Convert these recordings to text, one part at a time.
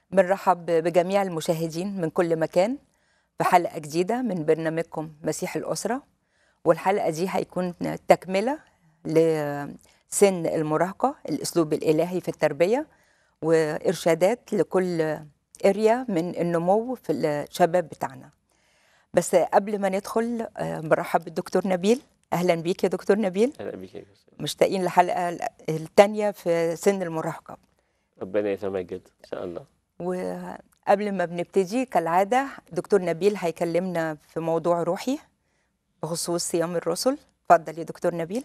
بنرحب بجميع المشاهدين من كل مكان في حلقة جديدة من برنامجكم مسيح الأسرة والحلقة دي هيكون تكملة لسن المراهقة الأسلوب الإلهي في التربية وإرشادات لكل اريا من النمو في الشباب بتاعنا بس قبل ما ندخل آه، برحب بالدكتور نبيل أهلا بيك يا دكتور نبيل اهلا بيك يا يوسف مشتاقين للحلقة الثانية في سن المراهقة ربنا يتمجد ان شاء الله وقبل ما بنبتدي كالعادة دكتور نبيل هيكلمنا في موضوع روحي بخصوص صيام الرسل اتفضل يا دكتور نبيل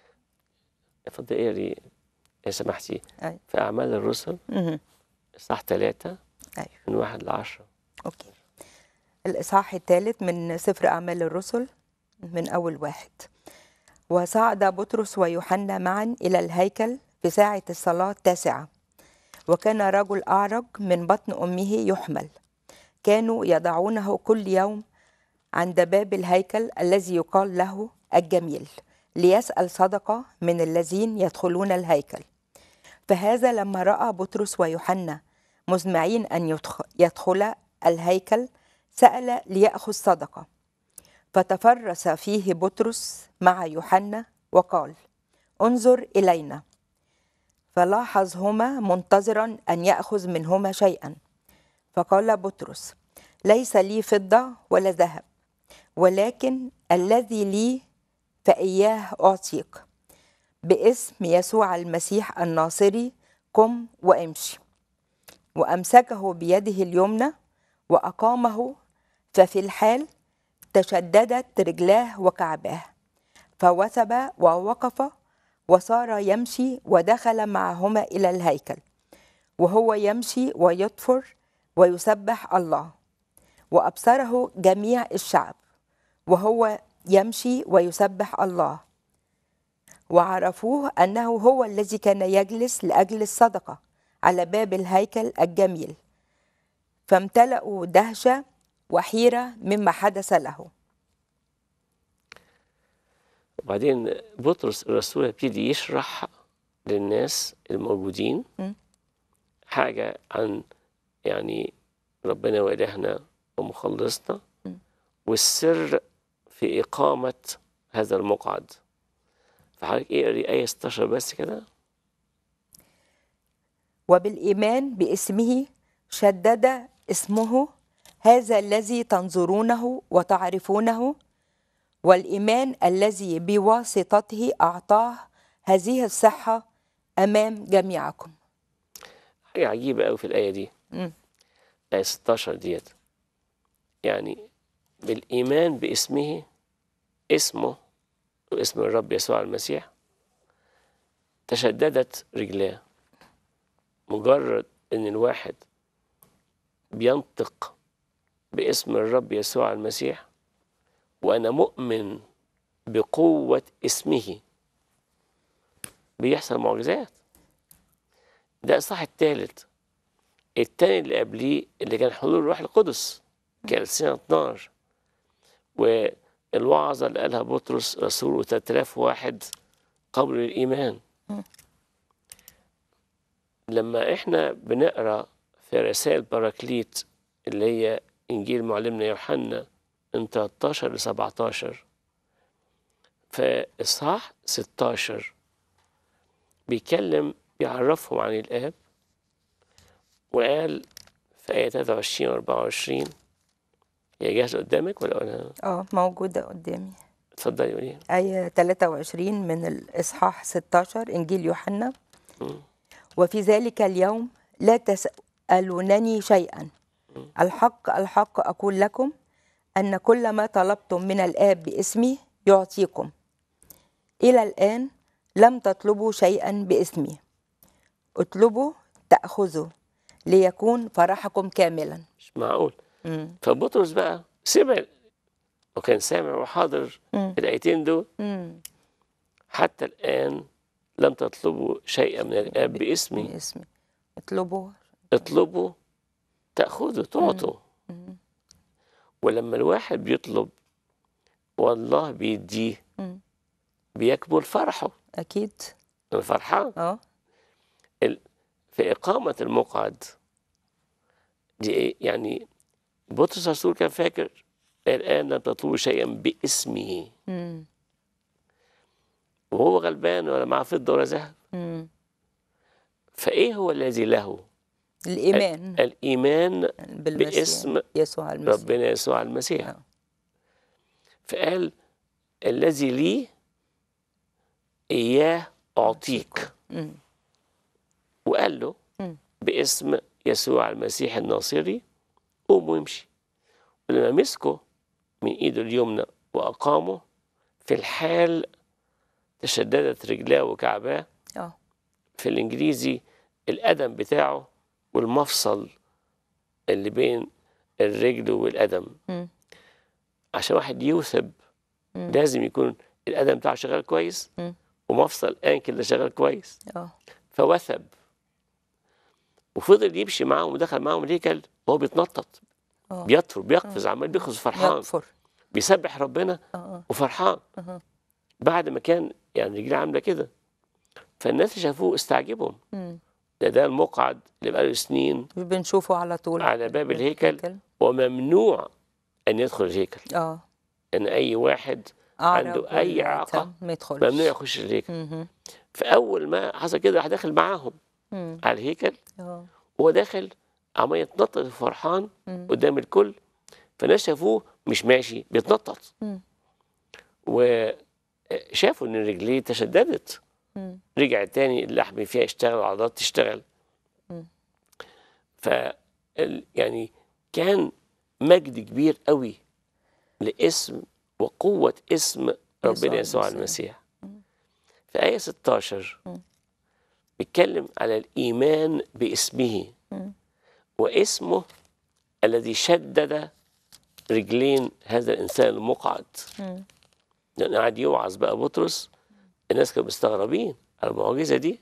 اتفضل اقري يا سمحتي أيوة. في اعمال الرسل مهم. اصحاح ثلاثة أيوة. من واحد لعشرة أوكي الإصحاح الثالث من سفر أعمال الرسل من أول واحد وصعد بطرس ويوحنا معا إلى الهيكل في ساعة الصلاة التاسعة وكان رجل أعرج من بطن أمه يحمل كانوا يضعونه كل يوم عند باب الهيكل الذي يقال له الجميل ليسأل صدقة من الذين يدخلون الهيكل فهذا لما رأى بطرس ويوحنا مزمعين أن يدخ- يدخل الهيكل سأل ليأخذ صدقة فتفرس فيه بطرس مع يوحنا وقال انظر إلينا فلاحظهما منتظرا أن يأخذ منهما شيئا فقال بطرس ليس لي فضة ولا ذهب ولكن الذي لي فإياه أعطيك باسم يسوع المسيح الناصري قم وامشي وأمسكه بيده اليمنى وأقامه ففي الحال تشددت رجلاه وكعباه فوثب ووقف وصار يمشي ودخل معهما إلى الهيكل وهو يمشي ويطفر ويسبح الله وأبصره جميع الشعب وهو يمشي ويسبح الله وعرفوه أنه هو الذي كان يجلس لأجل الصدقة على باب الهيكل الجميل فامتلأوا دهشة وحيرة مما حدث له وبعدين بطرس الرسول يبتدي يشرح للناس الموجودين م. حاجة عن يعني ربنا وإلهنا ومخلصنا م. والسر في إقامة هذا المقعد فحضرتك اقري آية 16 بس كده وبالإيمان باسمه شدد اسمه هذا الذي تنظرونه وتعرفونه والإيمان الذي بواسطته أعطاه هذه الصحة أمام جميعكم حاجة عجيبة أوي في الآية دي مم. آية 16 ديت يعني بالإيمان باسمه اسمه واسم الرب يسوع المسيح تشددت رجلاه مجرد إن الواحد بينطق باسم الرب يسوع المسيح وأنا مؤمن بقوة اسمه بيحصل معجزات ده الصح الثالث التاني اللي قبليه اللي كان حلول الروح القدس كان سنة 12 والوعظة اللي قالها بطرس رسول 3000 واحد قبل الإيمان لما احنا بنقرا في رسائل باراكليت اللي هي إنجيل معلمنا يوحنا من 13 ل 17 في إصحاح 16 بيتكلم بيعرفهم عن الآب وقال في آية 23 و 24 هي جاهزة قدامك ولا أنا اه موجودة قدامي اتفضلي قولي آية 23 من الإصحاح 16 إنجيل يوحنا مم. وفي ذلك اليوم لا تسألونني شيئا الحق الحق أقول لكم أن كل ما طلبتم من الآب باسمي يعطيكم إلى الآن لم تطلبوا شيئا باسمي اطلبوا تأخذوا ليكون فرحكم كاملا مش معقول مم. فبطرس بقى سمع وكان سامع وحاضر مم. في الآيتين دول مم. حتى الآن لم تطلبوا شيئا من الآب باسمي باسمي اطلبوا اطلبوا تأخذوا تعطوا مم. ولما الواحد بيطلب والله بيديه مم. بيكمل فرحه أكيد أنا فرحان اه في إقامة المقعد دي ايه يعني بطرس الرسول كان فاكر الان لم تطلبوا شيئا باسمه مم. وهو غلبان ولا معاه فضه ولا ذهب مم. فايه هو الذي له الإيمان الايمان بالمسيح باسم يسوع المسيح ربنا يسوع المسيح آه. فقال الذي لي اياه اعطيك مم. وقال له مم. باسم يسوع المسيح الناصري قوم وامشي ولما مسكه من ايده اليمنى واقامه في الحال تشددت رجلاه وكعباه اه في الانجليزي القدم بتاعه والمفصل اللي بين الرجل والقدم مم. عشان واحد يوثب مم. لازم يكون القدم بتاعه شغال كويس مم. ومفصل انكل ده شغال كويس اه فوثب وفضل يمشي معاهم ودخل معاهم الهيكل وهو بيتنطط اه بيطفر بيقفز عمال بيقفز فرحان يغفر بيسبح ربنا اه اه وفرحان أها. بعد ما كان يعني رجليه عامله كده فالناس اللي شافوه استعجبهم مم. ده ده المقعد اللي بقاله سنين بنشوفه على طول على باب الهيكل وممنوع ان يدخل الهيكل اه ان اي واحد أعرب عنده أي ولا إعاقة تم ما يدخلش ممنوع يخش الهيكل مهم. فاول ما حصل كده راح داخل معاهم مم. على الهيكل اه وهو داخل عمال يتنطط فرحان مم. قدام الكل فالناس شافوه مش ماشي بيتنطط مم. وشافوا ان رجليه تشددت مم. رجع تاني اللحم فيها يشتغل والعضلات تشتغل مم. ف ال- يعني كان مجد كبير قوي لاسم وقوة اسم ربنا يسوع المسيح. المسيح في آية 16 مم. بيتكلم على الإيمان باسمه مم. واسمه الذي شدد رجلين هذا الإنسان المقعد مم. لأن قعد يوعظ بقى بطرس الناس كانوا مستغربين على المعجزة دي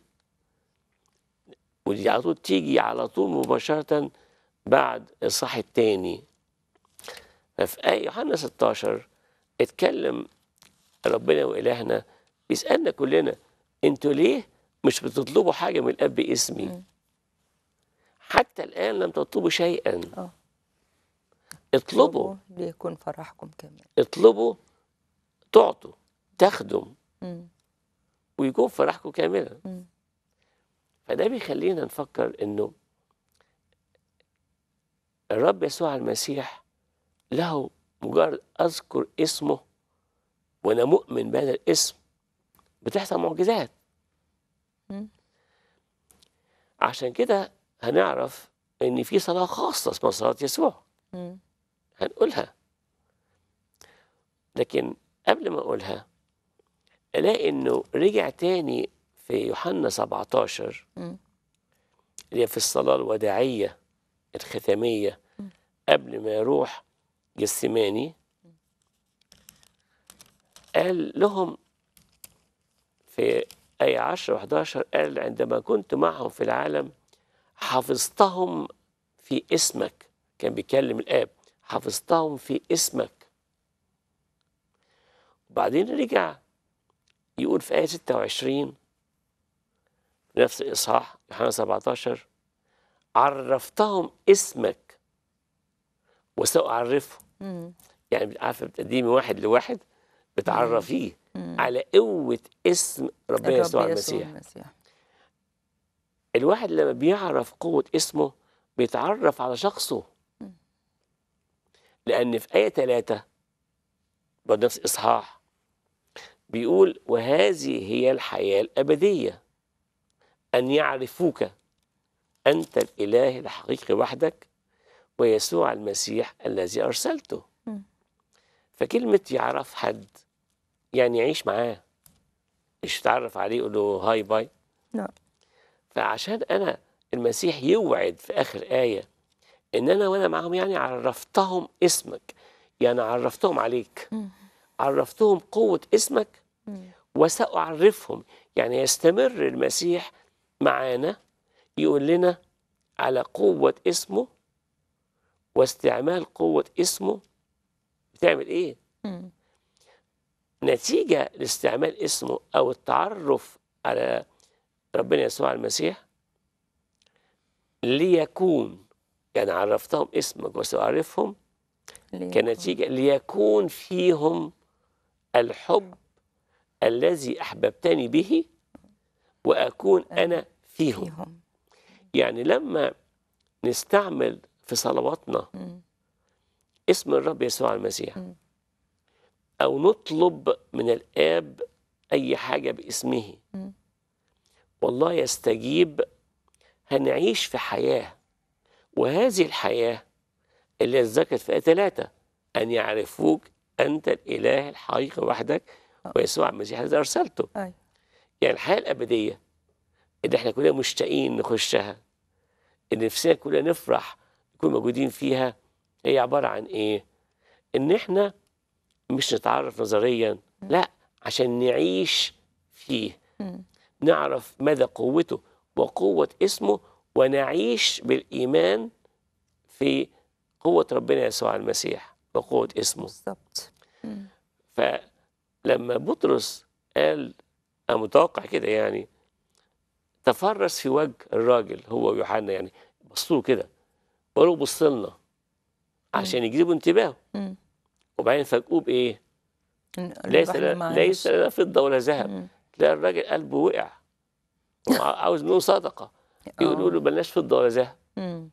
ودي على طول تيجي على طول مباشرة بعد الصح التاني ففي آية يوحنا 16 اتكلم ربنا وإلهنا بيسألنا كلنا انتوا ليه مش بتطلبوا حاجة من الأب باسمي مم. حتى الآن لم تطلبوا شيئا آه. اطلبوا ليكون فرحكم كامل اطلبوا تعطوا تخدم مم. ويكون فرحكم كاملا مم. فده بيخلينا نفكر انه الرب يسوع المسيح له مجرد اذكر اسمه وانا مؤمن بهذا الاسم بتحصل معجزات مم. عشان كده هنعرف ان في صلاه خاصه اسمها صلاه يسوع مم. هنقولها لكن قبل ما اقولها الاقي انه رجع تاني في يوحنا 17 مم. اللي هي في الصلاة الوداعية الختامية قبل ما يروح جسماني قال لهم في آية 10 و11 قال عندما كنت معهم في العالم حفظتهم في اسمك كان بيكلم الآب حفظتهم في اسمك وبعدين رجع يقول في آية 26 نفس الإصحاح يوحنا 17 عرفتهم اسمك وسأعرفهم مم. يعني عارفة بتقدمي واحد لواحد بتعرفيه مم. على قوة اسم ربنا الرب يسوع المسيح المسيح الواحد لما بيعرف قوة اسمه بيتعرف على شخصه لأن في آية ثلاثة برضه نفس إصحاح بيقول وهذه هي الحياة الأبدية أن يعرفوك أنت الإله الحقيقي وحدك ويسوع المسيح الذي أرسلته مم. فكلمة يعرف حد يعني يعيش معاه مش يتعرف عليه يقول له هاي باي لا فعشان انا المسيح يوعد في اخر ايه ان انا وانا معاهم يعني عرفتهم اسمك يعني عرفتهم عليك مم. عرفتهم قوه اسمك مم. وساعرفهم يعني يستمر المسيح معانا يقول لنا على قوه اسمه واستعمال قوه اسمه بتعمل ايه مم. نتيجة لاستعمال اسمه أو التعرف على ربنا يسوع المسيح ليكون يعني عرفتهم اسمك وسأعرفهم ليكن. كنتيجة ليكون فيهم الحب الذي أحببتني به وأكون أنا فيهم فيهم يعني لما نستعمل في صلواتنا مم. اسم الرب يسوع المسيح مم. أو نطلب من الآب أي حاجة باسمه مم. والله يستجيب هنعيش في حياة وهذه الحياة اللي اتذكرت في آية ثلاثة أن يعرفوك أنت الإله الحقيقي وحدك ويسوع المسيح الذي أرسلته أيوة. يعني الحياة الأبدية اللي احنا كلنا مشتاقين نخشها اللي نفسنا كلنا نفرح نكون موجودين فيها هي عبارة عن إيه؟ إن احنا مش نتعرف نظريا لا عشان نعيش فيه مم. نعرف مدى قوته وقوة اسمه ونعيش بالإيمان في قوة ربنا يسوع المسيح وقوة اسمه بالظبط مم. فلما بطرس قال أنا متوقع كده يعني تفرس في وجه الراجل هو ويوحنا يعني بصوا كده وقالوا بص لنا عشان يجذبوا انتباهه مم. وبعدين فاجئوه بايه؟ إن- ليس الواحد لنا معهوش. ليس لنا فضه ولا ذهب مم. تلاقي الراجل قلبه وقع وعاوز منه صدقه يقولوا آه. له بلاش فضه ولا ذهب مم.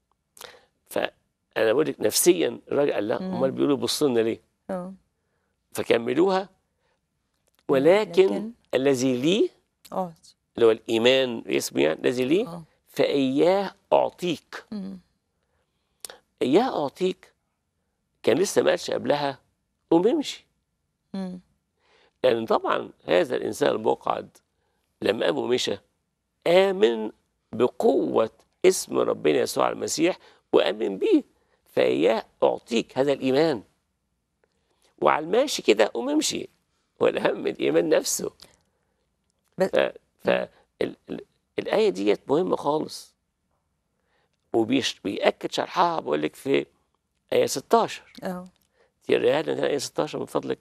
فانا بقول لك نفسيا الراجل قال لا مم. امال بيقولوا بص لنا ليه؟ آه. فكملوها ولكن لكن- الذي لي اه اللي هو الايمان اسمه يعني الذي لي اه فاياه اعطيك مم. اياه اعطيك كان لسه ما قالش قبلها قوم امشي مم. لان طبعا هذا الانسان المقعد لما قام ومشى امن بقوه اسم ربنا يسوع المسيح وامن بيه فاياه اعطيك هذا الايمان وعلى الماشي كده قوم امشي والاهم الايمان نفسه بس- ف... ف... ال... ال... الايه ديت مهمه خالص وبيأكد شرحها بقول لك في ايه 16 اه تقريها لنا ايه 16 من فضلك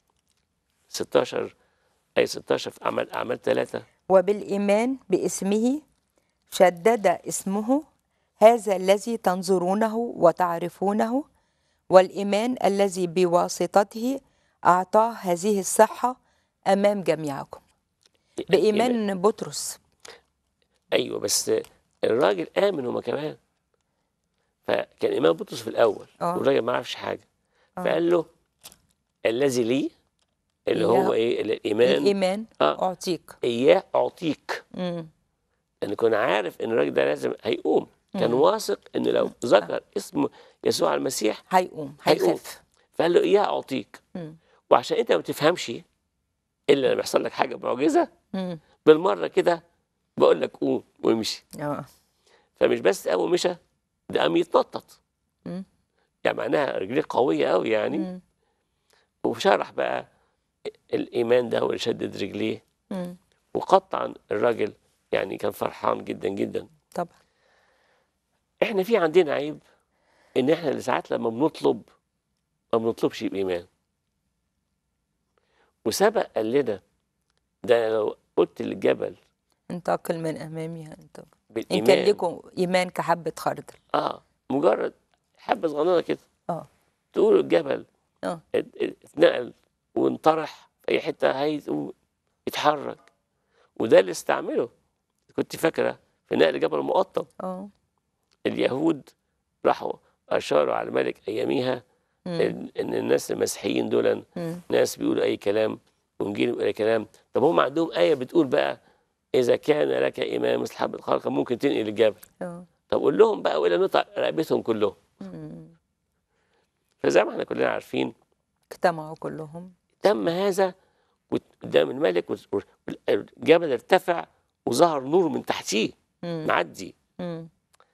16 ايه 16 في اعمال اعمال ثلاثه وبالإيمان باسمه شدد اسمه هذا الذي تنظرونه وتعرفونه والإيمان الذي بواسطته أعطاه هذه الصحة أمام جميعكم بإيمان بطرس ايوه بس الراجل امن هما كمان فكان ايمان بطرس في الاول آه. والراجل ما عرفش حاجه آه. فقال له الذي لي اللي إياه. هو ايه الايمان الإيمان آه. أعطيك اياه اعطيك مم. لان كان عارف ان الراجل ده لازم هيقوم كان واثق ان لو ذكر اسم يسوع المسيح هيقوم هيقوم. هيخف فقال له اياه اعطيك مم. وعشان انت ما تفهمش الا لما يحصل لك حاجه معجزه مم. بالمره كده بقول لك قوم وامشي آه. فمش بس قام ومشى ده قام يتنطط مم. يعني معناها رجليه قويه قوي يعني مم. وشرح بقى الايمان ده هو اللي شدد رجليه مم. وقطعا الراجل يعني كان فرحان جدا جدا طبعا احنا في عندنا عيب ان احنا اللي ساعات لما بنطلب ما بنطلبش بايمان وسبق قال لنا ده لو قلت للجبل انتقل من أمامي أنت إن بالايمان كان لكم إيمان كحبة خردل اه مجرد حبه صغننه كده اه تقول الجبل اه ات- ات- اتنقل وانطرح في اي حته هيقوم يتحرك وده اللي استعمله كنت فاكره في نقل جبل المقطم اه اليهود راحوا اشاروا على الملك اياميها مم. ان إن الناس المسيحيين دول مم. ناس ناس بيقولوا اي كلام وانجيل بيقول اي كلام طب هم عندهم ايه بتقول بقى اذا كان لك ايمان مثل حبه خلقه ممكن تنقل الجبل اه طب قول لهم بقى ولا نقطع رقبتهم كلهم مم. فزي ما احنا كلنا عارفين اجتمعوا كلهم تم هذا قدام الملك والجبل ارتفع وظهر نور من تحتيه مم. معدي مم.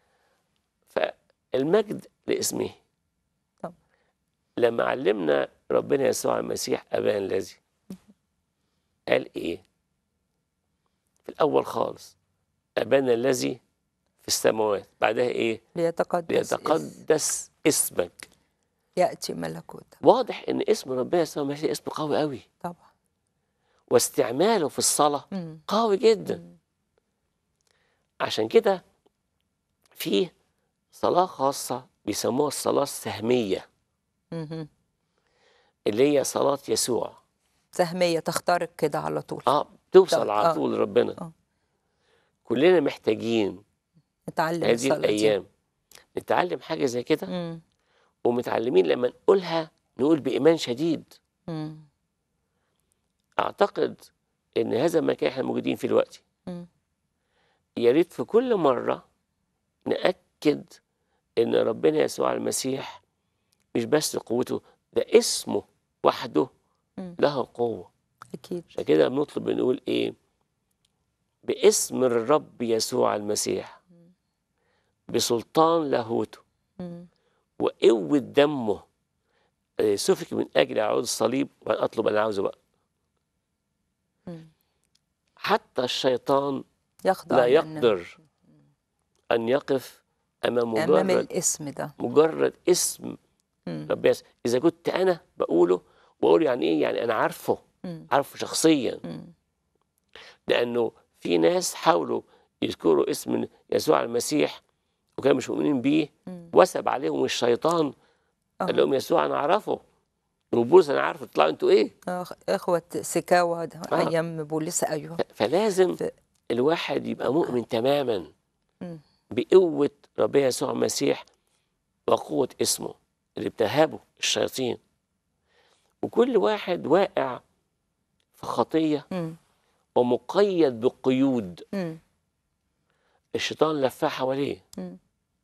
فالمجد لاسمه طبعا. لما علمنا ربنا يسوع المسيح أبانا الذي قال إيه في الأول خالص أبانا الذي في السماوات بعدها إيه ليتقدس اسم- ليتقدس اسمك يأتي ملكوتك واضح إن اسم ربنا يسوع المسيح اسم قوي قوي طبعا واستعماله في الصلاة مم. قوي جدا مم. عشان كده في صلاة خاصة بيسموها الصلاة السهمية مهم. اللي هي صلاة يسوع سهمية تخترق كده على طول اه توصل طب- على آه. طول لربنا آه. كلنا محتاجين نتعلم هذه الصلاة دي. الأيام نتعلم حاجة زي كده مم. ومتعلمين لما نقولها نقول بإيمان شديد مم. أعتقد إن هذا المكان احنا موجودين فيه دلوقتي مم. يا ريت في كل مرة نأكد إن ربنا يسوع المسيح مش بس قوته ده اسمه وحده مم. له قوة أكيد عشان كده بنطلب بنقول إيه باسم الرب يسوع المسيح بسلطان لاهوته مم. وقوة دمه آه، سفك من أجل عود الصليب وأنا أطلب أنا عاوزه بقى مم. حتى الشيطان يخضع لا لأن- يقدر أن يقف أمام أمام مجرد الاسم ده مجرد اسم مم. ربنا يسوع. إذا كنت أنا بقوله بقول يعني إيه يعني أنا عارفه مم. عارفه شخصيا مم. لأنه في ناس حاولوا يذكروا اسم يسوع المسيح وكانوا مش مؤمنين بيه مم. وسب عليهم الشيطان قال آه. لهم يسوع أنا أعرفه وبولس أنا عارفه تطلعوا أنتوا إيه آه، إخوة سكاوى ده آه. أيام بولس أيوه ف- فلازم ف- الواحد يبقى مؤمن تماما مم. بقوة ربنا يسوع المسيح وقوة اسمه اللي بتهابه الشياطين وكل واحد واقع في خطية مم. ومقيد بقيود مم. الشيطان لفاه حواليه مم.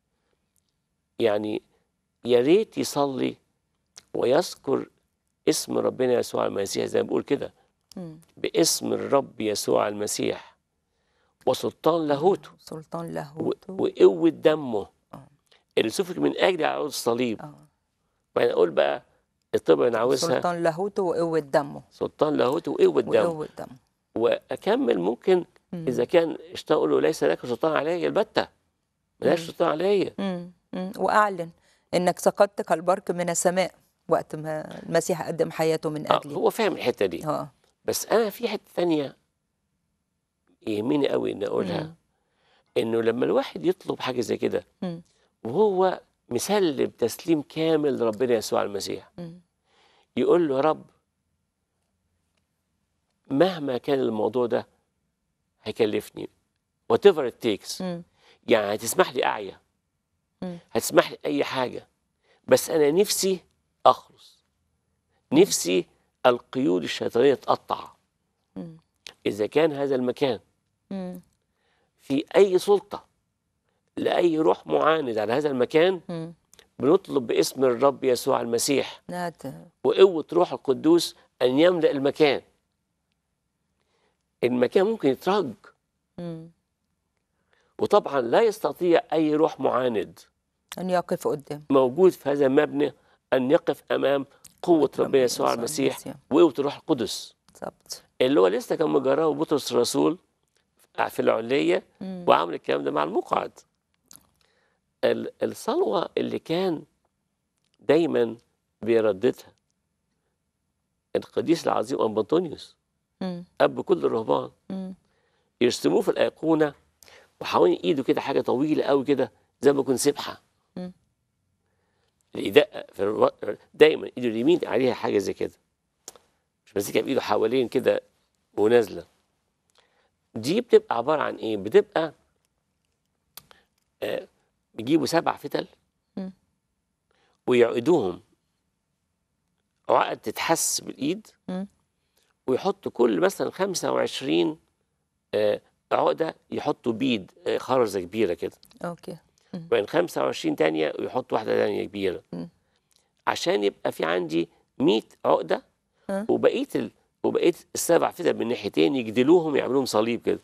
يعني يا ريت يصلي ويذكر اسم ربنا يسوع المسيح زي ما بقول كده مم. باسم الرب يسوع المسيح وسلطان لاهوته سلطان و- لاهوت وقوة دمه آه. اللي سفك من أجل عود الصليب آه. وأنا أقول بقى الطب اللي أنا عاوزها سلطان لاهوته وقوة دمه سلطان لاهوته وقوة دمه وقوة دمه وأكمل ممكن مم. إذا كان اشتاق له ليس لك سلطان علي البتة ملهاش مم. سلطان عليا مم. مم. وأعلن إنك سقطت كالبرق من السماء وقت ما المسيح قدم حياته من آه أجلي هو فاهم الحتة دي اه بس أنا في حتة تانية يهمني قوي إن أقولها مم. إنه لما الواحد يطلب حاجة زي كده مم. وهو مسلم تسليم كامل لربنا يسوع المسيح مم. يقول له يا رب مهما كان الموضوع ده هيكلفني whatever it takes مم. يعني هتسمح لي أعيا مم. هتسمح لي أي حاجة بس أنا نفسي أخلص نفسي القيود الشيطانية تقطع مم. إذا كان هذا المكان مم. في أي سلطة لأي روح معاند على هذا المكان مم. بنطلب باسم الرب يسوع المسيح نات وقوة روح القدوس أن يملأ المكان المكان ممكن يترج مم. وطبعا لا يستطيع أي روح معاند أن يقف قدام موجود في هذا المبنى أن يقف أمام قوة ربنا يسوع المسيح وقوة الروح القدس بالظبط اللي هو لسه كان مجراه بطرس الرسول في العلية مم. وعمل الكلام ده مع المقعد ال- الصلوة اللي كان دايما بيرددها القديس العظيم أم بطونيوس مم. أب كل الرهبان مم. يرسموه في الأيقونة وحوالين إيده كده حاجة طويلة قوي كده زي ما يكون سبحة مم. يدقق في الو... دايما إيده اليمين عليها حاجة زي كده مش ماسكها بإيده حوالين كده ونازلة دي بتبقى عبارة عن إيه؟ بتبقى آه بيجيبوا سبع فتل مم. ويعقدوهم عقد تتحس بالإيد مم. ويحطوا كل مثلا 25 آه، عقدة يحطوا بيد آه، خرزة كبيرة كده أوكي وبين 25 تانية ويحط واحدة تانية كبيرة مم. عشان يبقى في عندي 100 عقدة ها. وبقية ال... وبقية السبع فتل من ناحيتين يجدلوهم يعملوهم صليب كده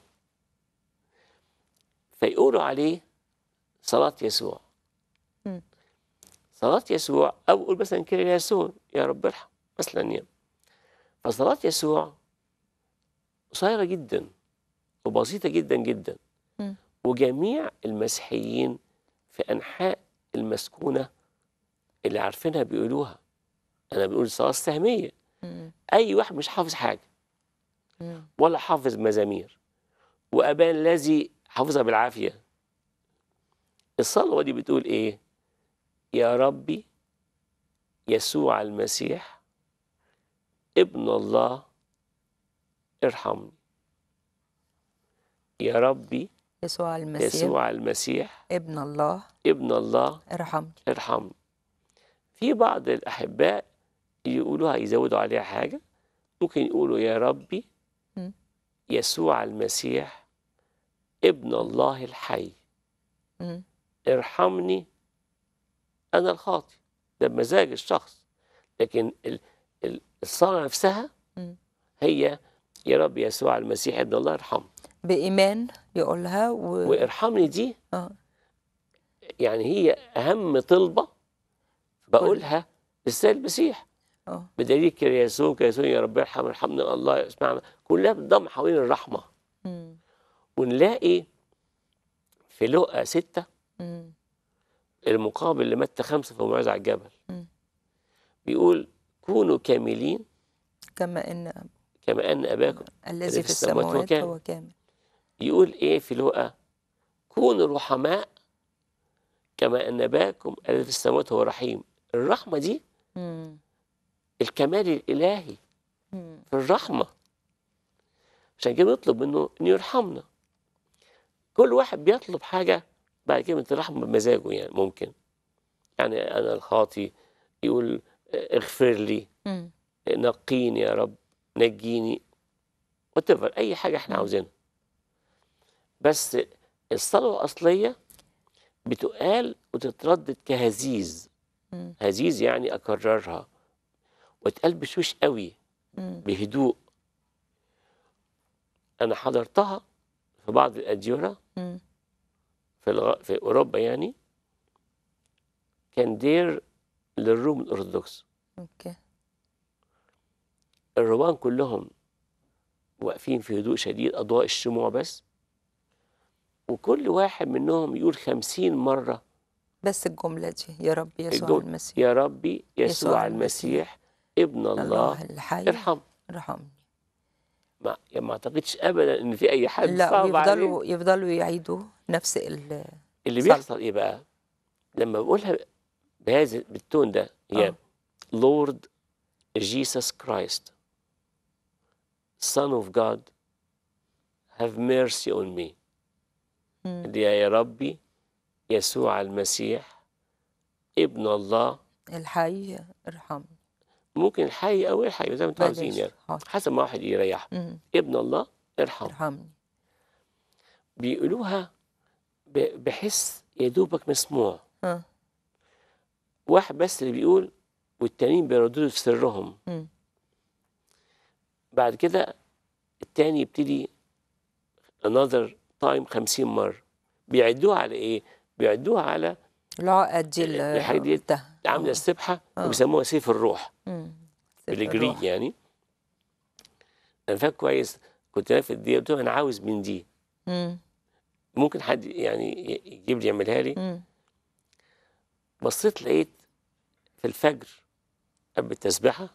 فيقولوا عليه صلاة يسوع مم. صلاة يسوع أو يقول مثلا كده يا يسوع يا رب ارحم مثلا يعني فصلاة يسوع قصيرة جدا وبسيطة جدا جدا مم. وجميع المسيحيين في أنحاء المسكونة اللي عارفينها بيقولوها أنا بقول الصلاة السهمية مم. أي واحد مش حافظ حاجة مم. ولا حافظ مزامير وأبان الذي حافظها بالعافية الصلوة دي بتقول إيه؟ يا ربي يسوع المسيح ابن الله ارحمني يا ربي يسوع المسيح يسوع المسيح ابن الله ابن الله ارحمني ارحمني في بعض الأحباء يقولوها يزودوا عليها حاجة ممكن يقولوا يا ربي مم. يسوع المسيح ابن الله الحي مم. ارحمني أنا الخاطي ده بمزاج الشخص لكن ال- ال- الصلاة نفسها مم. هي يا رب يسوع المسيح ابن الله ارحمني بإيمان يقولها و... وارحمني دي آه. يعني هي أهم طلبة بقولها للسيد المسيح آه. بدليل كرياسون كرياسون يا رب ارحم ارحمنا الله اسمعنا كلها بتضم حوالين الرحمة مم. ونلاقي في لقا ستة مم. المقابل لمتى خمسة في موعظة على الجبل مم. بيقول كونوا كاملين كما إن كما أن أباكم الذي في السماوات كامل. هو كامل يقول إيه في لقا كونوا رحماء كما أن أباكم الذي في السماوات هو رحيم الرحمة دي مم. الكمال الإلهي مم. في الرحمة عشان كده نطلب منه إنه يرحمنا كل واحد بيطلب حاجة بعد كلمة الرحمة بمزاجه يعني ممكن يعني أنا الخاطي يقول اغفر لي مم. نقيني يا رب نجيني وتفر أي حاجة احنا مم. عاوزينها بس الصلاة الأصلية بتقال وتتردد كهزيز مم. هزيز يعني أكررها وتقال بشوش قوي مم. بهدوء أنا حضرتها في بعض الأديرة مم. في, الغ... في أوروبا يعني كان دير للروم الأرثوذكس أوكي الرومان كلهم واقفين في هدوء شديد أضواء الشموع بس وكل واحد منهم يقول خمسين مرة بس الجملة دي يا رب يسوع الجملة المسيح يا ربي يسوع, يسوع المسيح ابن الله, الله الحي ارحم ارحمني ما, يعني ما اعتقدش ابدا ان في اي حد لا صعب عليه ويفضلوا يفضلوا يعيدوا نفس ال اللي صلب. بيحصل ايه بقى لما بقولها بهذا بالتون ده هي آه. Lord Jesus Christ Son of God have mercy on me مم. اللي هي يا ربي يسوع المسيح ابن الله الحي ارحمني ممكن الحي او الحي زي ما انتوا عاوزين بلاش. يعني حاضر. حسب ما واحد يريح مم. ابن الله ارحم ارحمني بيقولوها ب- بحس يا دوبك مسموع ها واحد بس اللي بيقول والتانيين بيرددوا في سرهم مم. بعد كده التاني يبتدي another time خمسين مرة بيعدوها على ايه؟ بيعدوها على العقد دي اللي الحاجة دي قلتها. عاملة آه. السبحة آه. وبيسموها سيف الروح مم. سيف بالجريك الروح. يعني انا فاكر كويس كنت انا في الدقيقة قلت له انا عاوز من دي مم. ممكن حد يعني ي- يجيب لي يعملها لي مم. بصيت لقيت في الفجر قبل التسبيحة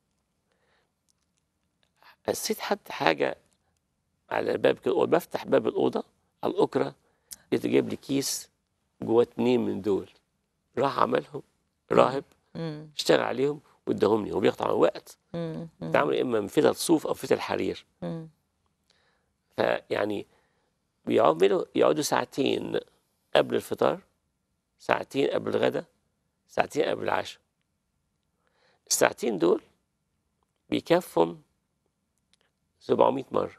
حسيت حتى حاجة على الباب كده وبفتح باب الأوضة على الأكرة لقيت جايب لي كيس جواه اتنين من دول راح عملهم راهب مم. اشتغل عليهم واداهم لي هو بيقطع وقت مم. مم. تعمل اما من فتل صوف او فتل حرير مم. فيعني بيعملوا يقعدوا ساعتين قبل الفطار ساعتين قبل الغداء ساعتين قبل العشاء الساعتين دول بيكفهم 700 مرة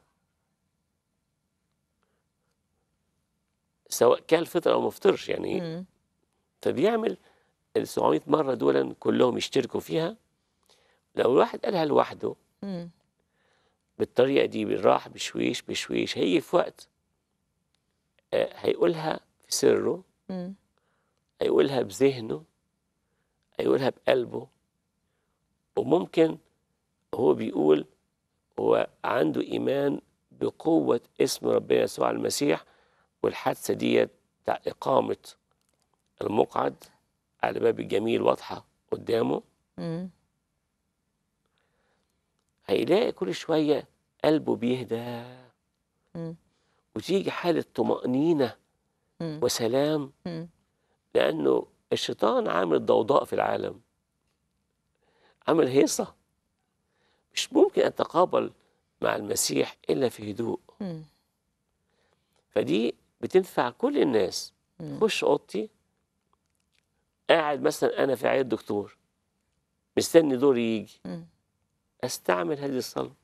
سواء كان فطر أو مفطرش يعني مم. فبيعمل ال 700 مرة دول كلهم يشتركوا فيها لو الواحد قالها لوحده مم. بالطريقة دي بالراحة بشويش بشويش هيجي في وقت آه، هيقولها في سره مم. هيقولها بذهنه هيقولها بقلبه وممكن هو بيقول هو عنده إيمان بقوة اسم ربنا يسوع المسيح والحادثة ديت بتاع إقامة المقعد على باب الجميل واضحة قدامه مم. هيلاقي كل شوية قلبه بيهدى مم. وتيجي حالة طمأنينة مم. وسلام مم. لأنه الشيطان عامل ضوضاء في العالم عامل هيصة مش ممكن أتقابل مع المسيح إلا في هدوء مم. فدي بتنفع كل الناس مم. خش أوضتي قاعد مثلا أنا في عيادة دكتور مستني دوري يجي مم. استعمل هذه الصلوه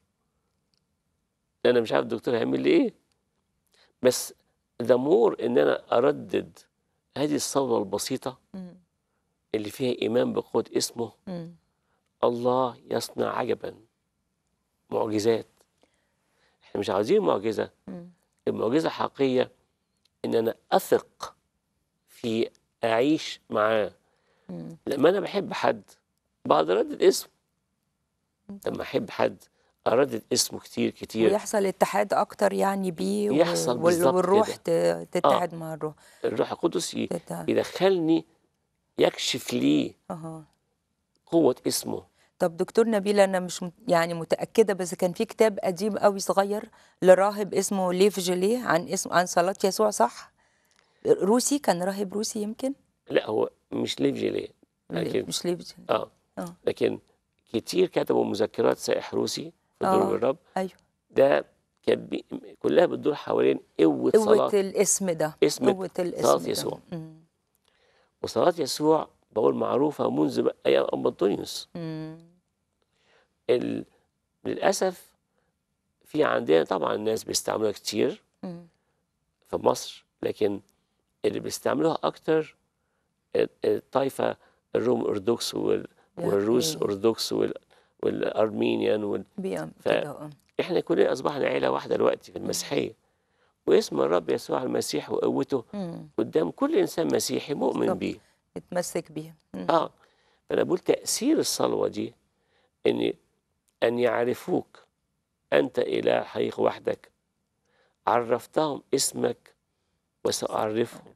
انا مش عارف الدكتور هيعمل لي ايه بس ده مور ان انا اردد هذه الصلوه البسيطه مم. اللي فيها ايمان بقوه اسمه مم. الله يصنع عجبا معجزات احنا مش عاوزين معجزه مم. المعجزه حقيقيه ان انا اثق في اعيش معاه مم. لما انا بحب حد بقعد اردد اسمه لما احب حد اردد اسمه كتير كتير ويحصل اتحاد اكتر يعني بيه و- يحصل وال- بالظبط والروح كده. ت- تتحد مع الروح الروح القدس ي- تتحد. يدخلني يكشف لي أها. قوة اسمه طب دكتور نبيل انا مش مت- يعني متاكده بس كان في كتاب قديم قوي صغير لراهب اسمه ليف جيليه عن اسم عن صلاه يسوع صح روسي كان راهب روسي يمكن لا هو مش ليف جيليه لكن مش ليف جيليه اه اه لكن كتير كتبوا مذكرات سائح روسي في آه. دروب الرب ايوه ده كان بي... كلها بتدور حوالين قوة قوه صلاة الاسم ده اسم قوه الاسم صلاة ده. يسوع. مم. وصلاة يسوع بقول معروفة منذ بقى أيام أم أنطونيوس مم. ال... للأسف في عندنا طبعا ناس بيستعملوها كتير مم. في مصر لكن اللي بيستعملوها أكتر ال- الطائفة الروم أرثوذكس وال... والروس إيه. أرثوذكس وال... والأرمينيان وال... بيعمل ف- كده آه. احنا كلنا اصبحنا عيله واحده دلوقتي في المسيحيه واسم الرب يسوع المسيح وقوته مم. قدام كل انسان مسيحي مؤمن بالظبط. بيه اتمسك بيه مم. اه فانا بقول تاثير الصلوه دي ان ان يعرفوك انت اله حقيقي وحدك عرفتهم اسمك وساعرفهم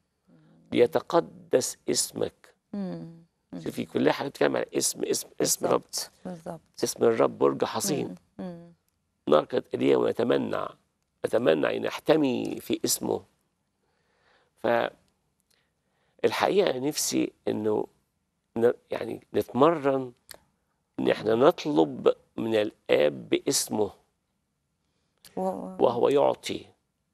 ليتقدس اسمك مم. شوفي كلها حاجه بتتكلم على اسم اسم اسم رب بالظبط بالظبط اسم الرب برج حصين مم. مم. نركض إليه ونتمنى نتمنى أن نحتمي في اسمه فالحقيقة نفسي أنه ن- يعني نتمرن أن احنا نطلب من الآب باسمه و... وهو يعطي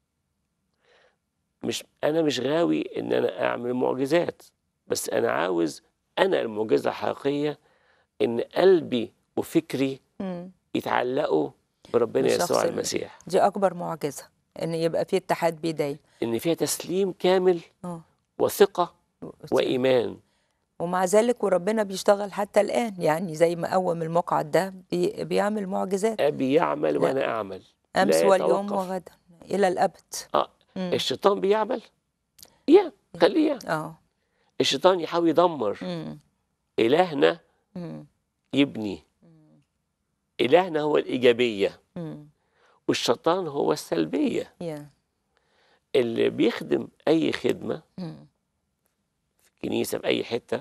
مش أنا مش غاوي أن أنا أعمل معجزات بس أنا عاوز أنا المعجزة الحقيقية أن قلبي وفكري مم. يتعلقوا بربنا بالشخص يسوع ال- المسيح دي اكبر معجزه ان يبقى في اتحاد بيه دايما ان فيها تسليم كامل اه وثقه وايمان ومع ذلك وربنا بيشتغل حتى الان يعني زي ما قوم المقعد ده بي... بيعمل معجزات ابي يعمل لا. وانا اعمل امس لا واليوم يتوقف. وغدا الى الابد اه مم. الشيطان بيعمل يا خليه يعمل. اه الشيطان يحاول يدمر مم. الهنا مم. يبني الهنا هو الايجابيه مم. والشيطان هو السلبيه يا اللي بيخدم اي خدمه مم. في الكنيسه في اي حته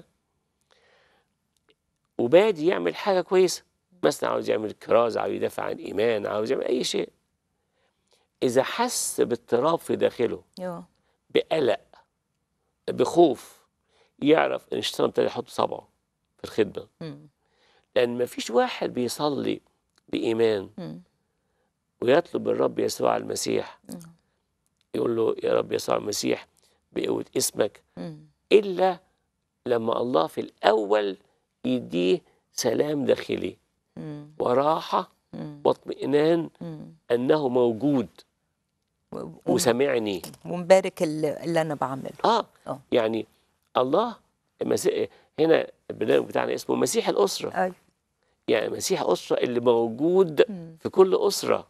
وبادي يعمل حاجه كويسه مثلا عاوز يعمل كرازه عاوز يدافع عن ايمان عاوز يعمل اي شيء اذا حس باضطراب في داخله يا بقلق بخوف يعرف ان الشيطان ابتدى يحط صبعه في الخدمه مم. لان ما فيش واحد بيصلي بايمان مم. ويطلب الرب يسوع المسيح مم. يقول له يا رب يسوع المسيح بقوه اسمك مم. الا لما الله في الاول يديه سلام داخلي مم. وراحه مم. واطمئنان مم. انه موجود و- و- وسامعني ومبارك اللي, اللي انا بعمله اه آه. يعني الله المسيح هنا البرنامج بتاعنا اسمه مسيح الاسره ايوه يعني مسيح أسرة اللي موجود مم. في كل أسرة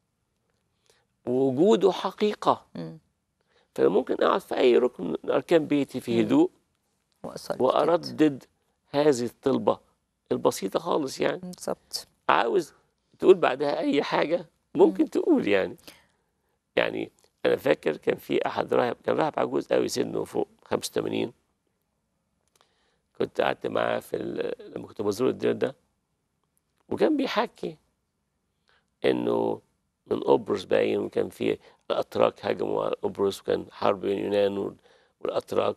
ووجوده حقيقة مم. فأنا ممكن أقعد في أي ركن من أركان بيتي في مم. هدوء وأصلي كده. وأردد هذه الطلبة البسيطة خالص يعني بالظبط عاوز تقول بعدها أي حاجة ممكن تقول يعني يعني أنا فاكر كان في أحد راهب كان راهب عجوز قوي سنه فوق 85 كنت قعدت معاه في ال- لما كنت بزور الدير ده وكان بيحكي انه من قبرص باين وكان في الاتراك هاجموا على قبرص وكان حرب بين اليونان وال- والاتراك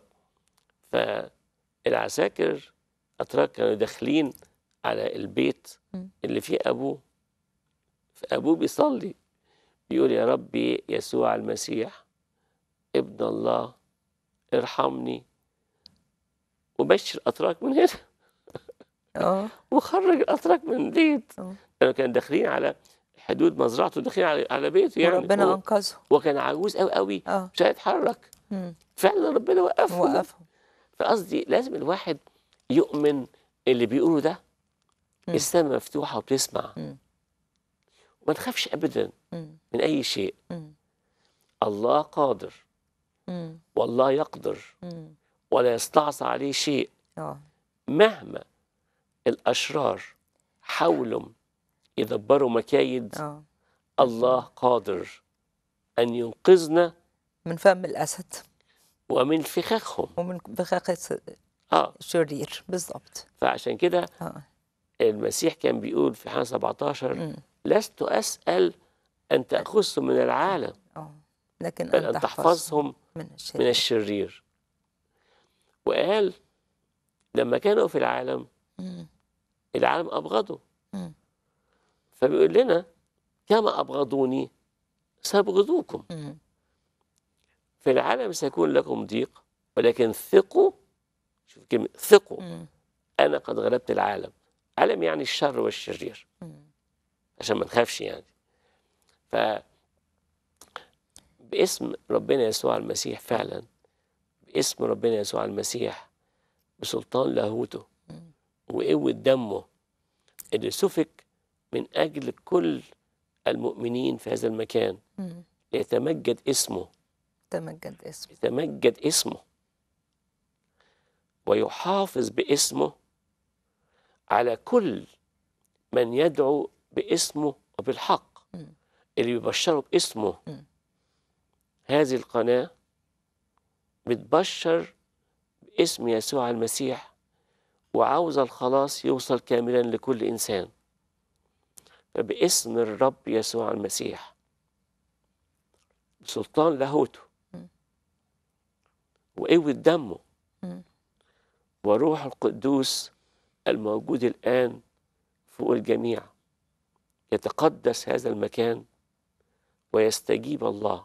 فالعساكر الاتراك كانوا داخلين على البيت مم. اللي فيه ابوه فابوه بيصلي بيقول يا ربي يسوع المسيح ابن الله ارحمني وبشر الاتراك من هنا اه وخرج الاتراك من البيت آه. كانوا كانوا داخلين على حدود مزرعته داخلين على على بيته يعني وربنا هو, انقذه هو كان عجوز قوي قوي اه مش هيتحرك مم. فعلا ربنا وقفه وقفهم فقصدي لازم الواحد يؤمن اللي بيقوله ده مم. السماء مفتوحه وبتسمع مم. وما نخافش ابدا مم. من اي شيء مم. الله قادر مم. والله يقدر مم. ولا يستعصى عليه شيء اه مهما الاشرار حاولوا يدبروا مكايد اه الله قادر ان ينقذنا من فم الاسد ومن فخاخهم ومن بخاخ اه الشرير بالظبط فعشان كده اه المسيح كان بيقول في حان 17 مم. لست اسال ان تاخذهم من العالم اه لكن بل ان تحفظهم من الشرير من الشرير وقال لما كانوا في العالم مم. العالم ابغضوا مم. فبيقول لنا كما ابغضوني سابغضوكم مم. في العالم سيكون لكم ضيق ولكن ثقوا شوف كلمه ثقوا مم. انا قد غلبت العالم عالم يعني الشر والشرير مم. عشان ما نخافش يعني ف باسم ربنا يسوع المسيح فعلا باسم ربنا يسوع المسيح بسلطان لاهوته مم. وقوة دمه اللي سفك من أجل كل المؤمنين في هذا المكان مم. ليتمجد اسمه تمجد اسمه يتمجد اسمه ويحافظ باسمه على كل من يدعو باسمه وبالحق مم. اللي بيبشروا باسمه مم. هذه القناة بتبشر باسم يسوع المسيح وعاوز الخلاص يوصل كاملا لكل إنسان فباسم الرب يسوع المسيح بسلطان لاهوته مم. وقوة دمه مم. وروح القدوس الموجود الآن فوق الجميع يتقدس هذا المكان ويستجيب الله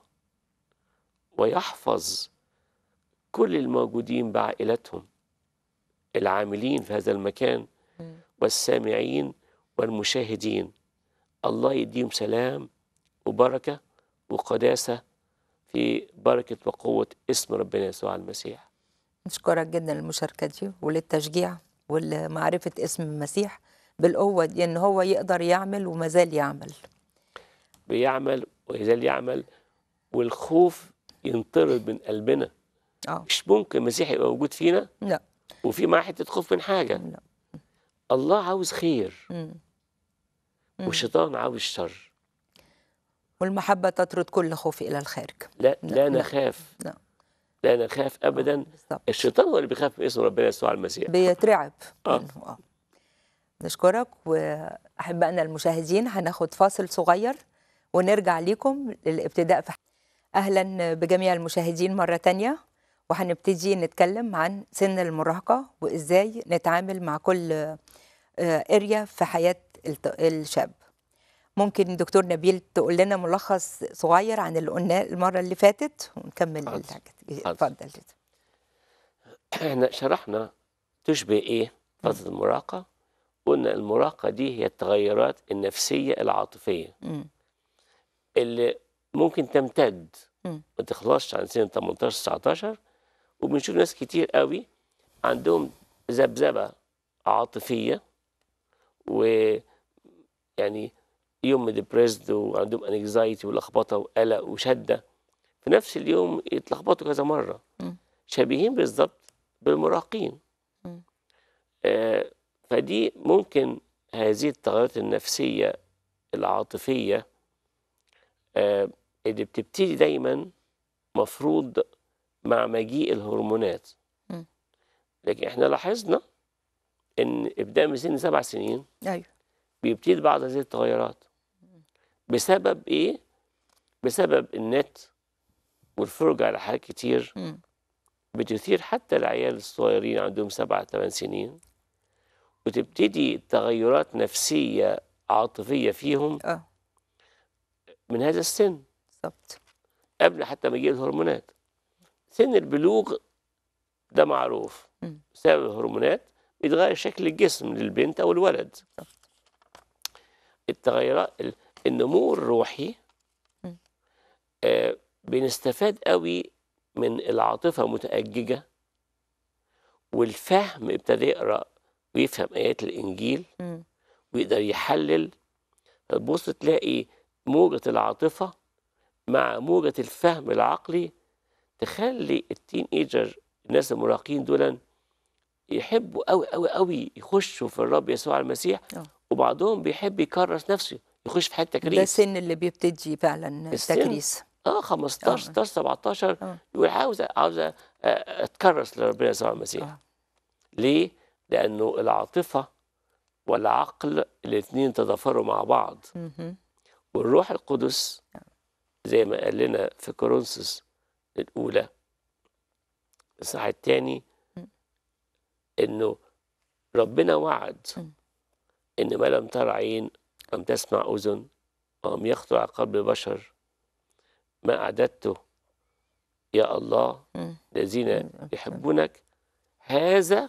ويحفظ كل الموجودين بعائلتهم العاملين في هذا المكان مم. والسامعين والمشاهدين الله يديهم سلام وبركة وقداسة في بركة وقوة اسم ربنا يسوع المسيح نشكرك جدا للمشاركة دي وللتشجيع ولمعرفة اسم المسيح بالقوة دي إن هو يقدر يعمل وما زال يعمل بيعمل ويزال يعمل والخوف ينطرد من قلبنا اه مش ممكن المسيح يبقى موجود فينا لا وفي معاه حتة خوف من حاجة لا الله عاوز خير مم. مم. والشيطان عاوز شر والمحبة تطرد كل خوف إلى الخارج لا لا، لا لا. نخاف لا. لا نخاف ابدا بالظبط الشيطان هو اللي بيخاف من اسم ربنا يسوع المسيح بيترعب آه. منه اه نشكرك واحبائنا المشاهدين هناخد فاصل صغير ونرجع ليكم للابتداء في اهلا بجميع المشاهدين مره تانية وهنبتدي نتكلم عن سن المراهقه وازاي نتعامل مع كل اريا في حياه الت- الشاب ممكن دكتور نبيل تقول لنا ملخص صغير عن اللي قلناه المره اللي فاتت ونكمل حاضر. الحاجات حاضر. اتفضل احنا شرحنا تشبه ايه فترة المراهقة قلنا المراهقة دي هي التغيرات النفسية العاطفية مم. اللي ممكن تمتد مم. ما تخلصش عن سن 18 19 وبنشوف ناس كتير قوي عندهم ذبذبة عاطفية ويعني يوم ديبريسد وعندهم انكزايتي ولخبطه وقلق وشده في نفس اليوم يتلخبطوا كذا مره مم. شبيهين بالظبط بالمراهقين مم. آه فدي ممكن هذه التغيرات النفسيه العاطفيه آه اللي بتبتدي دايما مفروض مع مجيء الهرمونات مم. لكن احنا لاحظنا ان ابتداء من سن سبع سنين ايوه بيبتدي بعض هذه التغيرات بسبب ايه بسبب النت والفرجة على حاجات كتير مم. بتثير حتى العيال الصغيرين عندهم سبعة ثمان سنين وتبتدي تغيرات نفسية عاطفية فيهم اه من هذا السن بالظبط قبل حتى ما يجي الهرمونات سن البلوغ ده معروف مم. بسبب الهرمونات بيتغير شكل الجسم للبنت او الولد التغيرات ال- النمو الروحي مم. آه بنستفاد قوي من العاطفة متأججة والفهم ابتدى يقرأ ويفهم آيات الإنجيل مم. ويقدر يحلل تبص تلاقي موجة العاطفة مع موجة الفهم العقلي تخلي التين ايجر الناس المراهقين دول يحبوا قوي قوي قوي يخشوا في الرب يسوع المسيح آه. وبعضهم بيحب يكرس نفسه يخش في حته ده تكريس السن اللي بيبتدي فعلا السن. التكريس اه 15 آه. 16 17 آه. يقول عاوز عاوز أ- اتكرس لربنا يسوع المسيح آه. ليه؟ لانه العاطفه والعقل الاثنين تضافروا مع بعض مهم. والروح القدس زي ما قال لنا في كورنثوس الأولى الإصحاح الثاني م. إنه ربنا وعد م. إن ما لم ترى عين لم تسمع أذن ولم يخطر على قلب بشر ما أعددته يا الله مم. الذين يحبونك هذا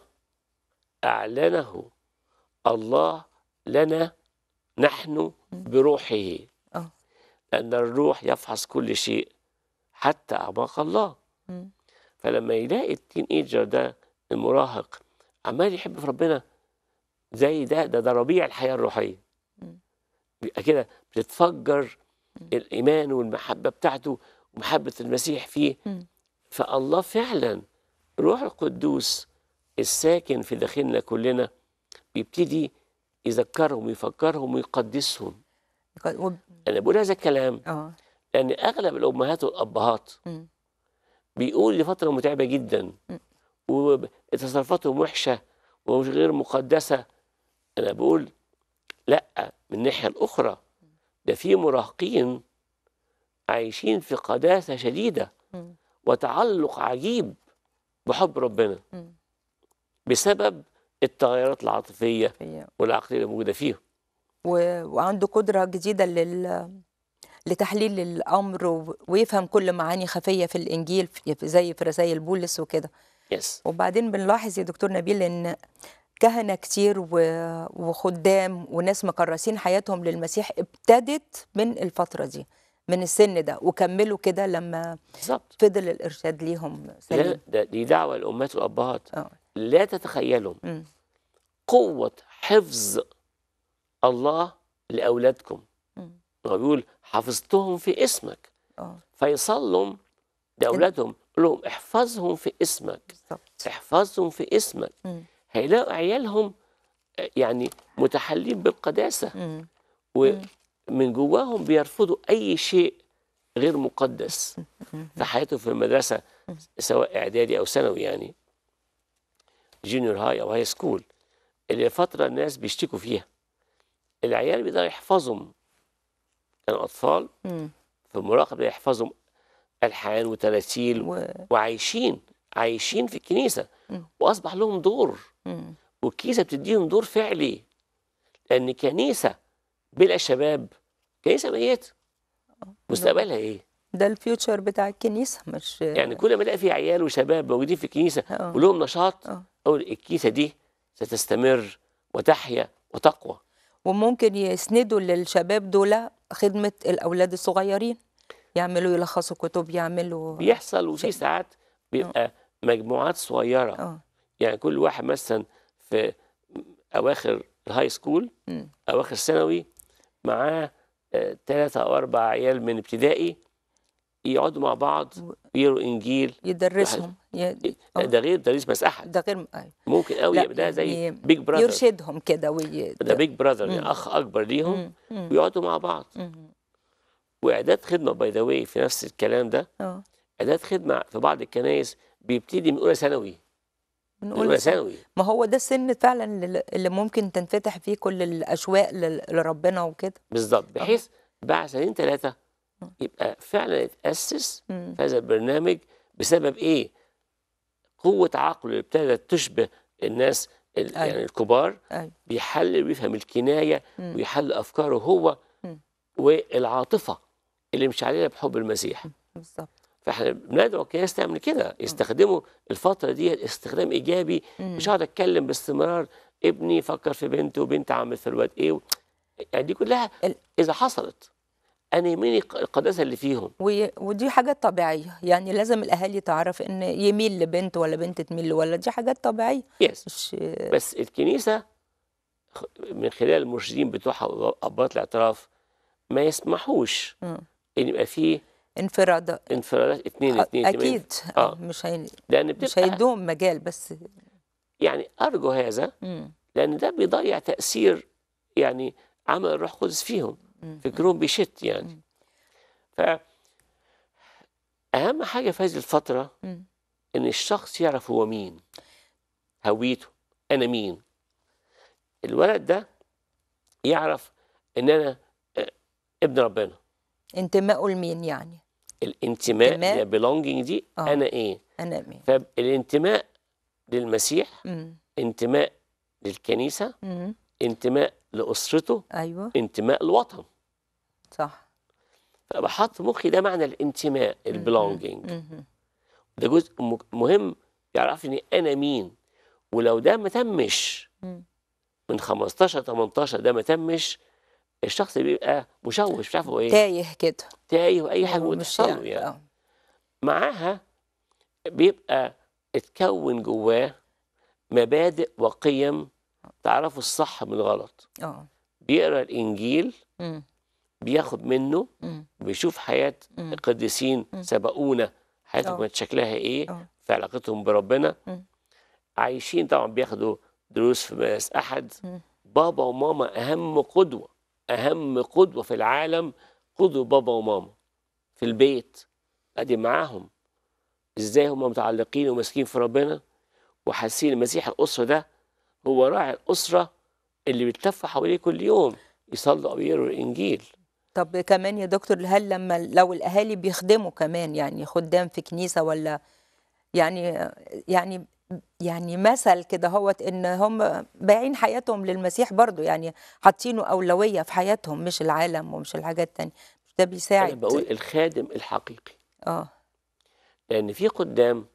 أعلنه الله لنا نحن بروحه آه. لأن الروح يفحص كل شيء حتى أعماق الله مم. فلما يلاقي التين ايجر ده المراهق عمال يحب في ربنا زي ده ده ده ربيع الحياة الروحية مم. بيبقى كده بتتفجر الإيمان والمحبة بتاعته ومحبة المسيح فيه مم. فالله فعلا روح القدوس الساكن في داخلنا كلنا بيبتدي يذكرهم ويفكرهم ويقدسهم وب- انا بقول هذا الكلام اه لان اغلب الامهات والابهات مم. بيقول لفتره متعبه جدا م. وتصرفاتهم وحشه ومش غير مقدسه انا بقول لا من الناحيه الاخرى ده في مراهقين عايشين في قداسه شديده مم. وتعلق عجيب بحب ربنا مم. بسبب التغيرات العاطفيه هي- والعقليه اللي موجوده فيهم و- وعنده قدرة جديدة لل لتحليل الأمر و- ويفهم كل معاني خفية في الإنجيل في- زي في رسائل بولس وكده يس وبعدين بنلاحظ يا دكتور نبيل إن كهنة كتير و- وخدام وناس مكرسين حياتهم للمسيح ابتدت من الفترة دي من السن ده وكملوا كده لما بالظبط فضل الإرشاد ليهم لا سليم ده دي دعوه الامهات والابهات اه لا تتخيلوا مم. قوة حفظ الله لأولادكم مم. هو بيقول حفظتهم في اسمك اه فيصلوا لأولادهم يقول لهم احفظهم في اسمك بالظبط احفظهم في اسمك مم. هيلاقوا عيالهم آه، يعني متحلين بالقداسة مم. ومن جواهم بيرفضوا أي شيء غير مقدس في حياتهم في المدرسة سواء إعدادي أو ثانوي يعني جونيور هاي أو هاي سكول اللي فترة الناس بيشتكوا فيها العيال بيقدروا يحفظهم كانوا أطفال مم. في المراقبة يحفظهم ألحان وتراتيل و... وعايشين عايشين في الكنيسة مم. وأصبح لهم دور مم. والكنيسة بتديهم دور فعلي لأن كنيسة بلا شباب كنيسة ميتة مستقبلها إيه؟ ده الفيوتشر بتاع الكنيسة مش يعني كل ما الاقي في عيال وشباب موجودين في الكنيسه آه. ولهم نشاط آه. اقول الكنيسه دي ستستمر وتحيا وتقوى وممكن يسندوا للشباب دول خدمة الأولاد الصغيرين يعملوا يلخصوا كتب يعملوا بيحصل وفي ساعات بيبقى مجموعات صغيره اه يعني كل واحد مثلا في اواخر الهاي سكول مم. اواخر ثانوي معاه ثلاثة أو أربع عيال من ابتدائي يقعدوا مع بعض يقروا إنجيل يدرسهم ي... آه. ده غير تدريس مساحة ده غير أيوة. ممكن قوي لا، يبقى ده زي يعني بيج براذر يرشدهم كده وي... ده بيج براذر يعني أخ أكبر ليهم مم. مم. ويقعدوا مع بعض مم. واعداد خدمه باي ذا واي في نفس الكلام ده اه اعداد خدمه في بعض الكنائس بيبتدي من اولى ثانوي من اولى بنقول ثانوي ما هو ده السن فعلا اللي- اللي ممكن تنفتح فيه كل الأشواق لل- لربنا وكده بالظبط بحيث بعد سنتين ثلاثه يبقى فعلا يتاسس مم. في هذا البرنامج بسبب ايه؟ قوه عقله اللي ابتدت تشبه الناس ال- أيوة. يعني الكبار أيوة. بيحلل ويفهم الكنايه مم. ويحلل افكاره هو مم. والعاطفه اللي مش علينا بحب المسيح بالظبط فاحنا بندعو الكنائس تعمل كده يستخدموا الفتره دي استخدام ايجابي مم. مش هقعد اتكلم باستمرار ابني فكر في بنته وبنت عملت في الواد ايه و... يعني دي كلها ال- اذا حصلت انا يهمني الق- القداسه اللي فيهم وي- ودي حاجات طبيعية يعني لازم الأهالي تعرف إن يميل لبنت ولا بنت تميل لولد دي حاجات طبيعية يس مش بس الكنيسه خ- من خلال المرشدين بتوعها واباط الاعتراف ما يسمحوش مم. ان يبقى فيه انفراد انفرادات اتنين اتنين اتنين. أكيد آه. آه. مش هي... لان مش بتبقى هيدوم مجال بس يعني ارجو هذا مم. لان ده بيضيع تاثير يعني عمل الروح القدس فيهم مم. فكرهم بيشت يعني ف اهم حاجه في هذه الفتره مم. ان الشخص يعرف هو مين هويته انا مين الولد ده يعرف ان انا آه، ابن ربنا انتمائه لمين يعني الانتماء انتماء. اللي belonging دي آه. انا ايه أنا مين فالانتماء للمسيح مم. انتماء للكنيسه مم. انتماء لاسرته أيوه انتماء للوطن صح فبحط في مخي ده معنى الانتماء البلونجينج مم. ده جزء م- مهم يعرفني انا مين ولو ده ما تمش مم. من 15 18 ده ما تمش الشخص بيبقى مشوش مش عارف هو ايه تايه كده تايه واي حاجه مش بتحصل له يعني آه. معاها بيبقى اتكون جواه مبادئ وقيم تعرفوا الصح من الغلط اه بيقرا الانجيل مم. بياخد منه مم. بيشوف حياه مم. القديسين سبقونا حياتهم آه. كانت شكلها ايه آه. في علاقتهم بربنا مم. عايشين طبعا بياخدوا دروس في مدارس احد مم. بابا وماما اهم قدوه اهم قدوه في العالم قدوه بابا وماما في البيت ادي معاهم ازاي هم متعلقين وماسكين في ربنا وحاسين المسيح الاسره ده هو راعي الاسره اللي بيتلف حواليه كل يوم يصلوا او يقروا الانجيل طب كمان يا دكتور هل لما لو الاهالي بيخدموا كمان يعني خدام في كنيسه ولا يعني يعني يعني مثل كده هوت ان هم بايعين حياتهم للمسيح برضو يعني حاطينه اولويه في حياتهم مش العالم ومش الحاجات التانية ده انا بيساعد بقول الخادم الحقيقي اه لان في قدام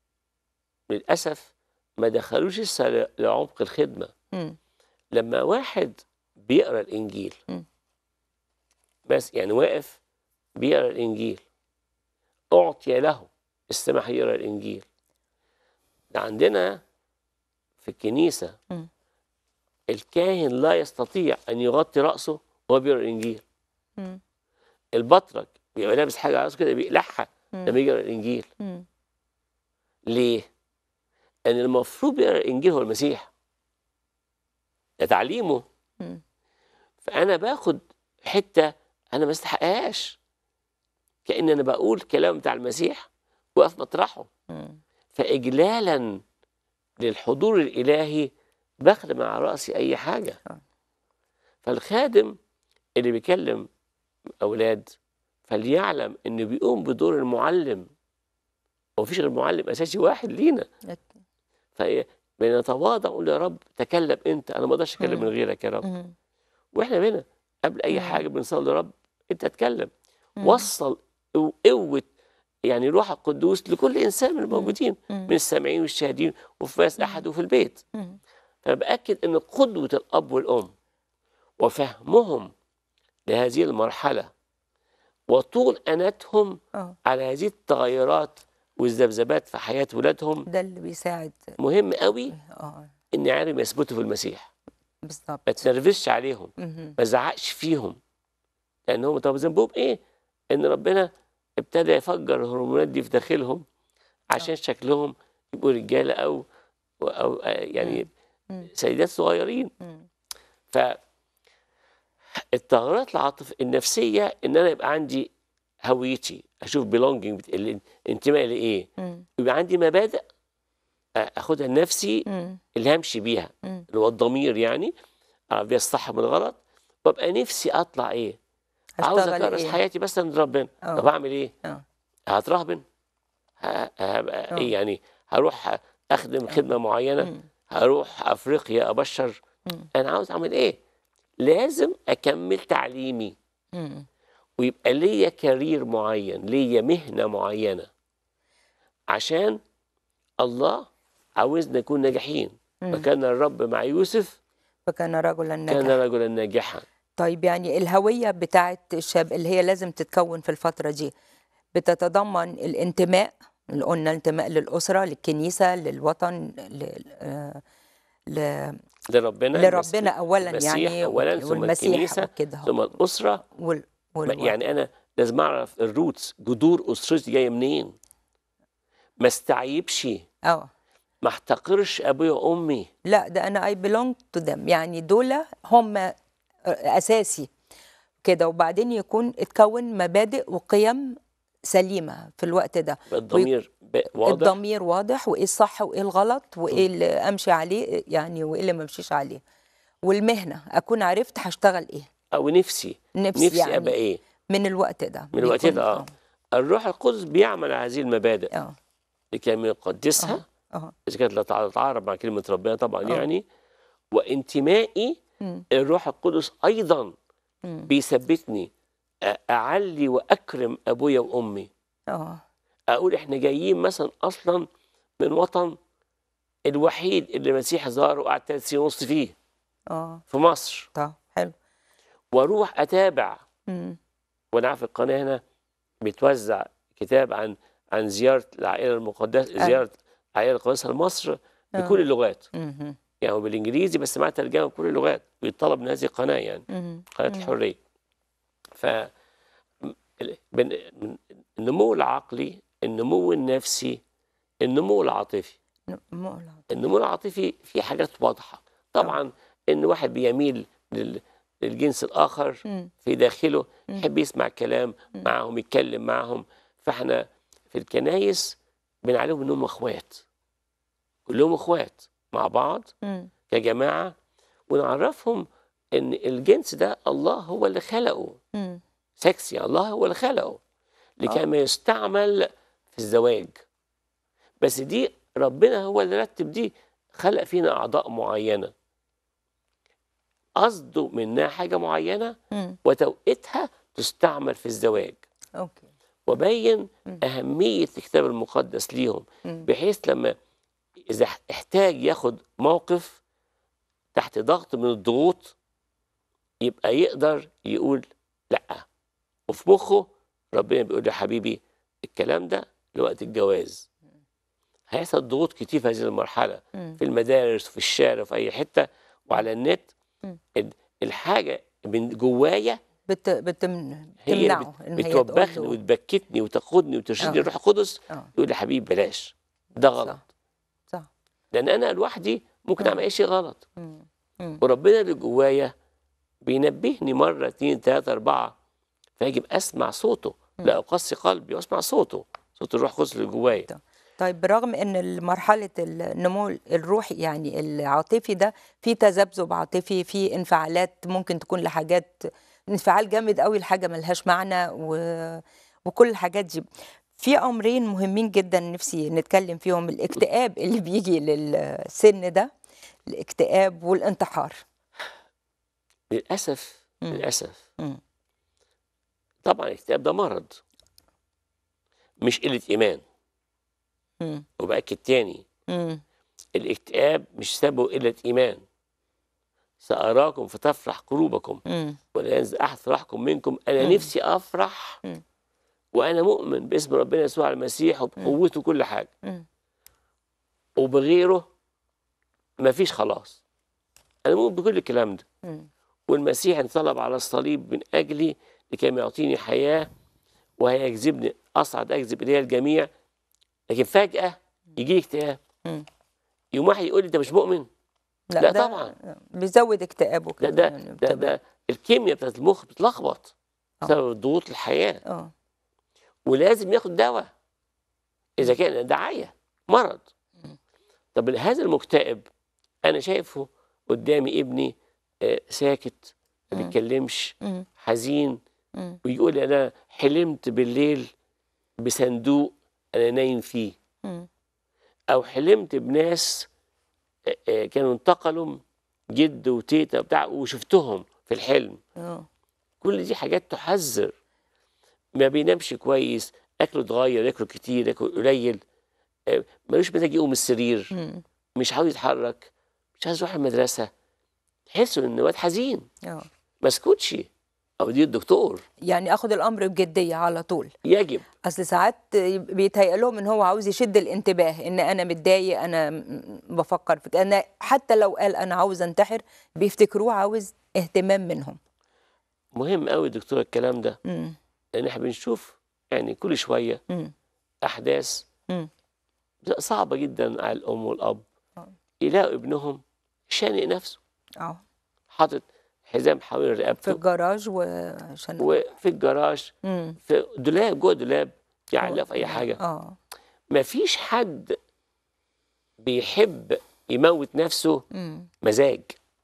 للاسف ما دخلوش لسه ل- لعمق الخدمه مم. لما واحد بيقرا الانجيل مم. بس يعني واقف بيقرا الانجيل اعطي له السماح يقرا الانجيل ده عندنا في الكنيسه مم. الكاهن لا يستطيع ان يغطي راسه وهو بيقرا الانجيل مم. البطرك بيبقى لابس حاجه على راسه كده بيقلعها مم. لما يجي يقرا الانجيل مم. ليه؟ لأن المفروض يقرا الإنجيل هو المسيح. ده تعليمه. مم. فأنا باخد حتة أنا ما استحقهاش. كأن أنا بقول كلام بتاع المسيح وقف مطرحه. مم. فإجلالا للحضور الإلهي بخدم على رأسي أي حاجة. آه. فالخادم اللي بيكلم أولاد فليعلم إنه بيقوم بدور المعلم. ومفيش غير معلم أساسي واحد لينا. فبنتواضع ونقول يا رب تكلم انت انا ما اقدرش اتكلم مم. من غيرك يا رب مم. واحنا هنا قبل اي مم. حاجه بنصلي يا رب انت اتكلم مم. وصل قو- قوه يعني روح القدوس لكل انسان من الموجودين مم. من السامعين والشاهدين وفي ماس احد وفي البيت مم. فانا باكد ان قدوه الاب والام وفهمهم لهذه المرحله وطول اناتهم اه على هذه التغيرات والذبذبات في حياه ولادهم ده اللي بيساعد مهم قوي اه ان يعرفوا يثبتوا في المسيح بالظبط ما تنرفزش عليهم مهم. ما تزعقش فيهم لان هم طب ذنبهم ايه؟ ان ربنا ابتدى يفجر الهرمونات دي في داخلهم عشان شكلهم يبقوا رجاله او او آه، يعني مم. سيدات صغيرين مم. ف التغيرات العاطفيه النفسيه ان انا يبقى عندي هويتي اشوف بيلونجينج الانتماء لايه مم. يبقى عندي مبادئ آه، اخدها لنفسي مم. اللي همشي بيها مم. اللي هو الضمير يعني اعرف بيها الصح من الغلط وابقى نفسي اطلع ايه عاوز هشتغل اكرس ايه حياتي بس عند ربنا اه طب اعمل ايه اه هترهبن ه- هبقى اه ايه يعني هروح اخدم اه خدمه معينه مم. هروح افريقيا ابشر مم. انا عاوز اعمل ايه لازم اكمل تعليمي مم. ويبقى ليا كارير معين ليا مهنه معينه عشان الله عاوزنا نكون ناجحين مم. فكان الرب مع يوسف فكان رجلا كان ناجحا رجلا ناجحا طيب يعني الهوية بتاعت الشاب اللي هي لازم تتكون في الفترة دي بتتضمن الانتماء اللي قلنا الانتماء للأسرة للكنيسة للوطن ل... آه، ل... لربنا المس- لربنا أولا المسيح يعني اولا ثم والمسيح الكنيسه وكده ثم الاسره وال... ما- والوطن يعني انا لازم اعرف الروتس جذور اسرتي جايه منين ما استعيبش اه ما احتقرش ابويا وامي لا ده انا I belong to them يعني دول هم اساسي كده وبعدين يكون اتكون مبادئ وقيم سليمه في الوقت ده يبقى الضمير ب- واضح الضمير واضح وايه الصح وايه الغلط وايه اللي امشي عليه يعني وايه اللي ما امشيش عليه والمهنه اكون عرفت هشتغل ايه او نفسي نفسي, نفسي يعني ابقى ايه من الوقت ده من الوقت بيكون- ده اه الروح القدس بيعمل على هذه المبادئ اه لكي اه يقدسها اه اذا كانت لا تتعارض مع كلمه ربنا طبعا اه يعني وانتمائي مم، الروح القدس ايضا مم، بيثبتني أ- اعلي واكرم ابويا وامي اه اقول احنا جايين مثلا اصلا من وطن الوحيد اللي المسيح ظهر وقعد ثلاث سنين ونص فيه اه في مصر طب حلو واروح اتابع مم، وانا عارف القناه هنا بتوزع كتاب عن عن زياره العائله المقدسه اه زياره العائله المقدسه لمصر اه بكل اللغات مهم، يعني هو بالانجليزي بس مع ترجمه بكل اللغات بيطلب من هذه القناه يعني مهم، قناه مم، الحريه ف ال- بن- من- النمو العقلي النمو النفسي النمو العاطفي نمو العاطفة. النمو العاطفي في حاجات واضحه اه طبعا ان واحد بيميل لل- للجنس الاخر مم، في داخله مم، يحب يسمع كلام مم، معهم يتكلم معهم فاحنا في الكنايس بنعلمهم انهم اخوات كلهم اخوات مع بعض مم، كجماعه ونعرفهم ان الجنس ده الله هو اللي خلقه مم، سكسي الله هو اللي خلقه لكي اه ما يستعمل في الزواج بس دي ربنا هو اللي رتب دي خلق فينا اعضاء معينه قصده منها حاجه معينه مم، وتوقيتها تستعمل في الزواج اوكي وبين مم، أهمية الكتاب المقدس ليهم مم، بحيث لما إذا احتاج ياخد موقف تحت ضغط من الضغوط يبقى يقدر يقول لأ وفي مخه ربنا بيقول له يا حبيبي الكلام ده لوقت الجواز هيحصل ضغوط كتير في هذه المرحلة مم، في المدارس وفي الشارع وفي أي حتة وعلى النت مم. ال- الحاجة من جوايا بت بتم هي اللي تمنعه بت- ان هي بتوبخني تقول له وتبكتني وتقودني وترشدني اه الروح القدس اه يقول لي حبيبي بلاش ده غلط صح صح لان انا لوحدي ممكن اعمل مم، اي شيء غلط مم، مم، وربنا اللي جوايا بينبهني مره اتنين تلاته اربعه فيجب اسمع صوته لا مم. اقصي قلبي واسمع صوته صوت الروح القدس اللي جوايا طيب طيب برغم ان مرحله النمو الروحي يعني العاطفي ده في تذبذب عاطفي في انفعالات ممكن تكون لحاجات انفعال جامد قوي لحاجه ملهاش معنى و... وكل الحاجات دي في امرين مهمين جدا نفسي نتكلم فيهم الاكتئاب اللي بيجي للسن ده الاكتئاب والانتحار للاسف مم. للاسف مم. طبعا الاكتئاب ده مرض مش قله ايمان مم. وباكد تاني مم. الاكتئاب مش سببه قله ايمان ساراكم فتفرح قلوبكم مم. ولا ينزل احد فرحكم منكم انا مم. نفسي افرح مم. وانا مؤمن باسم ربنا يسوع المسيح وبقوته كل حاجه مم. وبغيره مفيش خلاص انا مؤمن بكل الكلام ده مم. والمسيح انصلب على الصليب من اجلي لكي ما يعطيني حياه وهيجذبني اصعد اجذب الي الجميع لكن فجاه يجي لي اكتئاب مم. يوم واحد يقول لي انت مش مؤمن لا, لا ده طبعا. بيزود اكتئابه ده كده ده يعني ده, بتبقى- ده الكيمياء بتاعت المخ بتلخبط آه. بسبب ضغوط الحياه اه ولازم ياخد دواء اذا كان دعايه مرض مم. طب هذا المكتئب انا شايفه قدامي ابني آه، ساكت ما مم. بيتكلمش مم. حزين مم. ويقول انا حلمت بالليل بصندوق انا نايم فيه مم. او حلمت بناس آه، آه، كانوا انتقلوا جد وتيتا بتاع وشفتهم في الحلم اه كل دي حاجات تحذر ما بينامش كويس اكله اتغير ياكل كتير ياكل قليل آه، ملوش مزاج يقوم من السرير مم. مش عاوز يتحرك مش عايز يروح المدرسه تحسوا ان الواد حزين اه ما اسكتش او دي الدكتور يعني اخد الامر بجديه على طول يجب اصل ساعات بيتهيأ لهم ان هو عاوز يشد الانتباه ان انا متضايق انا م- بفكر في انا حتى لو قال انا عاوز انتحر بيفتكروه عاوز اهتمام منهم مهم قوي دكتور الكلام ده مم. لان احنا بنشوف يعني كل شويه مم. احداث مم. صعبه جدا على الام والاب آه. يلاقوا ابنهم شانق نفسه اه حاطط حزام حوالين في رقبته الجراج وعشان وفي الجراج مم. في دولاب جوه دولاب يعلق في اي حاجه اه ما فيش حد بيحب يموت نفسه مم. مزاج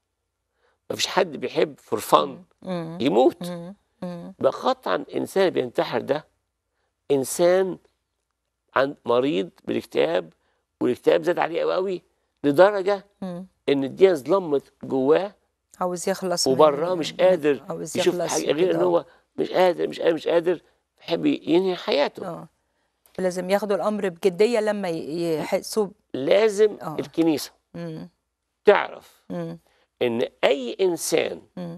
ما فيش حد بيحب فور فن مم. يموت مم. مم. بقى قطعا انسان بينتحر ده انسان عند مريض بالاكتئاب والاكتئاب زاد عليه قوي قوي لدرجه مم. ان الدنيا ظلمت جواه عاوز يخلص من- وبراه مش قادر عاوز يشوف يخلص حاجه غير ان كده. هو مش قادر مش قادر مش قادر يحب ينهي حياته اه لازم ياخدوا الامر بجديه لما ي- يحسوا لازم آه. الكنيسه مم. تعرف مم. ان اي انسان مم.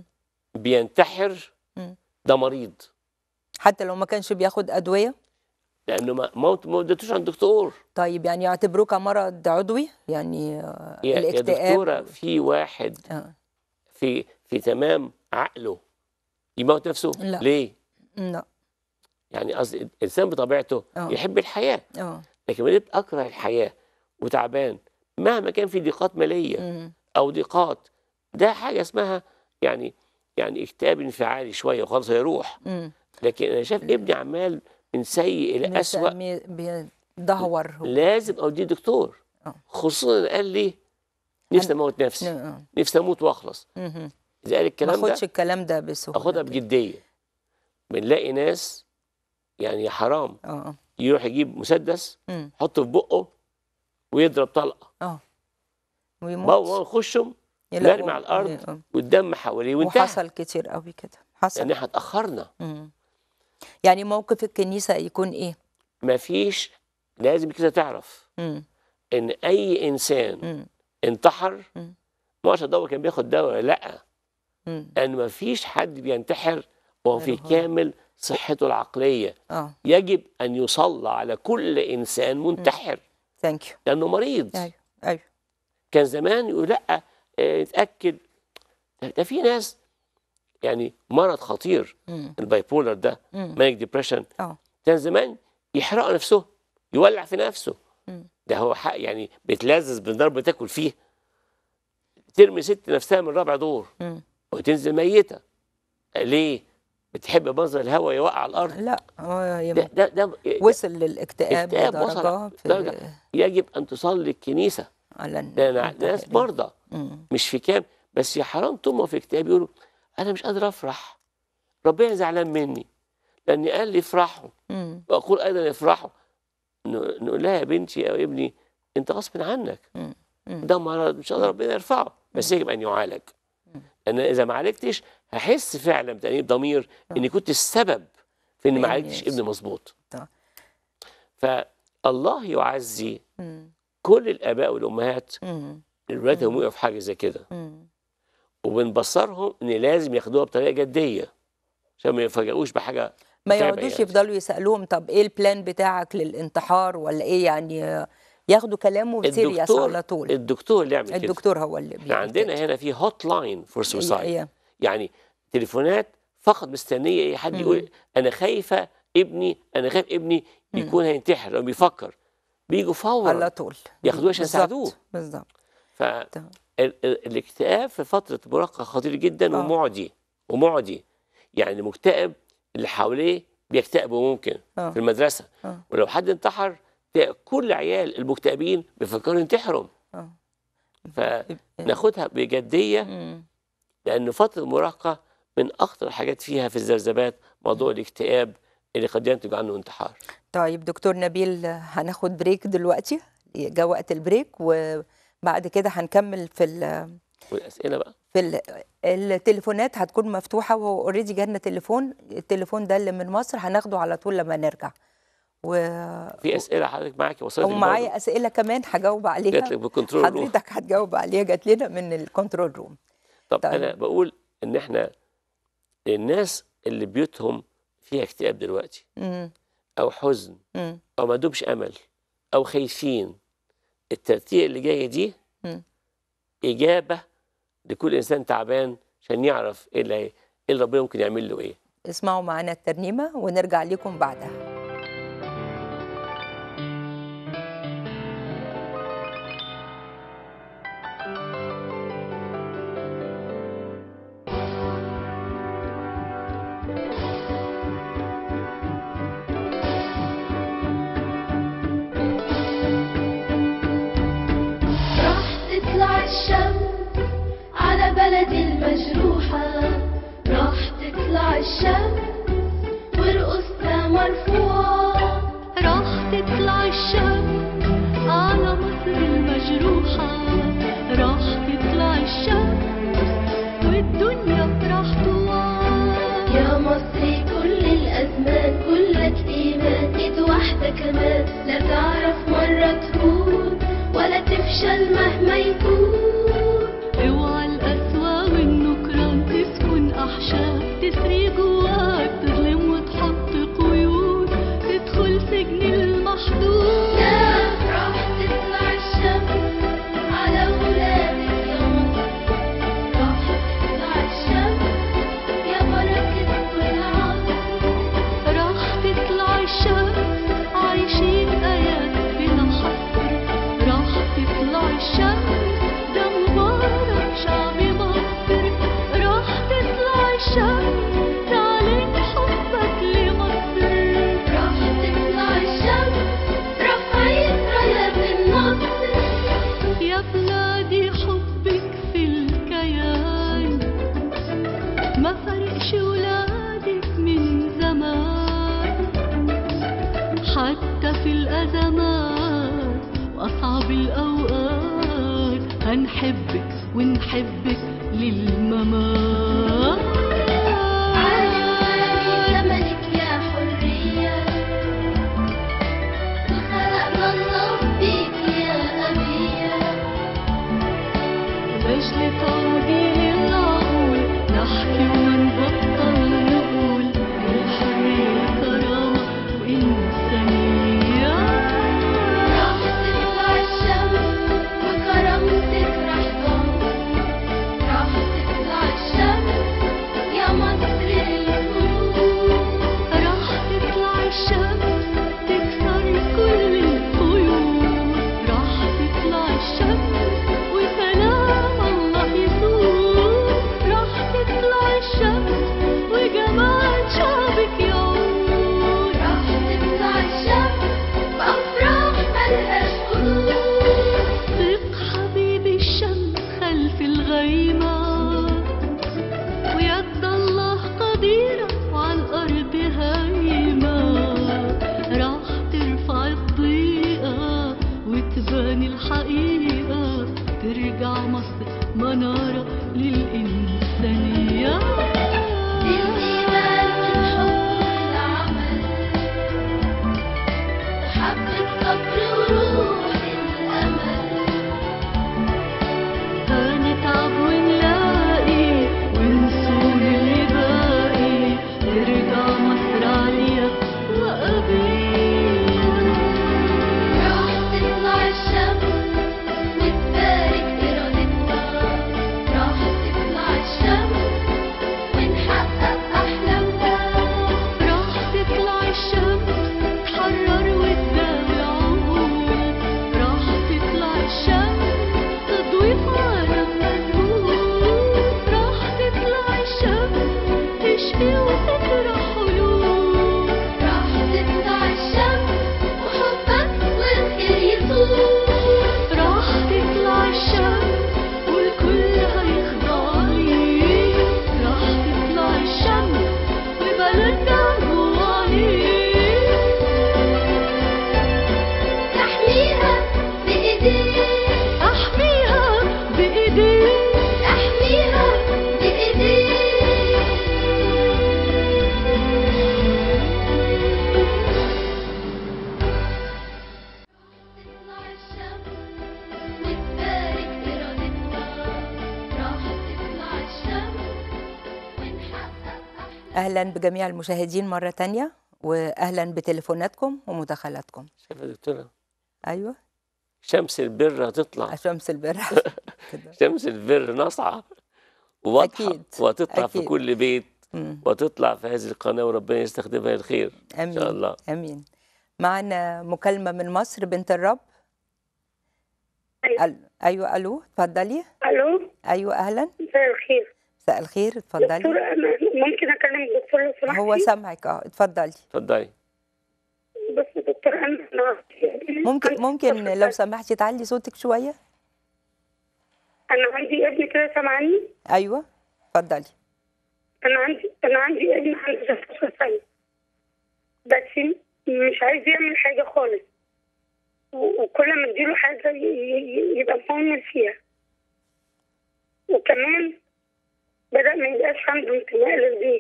بينتحر مم. ده مريض حتى لو ما كانش بياخد ادويه لانه ما موت ما ودتوش عند دكتور طيب يعني يعتبروه كمرض عضوي يعني آه، يا, يا الاكتئاب دكتوره في واحد آه. في في تمام عقله يموت نفسه لا. ليه لا يعني قصدي الانسان بطبيعته آه. يحب الحياه اه لكن ما يبقى اكره الحياه وتعبان مهما كان في ضيقات ماليه مم. او ضيقات ده حاجه اسمها يعني يعني اكتئاب انفعالي شويه وخلاص هيروح مم. لكن انا شايف ابني عمال من سيء الى اسوء بنسميه- بيدهور هو. لازم اوديه دكتور آه. خصوصا إن قال لي نفسي اموت نفسي آه. نفسي اموت واخلص مهم. اذا قال ما الكلام ده اخدش الكلام ده بسهوله اخدها كده. بجديه بنلاقي ناس يعني حرام اه يروح يجيب مسدس مم. يحطه في بقه ويضرب طلقه اه بابا ويموت نخشهم يلاقوا- مرمي على الارض آه. والدم حواليه وانتهى وحصل كتير قوي كده حصل يعني احنا اتاخرنا مم. يعني موقف الكنيسه يكون ايه مفيش لازم كده تعرف مم. ان اي انسان مم. انتحر مم. ما عشان دواء كان بياخد دواء ولا لا مم. لان مفيش حد بينتحر وهو في غير هو. كامل صحته العقليه اه يجب ان يصلى على كل انسان منتحر ثانك يو لانه مريض ايوه ايوه كان زمان يقول لا اه، اتاكد ده, ده في ناس يعني مرض خطير مم. الباي بولر ده مم. مانيك ديبريشن اه كان زمان يحرق نفسه يولع في نفسه مم. ده هو حق يعني بتلذذ بالنار بتاكل فيه ترمي ست نفسها من رابع دور مم. وتنزل ميته ليه؟ بتحب منظر الهواء يوقع على الارض لا هو ده يم- ده, ده وصل للاكتئاب اكتئاب وصل لدرجه في درجة. يجب ان تصلي الكنيسه على لان ناس المنتحرين. مرضى مم. مش في كام بس يا حرام طول ما في اكتئاب يقولوا انا مش قادر افرح ربنا زعلان مني لاني قال لي افرحوا مم. واقول ايضا افرحوا ن- نقول لها يا بنتي او ابني انت غصب عنك مم. مم. ده مرض ان شاء الله ربنا يرفعه بس يجب ان يعالج لان اذا ما عالجتش هحس فعلا بتانيب ضمير اني كنت السبب في اني ما بإني عالجتش يس- ابني مظبوط طبعا. فالله يعزي مم. كل الاباء والامهات مم. اللي ولادهم وقعوا في حاجه زي كده مم. وبنبصرهم ان لازم ياخدوها بطريقه جديه عشان ما يفاجئوش بحاجه ما متعبة يقعدوش يعني. يفضلوا يسالوهم طب ايه البلان بتاعك للانتحار ولا ايه يعني آه، ياخدوا كلامه سيريس الدكتور على طول الدكتور اللي يعمل كده الدكتور هو اللي احنا بيعمل عندنا كده. هنا في هوت لاين فور سوسايد إيه. يعني تليفونات فقط مستنيه اي حد يقول انا خايفه ابني انا خايف ابني يكون هينتحر او بيفكر بيجوا فورا على طول ياخدوه عشان بالظبط، يساعدوه. بالظبط تمام. فالاكتئاب في فتره المراهقه خطير جدا آه. ومعدي ومعدي يعني مكتئب اللي حواليه بيكتئبوا ممكن آه. في المدرسه آه. ولو حد انتحر تلاقي كل عيال المكتئبين بيفكروا ينتحروا آه. فناخدها بجديه مم. لأن فترة المراهقة من أخطر الحاجات فيها في الذبذبات موضوع الاكتئاب اللي قد ينتج عنه انتحار طيب دكتور نبيل هناخد بريك دلوقتي جاء وقت البريك وبعد كده هنكمل في ال والاسئله بقى في ال التليفونات هتكون مفتوحه وهو اوريدي جالنا تليفون التليفون ده اللي من مصر هناخده على طول لما نرجع و في اسئله حضرتك معاكي وصلت ومعايا اسئله كمان هجاوب عليها جات لك بالكنترول روم حضرتك هتجاوب عليها جات لنا من الكنترول روم طب طيب. انا بقول ان احنا الناس اللي بيوتهم فيها اكتئاب دلوقتي امم او حزن امم او ما عندهمش امل او خايفين الترتيب اللي جايه دي مم. اجابه لكل انسان تعبان عشان يعرف ايه اللي ايه اللي ربنا ممكن يعمل له ايه اسمعوا معانا الترنيمه ونرجع لكم بعدها راح تطلع الشمس على بلدي المجروحة راح تطلع الشمس ورقصتها مرفوعة راح تطلع الشمس على مصر المجروحة راح تطلع الشمس والدنيا راح توعى يا مصري كل الأزمان كلك إيمان إيد واحدة كمان لا تعرف مرة تهون ولا تفشل مهما يكون اوعى القسوة والنكران تسكن أحشاء تسري جواك تظلم وتحط قيود تدخل سجن المحدود لا راح تطلع الشمس على ولادك يا مصر راح تطلع الشمس يا بركة كل عصر راح تطلع الشمس عايشين آيات بلا حصر راح تطلع الشمس ده مبارك شعب مصر راح تطلع الشمس تعلن حبك لمصر راح تطلع الشمس رفعت رايات النصر يا بلادي حبك في الكيان ما فرقش ولادك من زمان حتى في الأزمات وأصعب الأوقات هنحبك ونحبك للممات عالي زمنك يا حرية خلقنا الله بيك يا أبية لاجل تعديل العقول نحكي وما نبطل نقول الحرية كرامة وإنسانية راح تطلع الشمس وكرامتك راح تنصر راح تطلع الشمس يا مصر الفنون راح تطلع الشمس تكسر كل القيود راح تطلع الشمس وسلام الله يسوع راح تطلع الشمس وجمال شعبك يعود راح تطلع الشمس بأفراح ملهاش حدود ثق حبيبي الشمس خلف الغيمة ويد الله قديرة وعلى الأرض هايمة راح ترفع الضيقة وتبان الحقيقة ترجع مصر منارة للإنسانية للإيمان والحب والعمل وحبة صبر وروح الأمل هنتعب ونلاقي ونصون اللي باقي ترجع مصر عليا وأبينا راح تطلع الشمس وتبارك إرادتنا راح تطلع الشمس ونحقق أهلا بجميع المشاهدين مرة تانية وأهلا بتليفوناتكم ومداخلاتكم شايفه يا دكتوره أيوة شمس البر هتطلع شمس البر كده شمس البر ناصعه وواضحه أكيد، وهتطلع في أكيد. كل بيت مم. وتطلع في هذه القناه وربنا يستخدمها للخير آمين ان شاء الله آمين معنا مكالمة من مصر بنت الرب أيوة. أل... أيوة ألو اتفضلي الو أيوة أهلا مساء الخير مساء الخير اتفضلي دكتور انا ممكن اكلم الدكتور لو سمحتي هو سامعك اه اتفضلي اتفضلي بس يا دكتور انا أنا ممكن عندي ممكن 16 لو سنة. سمحتي تعلي صوتك شوية انا عندي ابن كده سامعني أيوة اتفضلي انا عندي انا عندي ابن عنده 16 سنه بس مش عايز يعمل حاجه خالص و- وكل ما اديله حاجه ي- ي- يبقى مهمل فيها وكمان بدأ ما يبقاش عنده انتماء للبيت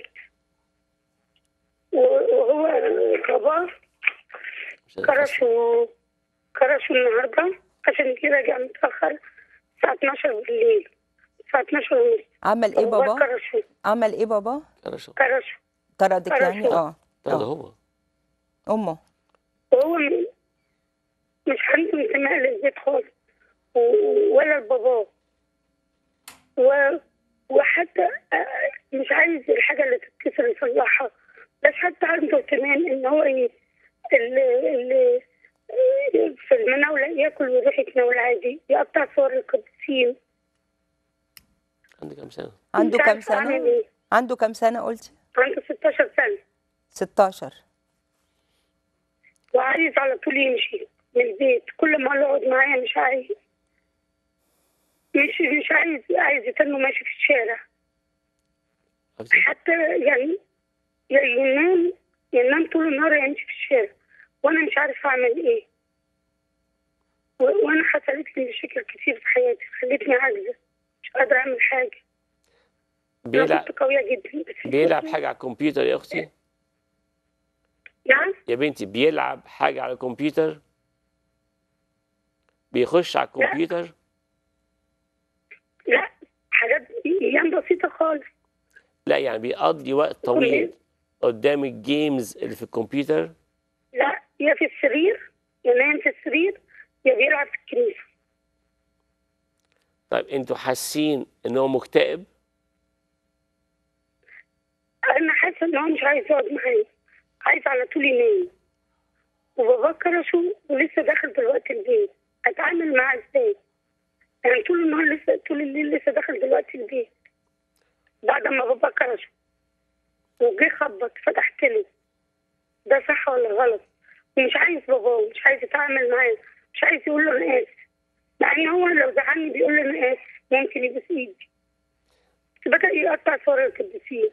و- وهو باباه مش عارف كرشوا كرشوا النهارده عشان كده جه متأخر الساعة 12 بالليل الساعة 12 ونص عمل إيه بابا بابا كرشوا عمل إيه بابا كرشه كرشوا طردك يعني كرشوا. اه ده ده آه. هو أمه وهو م- مش عنده انتماء للبيت خالص و- ولا لباباه و... وحتى آه، مش عايز الحاجة اللي تتكسر يصلحها بس حتى عنده اهتمام ان هو ي... ال... ال... في المناولة ياكل ويروح يتناول عادي يقطع صور القديسين عندك كام سنه عنده مش كام عارفة أعمل سنة؟ إيه. عنده كام سنة قلتي؟ عنده 16 سنة 16 وعايز على طول يمشي من البيت كل ما يقعد معايا مش عايز مش مش عايز عايز يتنه ماشي في الشارع حبيبتي حتى يعني يا ينام ينام طول النهار يمشي في الشارع وانا مش عارفه اعمل ايه و- وانا حصلت لي مشاكل كتير في حياتي خلتني عاجزه مش قادره اعمل حاجه انا بيلعب كنت قويه جدا بس بيلعب حاجه على الكمبيوتر يا اختي نعم يا بنتي بيلعب حاجه على الكمبيوتر بيخش على الكمبيوتر لا حاجات ايام بسيطه خالص لا يعني بيقضي وقت طويل قدام الجيمز اللي في الكمبيوتر لا يا في السرير يا نايم في السرير يا بيلعب في الكنيسه طيب انتوا حاسين ان هو مكتئب انا حاسه ان هو مش عايز يقعد معايا عايز على طول ينام وبابا كرشه ولسه داخل دلوقتي البيت اتعامل معاه ازاي يعني طول النهار لسه طول الليل لسه داخل دلوقتي البيت بعد ما بابا كرشه وجه خبط فتحت له ده صح ولا غلط ومش عايز باباه ومش عايز يتعامل معاه مش عايز يقول له انا اسف مع ان هو لو زعلني بيقول له انا اسف ممكن يبوس ايدي بس بدا يقطع صور القديسين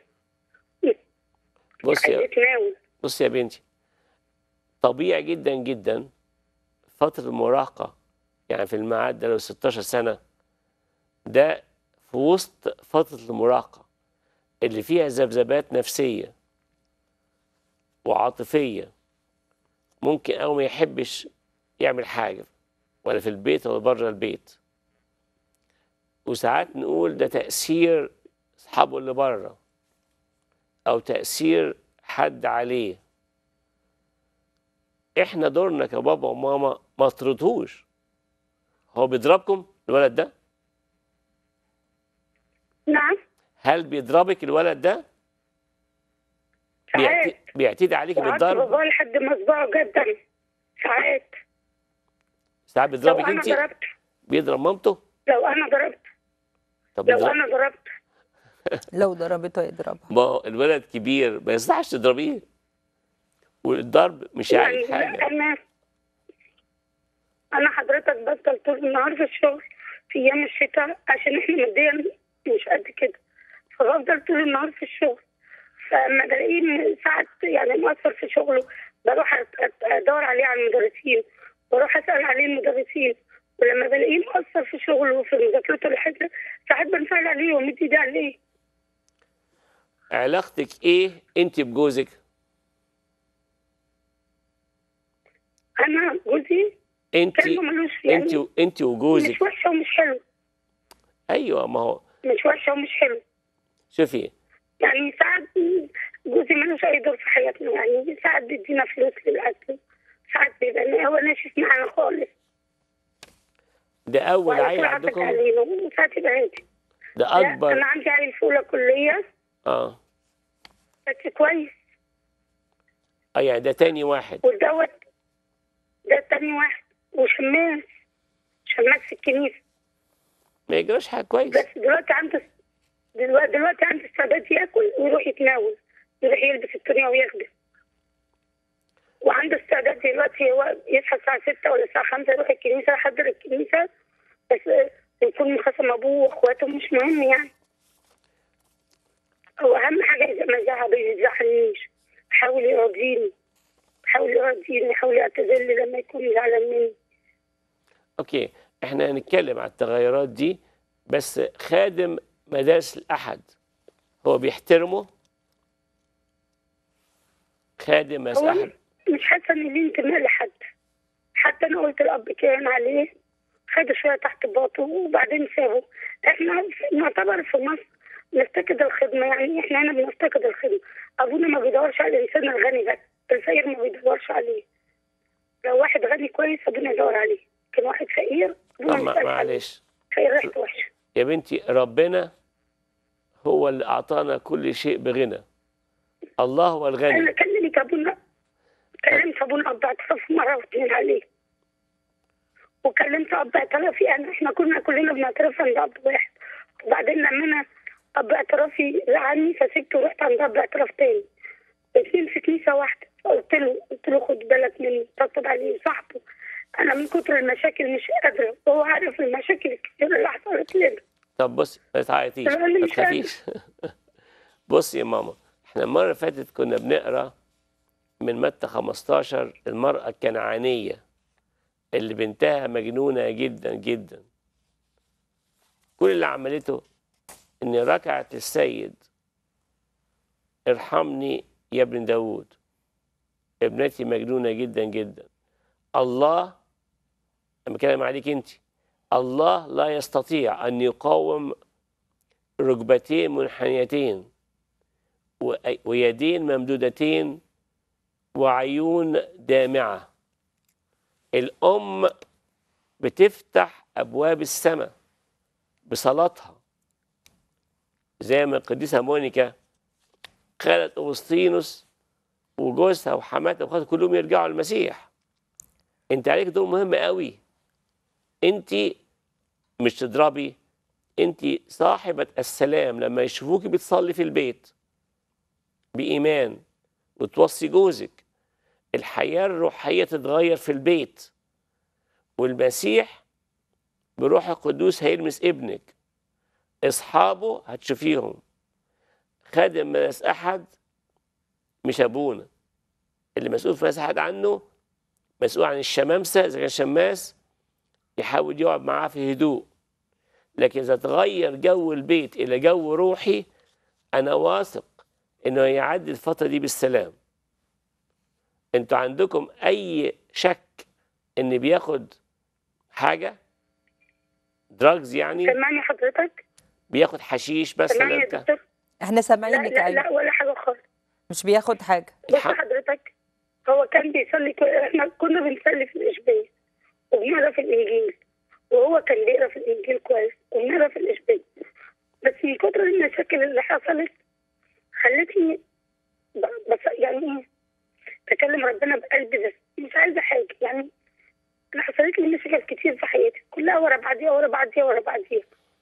بص عايز يا يتناول بص يا بنتي طبيعي جدا جدا فترة المراهقة يعني في الميعاد ده لو 16 سنة ده في وسط فترة المراهقة اللي فيها ذبذبات نفسية وعاطفية ممكن أو ما يحبش يعمل حاجة ولا في البيت ولا بره البيت وساعات نقول ده تأثير أصحابه اللي بره أو تأثير حد عليه احنا دورنا كبابا وماما ما تطردهوش هو بيضربكم الولد ده نعم هل بيضربك الولد ده ساعات بيعت- بيعتدي عليك وقعدت بالضرب بابا لحد ما صباعه جاب دم ساعات ساعات لو بيضربك انا انت ضربت بيضرب مامته لو انا ضربت طب لو بيضرب انا ضربت لو ضربته يضربها ما هو الولد كبير ما يصلحش تضربيه والضرب مش يعني يعني حاجه انا انا حضرتك بفضل طول النهار في الشغل في ايام الشتاء عشان احنا ماديا مش قد كده فبفضل طول النهار في الشغل فلما بلاقيه م- ساعات يعني مؤثر في شغله بروح أت- أت- ادور عليه على المدرسين بروح اسال عليه المدرسين ولما بلاقيه مؤثر في شغله وفي مذاكرته لحاجه ساعات بنفعل عليه ومد ايدي عليه علاقتك ايه انت بجوزك انا جوزي انت كلمه ملوش يعني انت انت وجوزك مش وحشه ومش حلو ايوه ما هو مش وحشه ومش حلو شوفي يعني ساعات جوزي ملوش اي دور في حياتنا يعني ساعات بيدينا فلوس للاكل ساعات بيبقى هو ناشف معانا خالص ده اول وعلى عيل طول عطك عندكم علينا وساعات يبقى هادي ده لا، اكبر انا عندي عيل في اولى كليه اه بس كويس اه يعني ده تاني واحد والدوت ده تاني واحد وشماس شماس في الكنيسه ما يجراش حاجه كويس بس دلوقتي عنده دلوقتي دلوقتي عنده استعداد ياكل ويروح يتناول يروح يلبس الدنيا ويخدم وعنده استعداد دلوقتي هو يصحى الساعة 6 ولا الساعة 5 يروح الكنيسة يحضر الكنيسة بس يكون مخاصم أبوه وإخواته مش مهم يعني هو أهم حاجة إذا ما زعل ما يزعلنيش حاول يراضيني حاول يراضيني حاول يعتذر لي لما يكون زعلان مني اوكي احنا هنتكلم على التغيرات دي بس خادم مدارس الاحد هو بيحترمه خادم مدارس هو الاحد مش حاسه ان ليه انتماء لحد حتى انا قلت الاب كان عليه خد شويه تحت باطه وبعدين سابه احنا في- نعتبر في مصر نفتقد الخدمه يعني احنا هنا بنفتقد الخدمه ابونا ما بيدورش على الانسان الغني بس الفقير ما بيدورش عليه لو واحد غني كويس ابونا يدور عليه لكن واحد فقير ابونا طب مش ما- عارف عليه معلش فقير ريحته وحشه يا بنتي ربنا هو اللي اعطانا كل شيء بغنى الله هو انا الغني كلمت ابونا كلمت ابونا اب اعتراف مره واثنين عليه وكلمت اب اعترافي انا احنا كنا كلنا بنعترف عند اب واحد وبعدين لما انا اب اعترافي زعلني فسبته ورحت عند اب اعتراف تاني اتنين في كنيسه واحده قلت له قلت له خد بالك مني طبطب عليه وصاحبه انا من كتر المشاكل مش قادره وهو عارف المشاكل الكتير اللي حصلت لنا طب بص ما تعيطيش أنا اللي ما مش قادرة. تخافيش بص يا ماما احنا المره اللي فاتت كنا بنقرا من متى 15 المراه الكنعانيه اللي بنتها مجنونه جدا جدا كل اللي عملته ان ركعت السيد ارحمني يا ابن داود ابنتي مجنونه جدا جدا الله لما بتكلم عليك انت الله لا يستطيع ان يقاوم ركبتين منحنيتين وأي- ويدين ممدودتين وعيون دامعه الام بتفتح ابواب السماء بصلاتها زي ما القديسه مونيكا خالة أغسطينوس وجوزها وحماتها واخواتها كلهم يرجعوا للمسيح انت عليك دور مهم قوي انت مش تضربي انت صاحبة السلام لما يشوفوكي بتصلي في البيت بإيمان وتوصي جوزك الحياة الروحية تتغير في البيت والمسيح بروح القدوس هيلمس ابنك اصحابه هتشوفيهم خادم مدرس احد مش ابونا اللي مسؤول في مدرسة احد عنه مسؤول عن الشمامسه اذا كان شماس يحاول يقعد معاه في هدوء لكن اذا تغير جو البيت الى جو روحي انا واثق انه يعدي الفتره دي بالسلام انتوا عندكم اي شك ان بياخد حاجه دراجز يعني سامعني حضرتك بياخد حشيش سامعني مثلا يا بتاع دكتور احنا لا سامعينك لا ايوه لا ولا حاجه خالص مش بياخد حاجه بص الحق. حضرتك هو كان بيصلي ك- احنا كنا بنصلي في الاشبيه وبنقرا في الانجيل وهو كان بيقرا في الانجيل كويس وبنقرا في الاشبيه بس من كتر المشاكل اللي حصلت خلتني ب- بس يعني ايه بكلم ربنا بقلبي بس مش عايزه حاجه يعني انا حصلت لي مشاكل كتير في حياتي كلها ورا بعضيها ورا بعضيها ورا بعضيها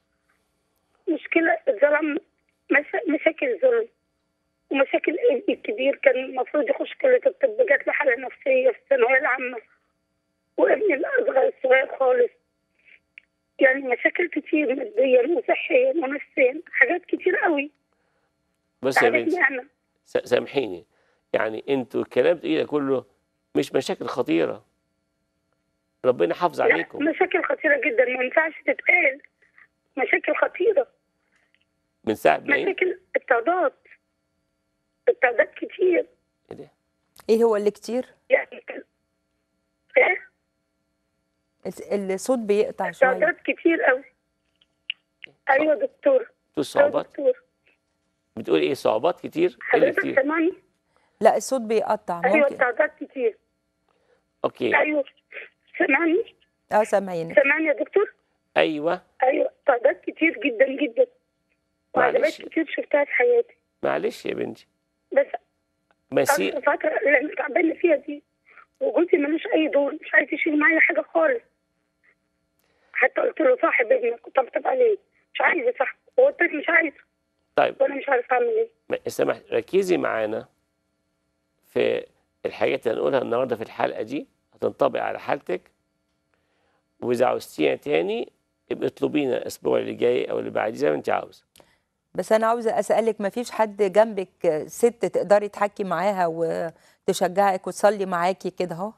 مشكله ظلم مشا- مشاكل ظلم ومشاكل ابني الكبير كان المفروض يخش كلية الطب جات له حالة نفسية في الثانوية العامة وابني الأصغر الصغير خالص يعني مشاكل كتير ماديا وصحيا ونفسيا حاجات كتير قوي بص يا بنتي تعبتني أنا س- سامحيني يعني انتوا الكلام ده إيه كله مش مشاكل خطيره ربنا حافظ لا عليكم مشاكل خطيرة جدا ما ينفعش تتقال مشاكل خطيرة من ساعه ما ايه مشاكل اضطهادات اضطهادات كتير إيه ده؟ ايه هو اللي كتير يعني كان- إيه؟ الس- الصوت بيقطع شويه اضطهادات كتير قوي أيوة دكتور انتوا أيوة الصعوبات دكتور بتقول ايه صعوبات كتير ايه اللي حضرتك كتير سامعني لا الصوت بيقطع ايوه ممكن تعداد كتير اوكي ايوه سامعني اه سامعيني سامعني يا دكتور ايوه ايوه تعداد كتير جدا جدا وعجبات معلش كتير شفتها في حياتي معلش يا بنتي بس مسي اكتر فتره اللي انا تعبانه فيها دي وجوزي ملوش اي دور مش عايز يشيل معايا حاجه خالص حتى قلت له صاحب ابنك كنت بطبطب عليه مش عايزه صاحبه هو قلت لي مش عايزه طيب وانا مش عارفه اعمل ايه ما- سمح ركزي معانا في الحاجات اللي هنقولها النهارده في الحلقه دي هتنطبق على حالتك واذا عاوزتيها تاني يبقى اطلبينا الاسبوع اللي جاي او اللي بعديه زي ما انت عاوزه بس انا عاوزه اسالك ما فيش حد جنبك آه، ست تقدري تحكي معاها وتشجعك وتصلي معاكي كده اهو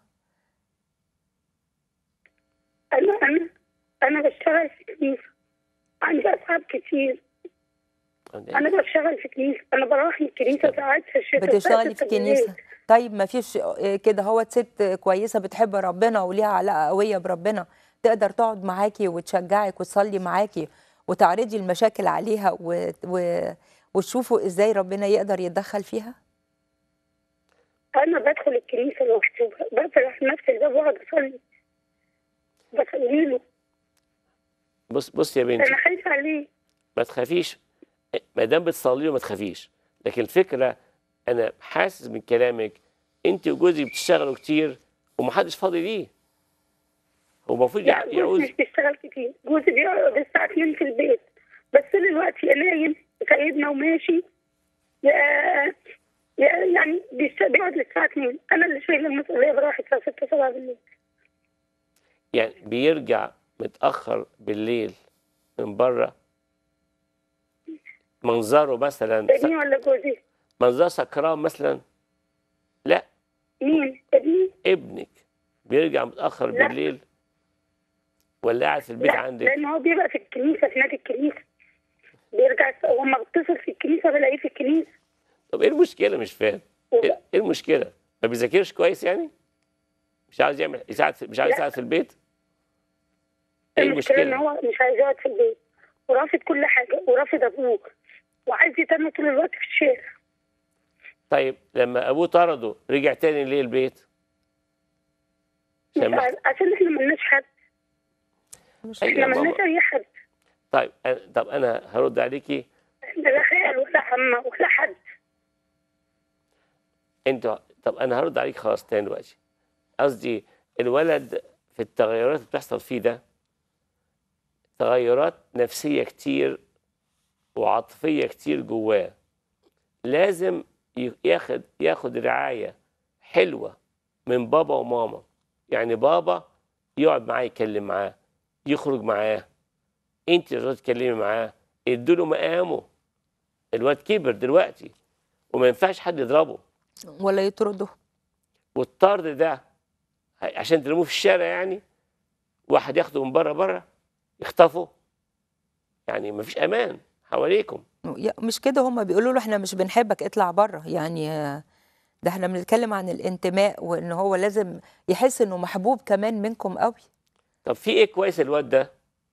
انا انا انا بشتغل في كنيسه عندي اصحاب كتير انا بشتغل في كنيسه انا بروح من الكنيسه ساعات في الشتاء بتشتغلي الساعة في 6 بالليل. كنيسه طيب ما فيش آه، كده هو ست كويسه بتحب ربنا وليها علاقه قويه بربنا تقدر تقعد معاكي وتشجعك وتصلي معاكي وتعرضي المشاكل عليها و... و... وتشوفوا ازاي ربنا يقدر يتدخل فيها انا بدخل الكنيسه لوحدي بقفل على نفسي الباب واقعد اصلي بصلي له بص بص يا بنتي انا خايفه عليه ما تخافيش ما دام بتصلي له ما تخافيش لكن الفكره انا حاسس من كلامك انت وجوزك بتشتغلوا كتير ومحدش فاضي ليه هو المفروض لا يع- جوزي يعوز مش بيشتغل كتير جوزي بيقعد الساعه 2 في البيت بس طول الوقت يا نايم سايبنا وماشي يا يا- يعني بيشت- بيقعد للساعه 2 انا اللي شايله المسؤوليه بروح الساعه 6 7 بالليل يعني بيرجع متاخر بالليل من بره منظره مثلا ابني ولا جوزي منظر سكران مثلا لا مين ابني ابنك بيرجع متاخر لا. بالليل ولا قاعد في البيت لا عندك لان هو بيبقى في الكنيسه في نادي الكنيسه بيرجع الس- ولما بتصل في الكنيسه بلاقيه في الكنيسه طب ايه المشكله مش فاهم وب- ايه إيه المشكله ما بيذاكرش كويس يعني مش عاوز يعمل يساعد في... مش عاوز لا. يساعد في البيت ايه المشكله ان المشكله هو مش عايز يقعد في البيت ورافض كل حاجه ورافض ابوه وعايز يتنى طول الوقت في الشارع طيب لما ابوه طرده رجع تاني ليه البيت مش عشان عارف- عشان احنا ملناش حد مش أيوة احنا يا ملناش ماما اي حد طيب أنا... طب انا هرد عليكي احنا لا خال ولا عمه ولا حد انت طب انا هرد عليك خلاص تاني دلوقتي قصدي الولد في التغيرات اللي بتحصل فيه ده تغيرات نفسية كتير وعاطفية كتير جواه لازم ي- ياخد ياخد رعاية حلوة من بابا وماما يعني بابا يقعد معاه يتكلم معاه يخرج معاه انت اللي تقعدي تتكلمي معاه اديله مقامه الواد كبر دلوقتي وما ينفعش حد يضربه ولا يطرده والطرد ده ه- عشان ترموه في الشارع يعني واحد ياخده من بره بره يخطفه يعني مفيش امان حواليكم يا- مش كده هم بيقولوا له احنا مش بنحبك اطلع بره يعني آه، ده احنا بنتكلم عن الانتماء وان هو لازم يحس انه محبوب كمان منكم قوي طب في ايه كويس الواد ده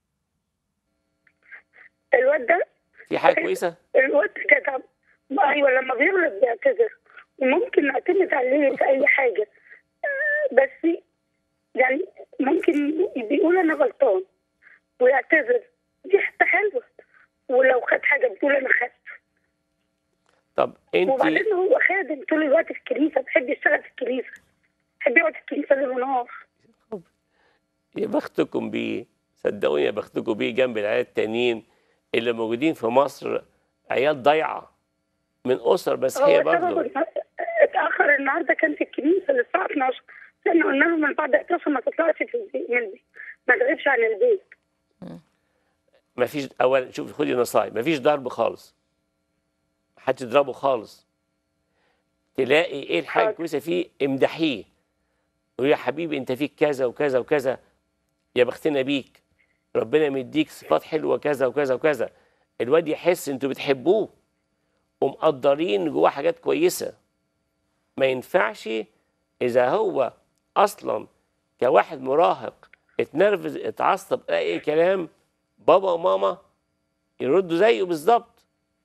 الواد ده في حاجه كويسه الواد جدع ايوه لما بيغلط بيعتذر وممكن نعتمد عليه في اي حاجه آه، بس يعني ممكن بيقول انا غلطان ويعتذر دي حته حلوه ولو خد حاجه بتقول انا خدت طب انت وبعدين هو خادم طول الوقت في الكنيسه بيحب يشتغل في الكنيسه بيحب يقعد في الكنيسه ليل ونهار يا بختكم بيه صدقوني يا بختكم بيه جنب العيال التانيين اللي موجودين في مصر عيال ضايعه من اسر مسيحيه هو برضه سبب إن- اتاخر النهارده كان في الكنيسه للساعه 12 لان قلنا له من بعد 11 ما تطلعش في البيت من البيت ما تغيبش عن البيت مفيش اولا شوف خدي نصايح مفيش ضرب خالص محدش يضربه خالص تلاقي ايه الحاجه حاضر. الكويسه فيه امدحيه قولي يا حبيبي انت فيك كذا وكذا وكذا يا بختنا بيك ربنا مديك صفات حلوه كذا وكذا وكذا الواد يحس انتوا بتحبوه ومقدرين جواه حاجات كويسه ما ينفعش اذا هو اصلا كواحد مراهق اتنرفز اتعصب اي كلام بابا وماما يردوا زيه بالظبط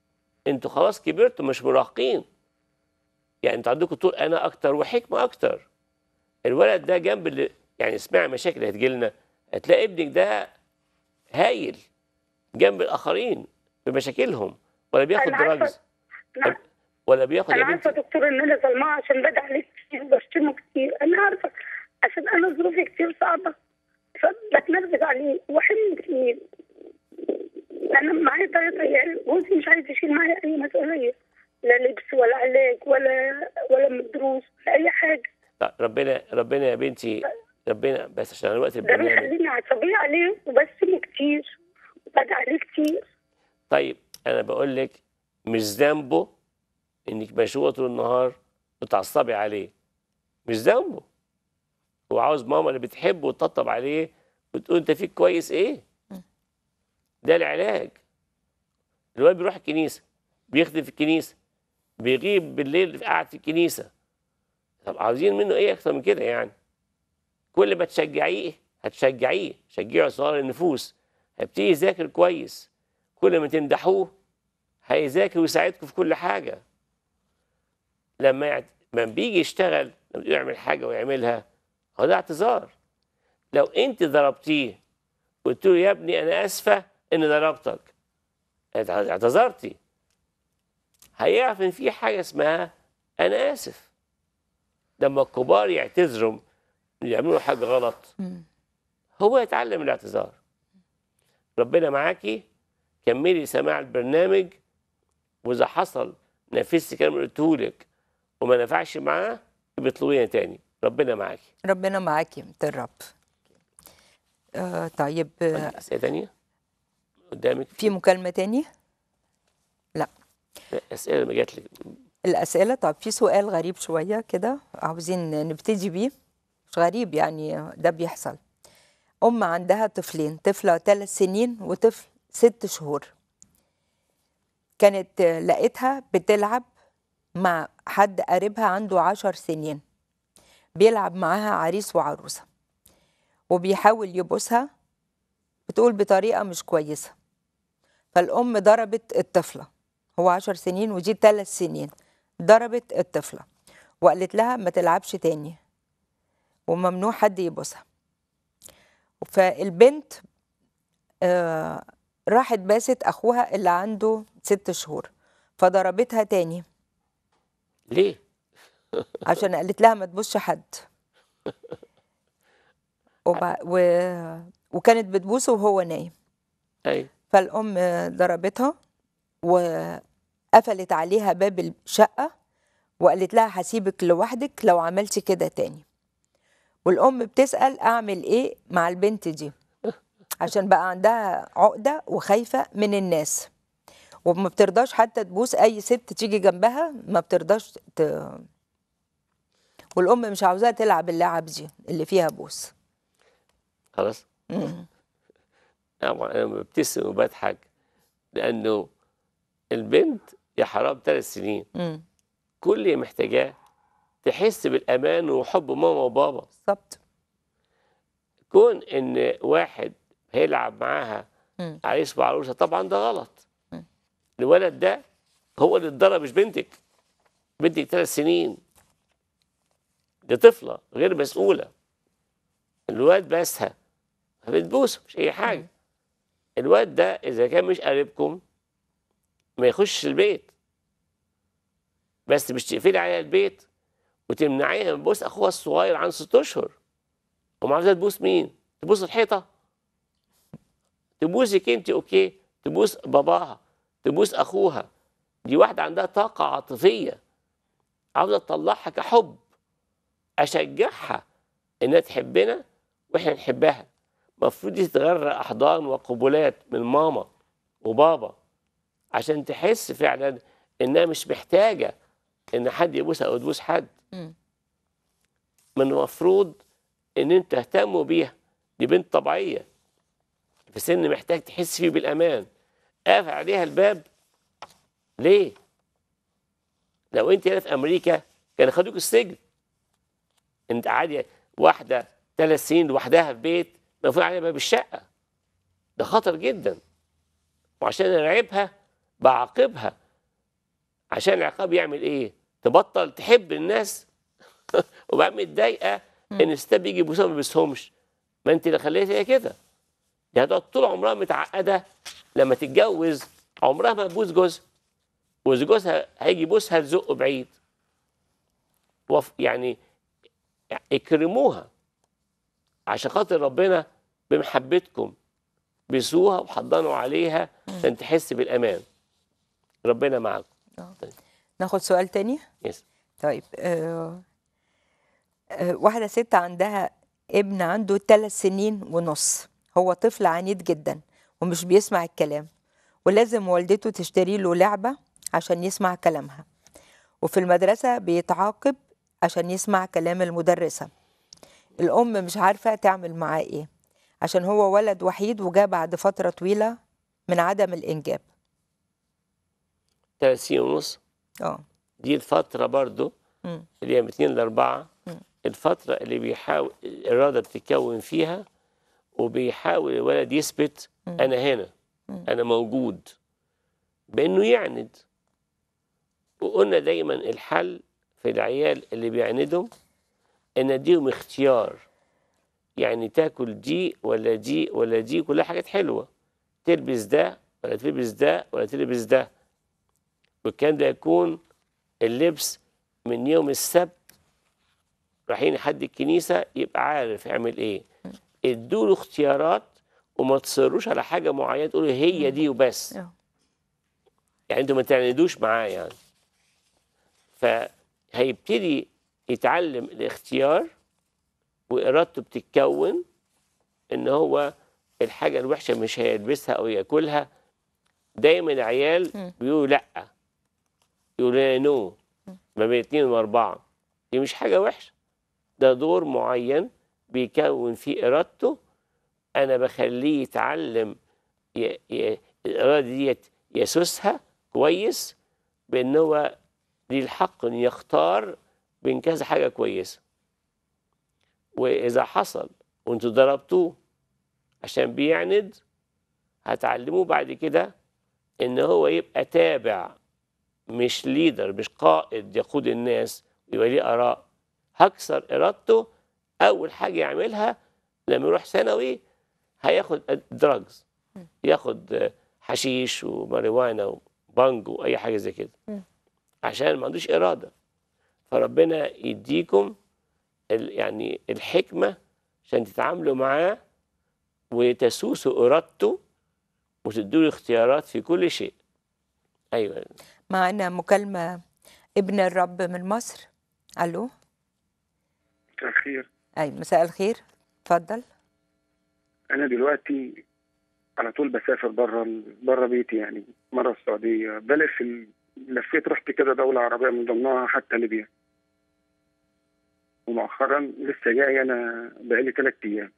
انتوا خلاص كبرتوا مش مراهقين يعني انتوا عندكم طول انا اكتر وحكمه اكتر الولد ده جنب اللي يعني اسمع المشاكل اللي هتجي لنا هتلاقي ابنك ده هايل جنب الاخرين بمشاكلهم ولا بياخد أنا عارفة. دراجز أنا- ولا بياخد انا يا عارفه بنتي دكتور ان انا ظلماه عشان بدأ عليه كتير وبشتمه كتير انا عارفه عشان انا ظروفي كتير صعبه فبتنرفز عليه وحمل كتير انا معايا تلات عيال جوزي مش عايز يشيل معايا اي مسؤوليه لا لبس ولا علاج ولا ولا من دروس ولا اي حاجه لا، ربنا ربنا يا بنتي ربنا بس عشان الوقت ده البرنامج بيخليني عصبيه عليه وبشتمه كتير وبدأ عليه كتير طيب انا بقول لك مش ذنبه انك مشغوله طول النهار وتعصبي عليه مش ذنبه هو عاوز ماما اللي بتحبه وتطبطب عليه وتقول انت فيك كويس ايه ده العلاج الواد بيروح الكنيسه بيخدم في الكنيسه بيغيب بالليل قاعد في الكنيسه طب عاوزين منه ايه اكتر من كده يعني كل ما تشجعيه هتشجعيه شجعه صغار النفوس هيبتدي يذاكر كويس كل ما تمدحوه هيذاكر ويساعدكم في كل حاجه لما يعت... لما بيجي يشتغل لما بيجي يعمل حاجه ويعملها هو ده اعتذار لو انت ضربتيه قلت له يا ابني انا اسفه اني ضربتك اعت- اعتذرتي هيعرف ان في حاجه اسمها انا اسف لما الكبار يعتذروا يعملوا حاجه غلط هو يتعلم الاعتذار ربنا معاكي كملي سماع البرنامج واذا حصل نفذت كلام قلته لك وما نفعش معاه بيطلبيني تاني ربنا معاكي ربنا معاكي انت الرب آه طيب آه عندك اسئله تانيه قدامك في مكالمة تاني لا اسئله لما جات لك الأسئلة طب في سؤال غريب شوية كده عاوزين نبتدي بيه مش غريب يعني ده بيحصل أم عندها طفلين طفلة ثلاث سنين وطفل ست شهور كانت آه، لقيتها بتلعب مع حد قريبها عنده عشر سنين بيلعب معاها عريس وعروسة وبيحاول يبوسها بتقول بطريقة مش كويسة فالأم ضربت الطفلة هو عشر سنين ودي ثلاث سنين ضربت الطفلة وقالت لها ما تلعبش تاني وممنوع حد يبوسها فالبنت آه راحت باست أخوها اللي عنده ست شهور فضربتها تاني ليه؟ عشان قالت لها ما تبوسش حد وبع... و... وكانت بتبوسه وهو نايم ايوه فالأم ضربتها وقفلت عليها باب الشقة وقالت لها هسيبك لوحدك لو عملتي كده تاني والأم بتسأل أعمل إيه مع البنت دي عشان بقى عندها عقدة وخايفة من الناس وما بترضاش حتى تبوس أي ست تيجي جنبها ما بترضاش ت... والأم مش عاوزاها تلعب اللعب دي اللي فيها بوس خلاص طبعا انا ببتسم وبضحك لانه البنت يا حرام ثلاث سنين مم. كل اللي محتاجاه تحس بالامان وحب ماما وبابا بالظبط كون ان واحد هيلعب معاها مم. عريس وعروسه طبعا ده غلط الولد ده هو اللي اتضرب مش بنتك بنتك ثلاث سنين دي طفله غير مسؤوله الواد بسها بتبوسه مش اي حاجه الواد ده اذا كان مش قريبكم ما يخش البيت بس مش تقفلي عليها البيت وتمنعيها من بوس اخوها الصغير عن ست اشهر وما عاوزه تبوس مين؟ تبوس الحيطه تبوسك انت اوكي تبوس باباها تبوس اخوها دي واحده عندها طاقه عاطفيه عاوزه تطلعها كحب اشجعها انها تحبنا واحنا نحبها المفروض تتغرق احضان وقبلات من ماما وبابا عشان تحس فعلا انها مش محتاجه ان حد يبوسها او تبوس حد مم. من المفروض ان انت تهتموا بيها دي بنت طبيعيه في سن محتاج تحس فيه بالامان قافل عليها الباب ليه لو انت هنا في امريكا كان خدوك السجن انت عادي واحده ثلاث سنين لوحدها في بيت مقفول عليها باب الشقه ده خطر جدا وعشان ارعبها بعاقبها عشان العقاب يعمل ايه تبطل تحب الناس وبقى متضايقه ان الستات بيجي يبوسوها ما بيبوسهمش ما انت اللي خليتها هي كده دي هتقعد طول عمرها متعقده لما تتجوز عمرها ما تبوس جوزها واذا جوزها هيجي يبوسها تزقه بعيد وف يعني اكرموها عشان خاطر ربنا بمحبتكم بيسوها وحضنوا عليها عشان تحس بالامان ربنا معاكم ناخد سؤال تاني يس طيب آه آه واحدة ست عندها ابن عنده ثلاث سنين ونص هو طفل عنيد جدا ومش بيسمع الكلام ولازم والدته تشتري له لعبة عشان يسمع كلامها وفي المدرسة بيتعاقب عشان يسمع كلام المدرسة الأم مش عارفة تعمل معاه إيه عشان هو ولد وحيد وجاء بعد فترة طويلة من عدم الإنجاب ثلاث سنين ونص اه دي الفترة برضو مم. اللي هي من اتنين لأربعة مم. الفترة اللي بيحاول الإرادة بتتكون فيها وبيحاول الولد يثبت مم. أنا هنا مم. أنا موجود بإنه يعند وقلنا دايما الحل في العيال اللي بيعندهم إن أديهم اختيار يعني تاكل دي ولا دي ولا دي كلها حاجات حلوة تلبس ده ولا تلبس ده ولا تلبس ده والكلام ده يكون اللبس من يوم السبت رايحين لحد الكنيسة يبقى عارف يعمل ايه ادوا له اختيارات وما تصروش على حاجة معينة تقولوا هي دي وبس آه. يعني انتوا ما تعندوش معاه يعني فهيبتدي يتعلم الاختيار وإرادته بتتكون إن هو الحاجة الوحشة مش هيلبسها أو ياكلها دايما العيال مم. بيقولوا لأ يقولوا نو ما بين اتنين وأربعة دي مش حاجة وحشة ده دور معين بيكون فيه إرادته أنا بخليه يتعلم ي... ي... الإرادة ديت يسوسها كويس بأن هو ليه الحق إنه يختار بين كذا حاجة كويسة وإذا حصل وأنتوا ضربتوه عشان بيعند هتعلموه بعد كده إن هو يبقى تابع مش ليدر مش قائد يقود الناس ويبقى ليه آراء هكسر إرادته أول حاجة يعملها لما يروح ثانوي هياخد دراجز ياخد حشيش وماريوانا وبانجو وأي حاجة زي كده مم. عشان ما عندوش إرادة فربنا يديكم ال- يعني الحكمة عشان تتعاملوا معاه وتسوسوا إرادته وتدوا له اختيارات في كل شيء أيوة معنا مكالمة ابن الرب من مصر ألو مساء الخير أي مساء الخير اتفضل انا دلوقتي على طول بسافر بره بره بيتي يعني مره السعوديه بلف ال- لفيت رحت كده دوله عربيه من ضمنها حتى ليبيا ومؤخرا لسه جاي انا بقالي ثلاث ايام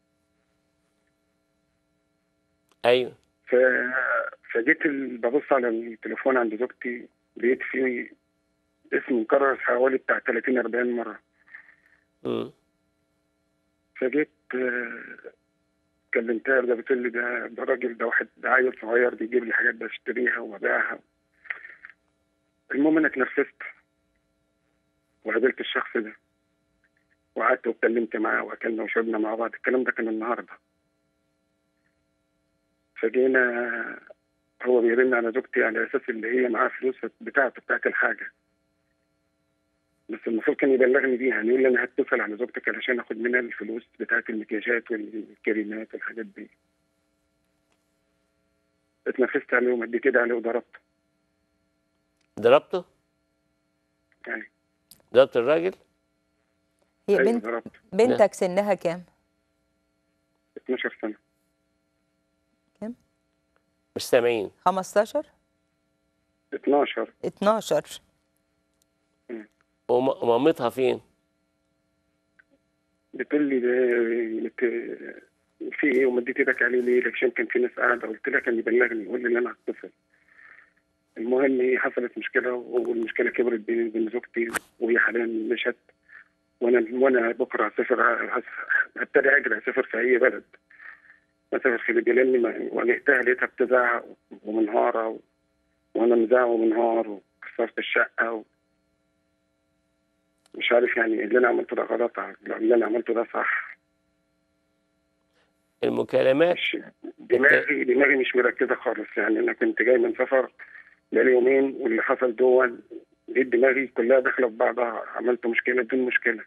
أيوة ف... فجيت ال... ببص على التليفون عند زوجتي لقيت فيه اسم مكرر حوالي بتاع 30 40 مره مم. فجيت آه، كلمتها ده بتقول لي ده ده راجل ده واحد ده عيل صغير بيجيب لي حاجات بشتريها وببيعها المهم انا اتنرفزت وقابلت الشخص ده وقعدت واتكلمت معاه واكلنا وشربنا مع بعض الكلام ده كان النهارده فجينا هو بيرن على زوجتي على اساس اللي هي معاه فلوس بتاعته بتاعت الحاجه بس المفروض كان يبلغني بيها يعني يقول لي انا هتصل على زوجتك علشان اخد منها الفلوس بتاعت المكياجات والكريمات والحاجات دي اتنفست عليه ومديت ايدي عليه وضربته ضربته يعني ضربت الراجل هي ايوه بنت ضربته بنتك سنها كام 12 سنه مش سامعين 15 12 12 وم- ومامتها فين بتقول لي ده بت... في ايه ومديت ايدك عليه ليه؟ عشان كان في ناس قاعده قلت لها كان يبلغني يقول لي ان انا هتصل المهم ايه حصلت مشكله والمشكله كبرت بيني وبين زوجتي وهي حاليا مشت وانا وانا بكره هسافر هس- هبتدي اجري اسافر في اي بلد اسافر في ليبيا لاني ما- واجهتها لقيتها بتزعق ومنهاره و... وانا مزعق ومنهار و... كسرت الشقه و... مش عارف يعني اللي انا عملته ده غلط ولا اللي انا عملته ده صح المكالمات مش دماغي دماغي مش مركزه خالص يعني انا كنت جاي من سفر بقالي يومين واللي حصل دون لقيت دماغي كلها داخله في بعضها عملت مشكله بدون مشكله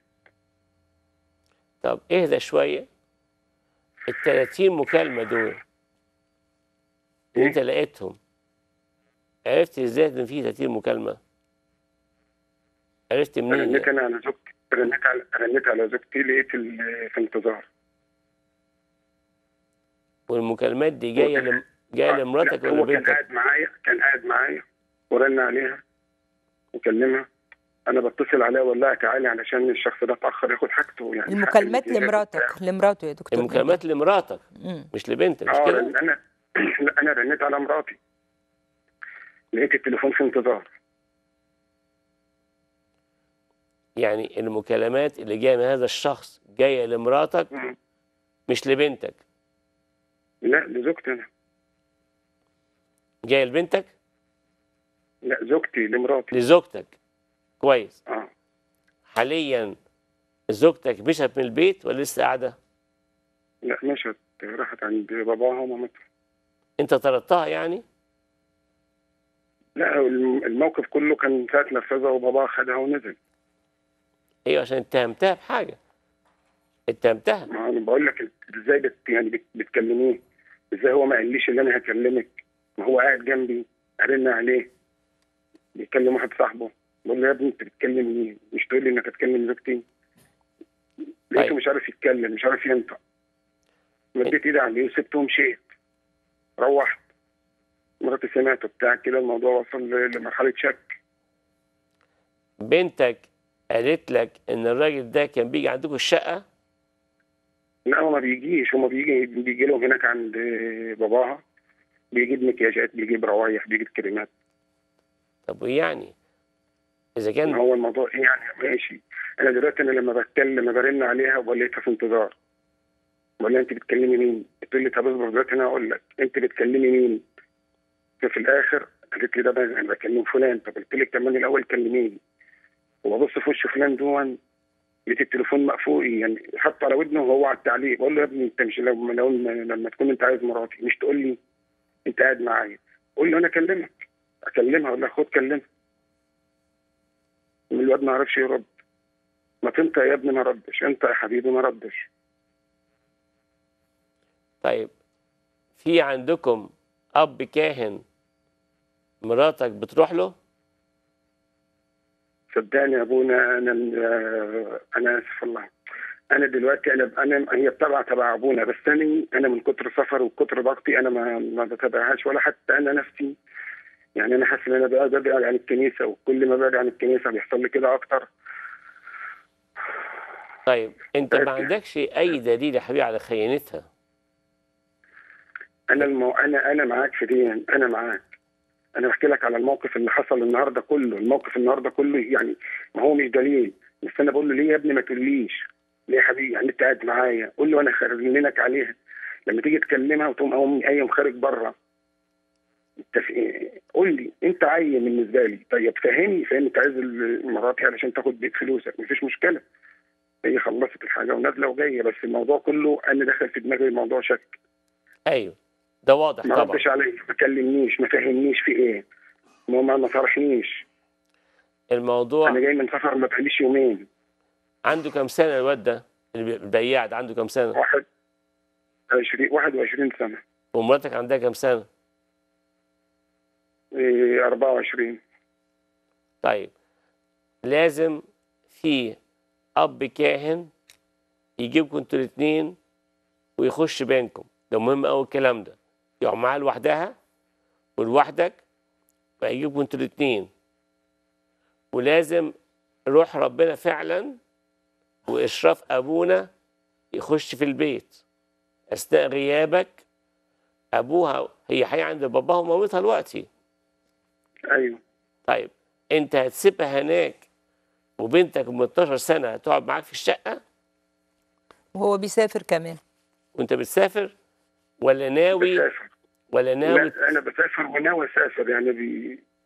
طب اهدى شويه ال 30 مكالمه دول اللي انت لقيتهم عرفت ازاي ان في 30 مكالمه عرفت منين رنيت يعني؟ انا على زوجتي رنيت على رنيت على زوجتي لقيت ال- في انتظار والمكالمات دي جايه لم... جايه لمراتك لا، ولا هو كان بنتك قاعد معايا كان قاعد معايا ورن عليها وكلمها انا بتصل عليها واقول لها تعالي علشان الشخص ده اتاخر ياخد حاجته يعني المكالمات حق الجهاز لمراتك بتاعه. لمراته يا دكتور المكالمات لمراتك مم. مش لبنتك مش اه كده لأن انا لا، انا رنيت على مراتي لقيت التليفون في انتظار يعني المكالمات اللي جايه من هذا الشخص جايه لمراتك مم. مش لبنتك لا لزوجتي انا جايه لبنتك لا زوجتي لمراتي لزوجتك كويس اه حاليا زوجتك مشت من البيت ولا لسه قاعده لا مشت راحت عند باباها ومامتها انت طردتها يعني لا الم- الموقف كله كان ساعة نفذها وباباها خدها ونزل ايوه عشان اتهمتها بحاجه اتهمتها ما انا بقول لك ازاي بت يعني بت- بتكلميه ازاي هو ما قاليش ان انا هكلمك ما هو قاعد جنبي ارن عليه بيكلم واحد صاحبه بقول له يا ابني انت بتتكلم مين مش تقول لي انك هتكلم زوجتي لقيته طيب. مش عارف يتكلم مش عارف ينطق مديت ايدي عليه وسبته ومشيت روحت مراتي سمعت وبتاع كده الموضوع وصل ل- لمرحله شك بنتك قالت لك ان الراجل ده كان بيجي عندكم الشقه لا هو ما بيجيش هو ما بيجي بيجي لهم هناك عند باباها بيجيب مكياجات بيجيب روايح بيجيب كريمات طب ويعني اذا ما كان هو الموضوع ايه يعني ماشي انا دلوقتي انا لما بتكلم لما برن عليها بقول لها في انتظار بقول لها انت بتكلمي مين؟ بتقول لي طب اصبر دلوقتي انا هقول لك انت بتكلمي مين؟ ففي الاخر قالت لي ده بقى انا بكلم فلان طب قلت لك كمان الاول كلميني وببص في وش فلان دون لقيت التليفون مقفول يعني حطه على ودنه وهو على التعليق بقول له يا ابني انت مش لو لو لما تكون انت عايز مراتي مش تقول لي انت قاعد معايا قول له انا اكلمك اكلمها اقول لها خد كلمها الواد ما عرفش يرد ما انت يا ابني ما ردش انت يا حبيبي ما ردش طيب في عندكم اب كاهن مراتك بتروح له صدقني يا ابونا انا آه، انا اسف والله انا دلوقتي انا انا هي بتابعه تبع ابونا بس انا انا من كتر سفر وكتر ضغطي انا ما ما بتابعهاش ولا حتى انا نفسي يعني انا حاسس ان انا بقى ببعد عن الكنيسه وكل ما ببعد عن الكنيسه بيحصل لي كده اكتر طيب انت ما طيب. عندكش اي دليل يا حبيبي على خيانتها انا المو... انا انا معاك في دي انا معاك انا بحكي لك على الموقف اللي حصل النهارده كله الموقف النهارده كله يعني ما هو مش دليل بس انا بقول له ليه يا ابني ما تقوليش ليه يا حبيبي يعني انت قاعد معايا قول له انا خارجينك عليها لما تيجي تكلمها وتقوم قوم قايم خارج بره انت في إيه؟ قول لي انت عايم بالنسبه لي طيب فهمني فهمني انت عايز مراتي علشان تاخد بيت فلوسك مفيش مشكله هي خلصت الحاجه ونازله وجايه بس الموضوع كله انا دخل في دماغي الموضوع شك ايوه ده واضح ما طبعا ردش عليا ما كلمنيش ما فهمنيش في ايه ما ما ما صرحنيش الموضوع انا جاي من سفر ما بقاليش يومين عنده كام سنه الواد ده اللي بي- البياع ده عنده كام سنه واحد 20 21 سنه ومراتك عندها كام سنه إيه 24 طيب لازم في اب كاهن يجيبكم انتوا الاثنين ويخش بينكم ده مهم قوي الكلام ده يقعد معاها لوحدها ولوحدك ويجيبكم انتوا الاثنين ولازم روح ربنا فعلا واشراف ابونا يخش في البيت اثناء غيابك ابوها هي حي عند باباها ومامتها دلوقتي ايوه طيب انت هتسيبها هناك وبنتك من 12 سنه هتقعد معاك في الشقه وهو بيسافر كمان وانت بتسافر ولا ناوي بسافر ولا ناوي لا انا بسافر وناوي اسافر يعني بي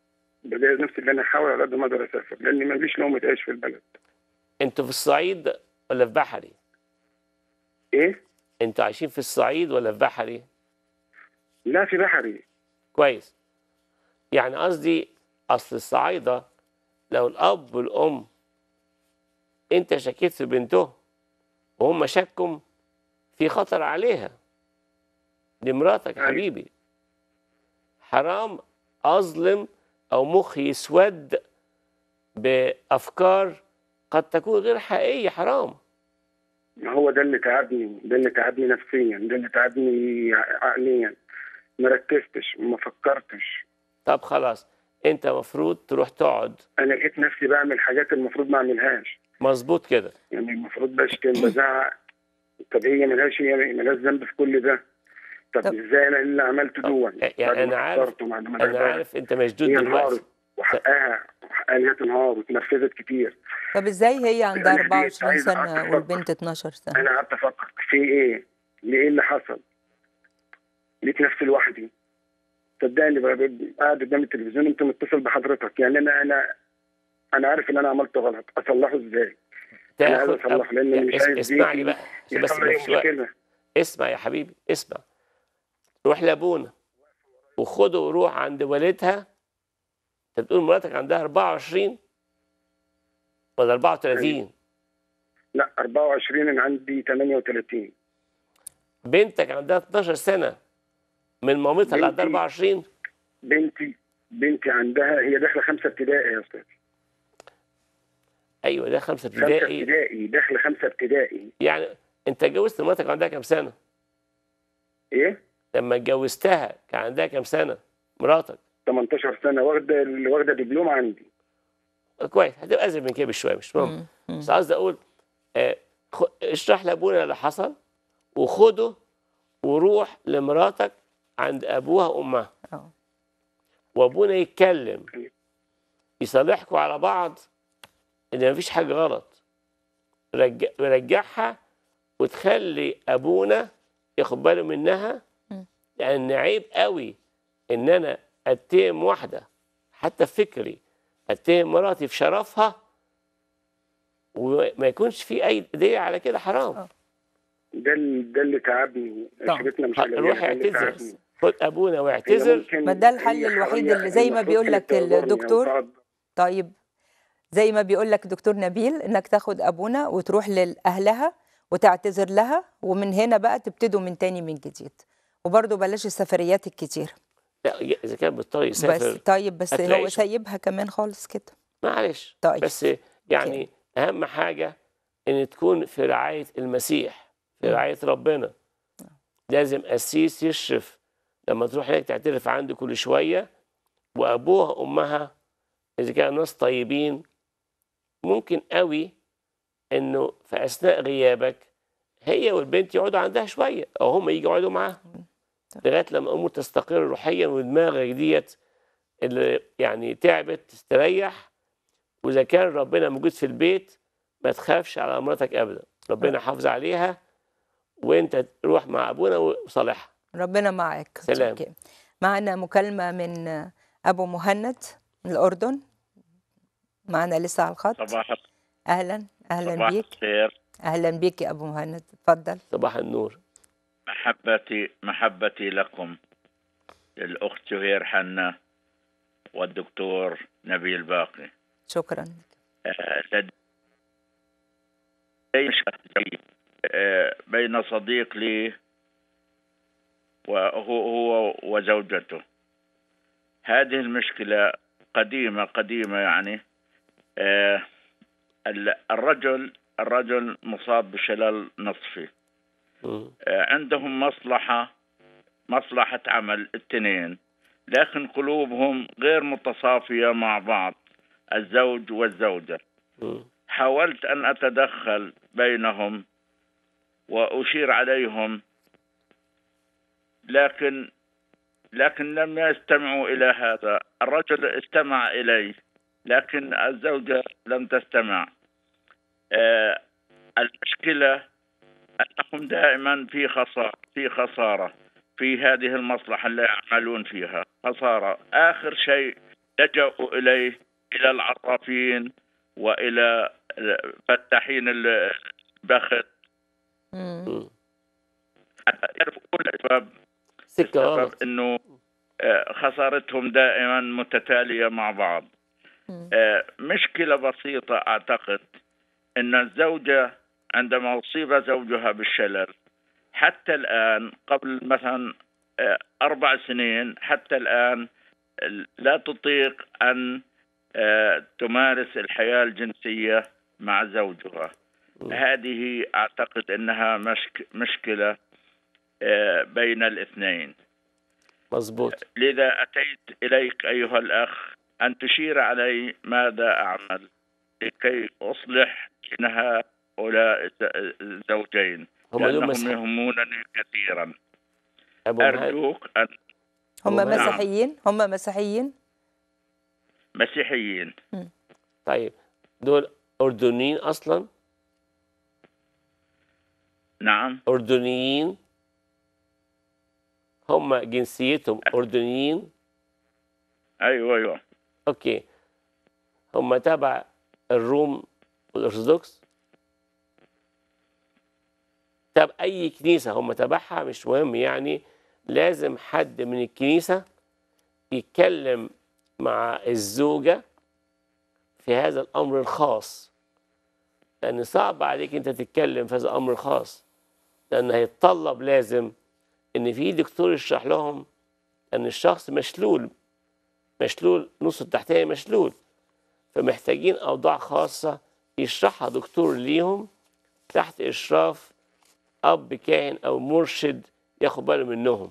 بجهز نفسي ان انا احاول على قد ما اقدر اسافر لان ما فيش لقمه عيش في البلد انتوا في الصعيد ولا في بحري ايه؟ انتوا عايشين في الصعيد ولا في بحري لا في بحري كويس يعني قصدي اصل الصعايده لو الاب والام انت شكيت في بنته وهم شكوا في خطر عليها دي مراتك أيوة. حبيبي حرام اظلم او مخي يسود بافكار قد تكون غير حقيقيه حرام ما هو ده اللي تعبني ده اللي تعبني نفسيا ده اللي تعبني عقليا ما ركزتش ما فكرتش طب خلاص انت مفروض تروح تقعد انا لقيت نفسي بعمل حاجات المفروض ما اعملهاش مظبوط كده يعني المفروض بشتم بزعق طب هي ملهاش هي ملهاش ذنب في كل ده طب طب- ازاي انا اللي عملته دون يعني بعد ما أنا عارف- فكرت وبعد ما انا دخلت، عارف انت مشدود هي دلوقتي انهارت وحقها وحقها ان هي تنهار واتنفذت كتير طب ازاي هي عندها أنا دي 24 عايز سنة أفكر. والبنت 12 سنة انا قعدت افكر في ايه؟ ليه اللي حصل؟ لقيت نفسي لوحدي صدقني بقى بقى- قاعد قدام التلفزيون انت متصل بحضرتك يعني انا انا انا عارف ان انا عملت غلط اصلحه ازاي؟ انا عايز تاخد اصلحه لان يعني مش اس- عايز اسمعني بيتي بقى عشان بس يحصل ما اي فيش وقت مشكله اسمع يا حبيبي اسمع روح لابونا وخده وروح عند والدها انت بتقول مراتك عندها 24 ولا 34 لا 24 انا عندي 38 بنتك عندها 12 سنه من مامتها اللي عندها بنتي- 24 بنتي بنتي عندها هي داخله خمسه ابتدائي يا استاذ ايوه ده خمسه خمسه ابتدائي ابتدائي داخله خمسه ابتدائي يعني انت اتجوزت مراتك عندها كام سنه؟ ايه؟ لما اتجوزتها كان عندها كام سنه؟ مراتك 18 سنه واخده واخده دبلوم عندي كويس هتبقى ازيد من كده بشويه مش مهم مم. مم. بس قصدي اقول آه، خ- اشرح لابونا اللي حصل وخده وروح لمراتك عند ابوها وامها اه وابونا يتكلم يصالحكوا على بعض ان مفيش حاجه غلط رجع رجعها وتخلي ابونا ياخد باله منها مم. لان عيب قوي ان انا اتهم واحده حتى في فكري اتهم مراتي في شرفها وما يكونش في اي دليل على كده حرام آه. ده ال- ده اللي تعبني طبعا. عشرتنا مش ه- على روح ده اللي اعتذر تعبني. خد ابونا هي واعتذر ممكن- ما ده الحل هي الوحيد هي اللي زي ما المفروض بيقول كانت لك تعذرني أو الدكتور. تقعد- طيب زي ما بيقول لك دكتور نبيل انك تاخد ابونا وتروح لاهلها وتعتذر لها ومن هنا بقى تبتدوا من تاني من جديد وبرضه بلاش السفريات الكتير لا اذا كان بالطريق بس يسافر طيب بس هو هتلاقي- سايبها كمان خالص كده معلش طيب. بس يعني اهم حاجه ان تكون في رعايه المسيح في رعايه ربنا لازم قسيس يشرف لما تروح هناك تعترف عنده كل شويه وابوها وامها اذا كانوا ناس طيبين ممكن قوي انه في اثناء غيابك هي والبنت يقعدوا عندها شويه او هم يجوا يقعدوا معاها لغايه لما الامور تستقر روحيا ودماغك ديت اللي يعني تعبت تستريح واذا كان ربنا موجود في البيت ما تخافش على مراتك ابدا ربنا حافظ عليها وانت تروح مع ابونا وصالحها ربنا معاك سلام. أوكي. معنا مكالمة من أبو مهند من الأردن معنا لسه على الخط صباح أهلا أهلا صباح بيك الخير أهلا بيك يا أبو مهند اتفضل صباح النور محبتي محبتي لكم للأخت زهير حنا والدكتور نبيل باقي شكرا آه، لدي مشكلة آه، بين صديق لي وهو هو وزوجته هذه المشكلة قديمة قديمة يعني آه، ال- الرجل الرجل مصاب بشلل نصفي مم. آه، عندهم مصلحة مصلحة عمل الاثنين لكن قلوبهم غير متصافية مع بعض الزوج والزوجة مم. حاولت أن أتدخل بينهم وأشير عليهم لكن لكن لم يستمعوا إلى هذا الرجل استمع إلي لكن الزوجة لم تستمع آه، المشكلة أنهم دائما في خسارة في خسارة في هذه المصلحة اللي يعملون فيها خسارة آخر شيء لجأوا إليه إلى العرافين وإلى فتاحين البخت مم. مم. حتى يعرفوا كل أسباب سكه السبب غلط انه آه، خسارتهم دائما متتاليه مع بعض مم. آه، مشكله بسيطه اعتقد ان الزوجه عندما اصيب زوجها بالشلل حتى الان قبل مثلا آه، اربع سنين حتى الان آه، لا تطيق ان آه، تمارس الحياه الجنسيه مع زوجها هذه اعتقد انها مشك مشكله آه، بين الاثنين مظبوط لذا أتيت إليك أيها الأخ أن تشير علي ماذا أعمل لكي أصلح بين هؤلاء الز- الزوجين هم دول لأنهم مسيح يهمونني كثيرا ابو مهند أرجوك أن هم نعم. مسيحيين هم مسيحيين مسيحيين طيب دول اردنيين اصلا نعم اردنيين هم جنسيتهم اردنيين أيوة أيوة اوكي هم تبع الروم الارثوذكس طب اي كنيسه هم تبعها مش مهم يعني لازم حد من الكنيسه يتكلم مع الزوجه في هذا الامر الخاص لان صعب عليك انت تتكلم في هذا الامر الخاص لان هيتطلب لازم ان في دكتور يشرح لهم ان الشخص مشلول مشلول نص التحتاني مشلول فمحتاجين أوضاع خاصة يشرحها دكتور ليهم تحت إشراف أب كاهن أو مرشد ياخد باله منهم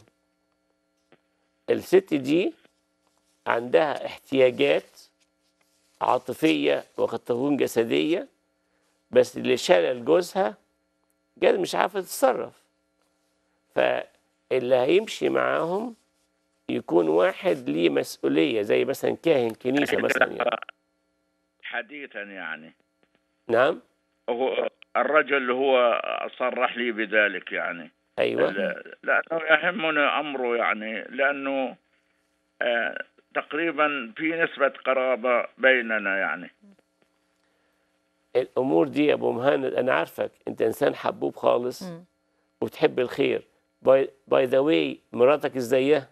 الست دي عندها احتياجات عاطفية وقد تكون جسدية بس اللي شلل جوزها جد مش عارفة تتصرف فاللي هيمشي معاهم يكون واحد ليه مسؤولية زي مثلا كاهن كنيسة مثلا يعني. حديثا يعني نعم هو الرجل هو صرح لي بذلك يعني أيوة ل- لأنه يهمني أمره يعني لأنه آه، تقريبا في نسبة قرابة بيننا يعني الأمور دي يا أبو مهند أنا عارفك أنت إنسان حبوب خالص مم. وبتحب الخير باي ذا واي مراتك إزيها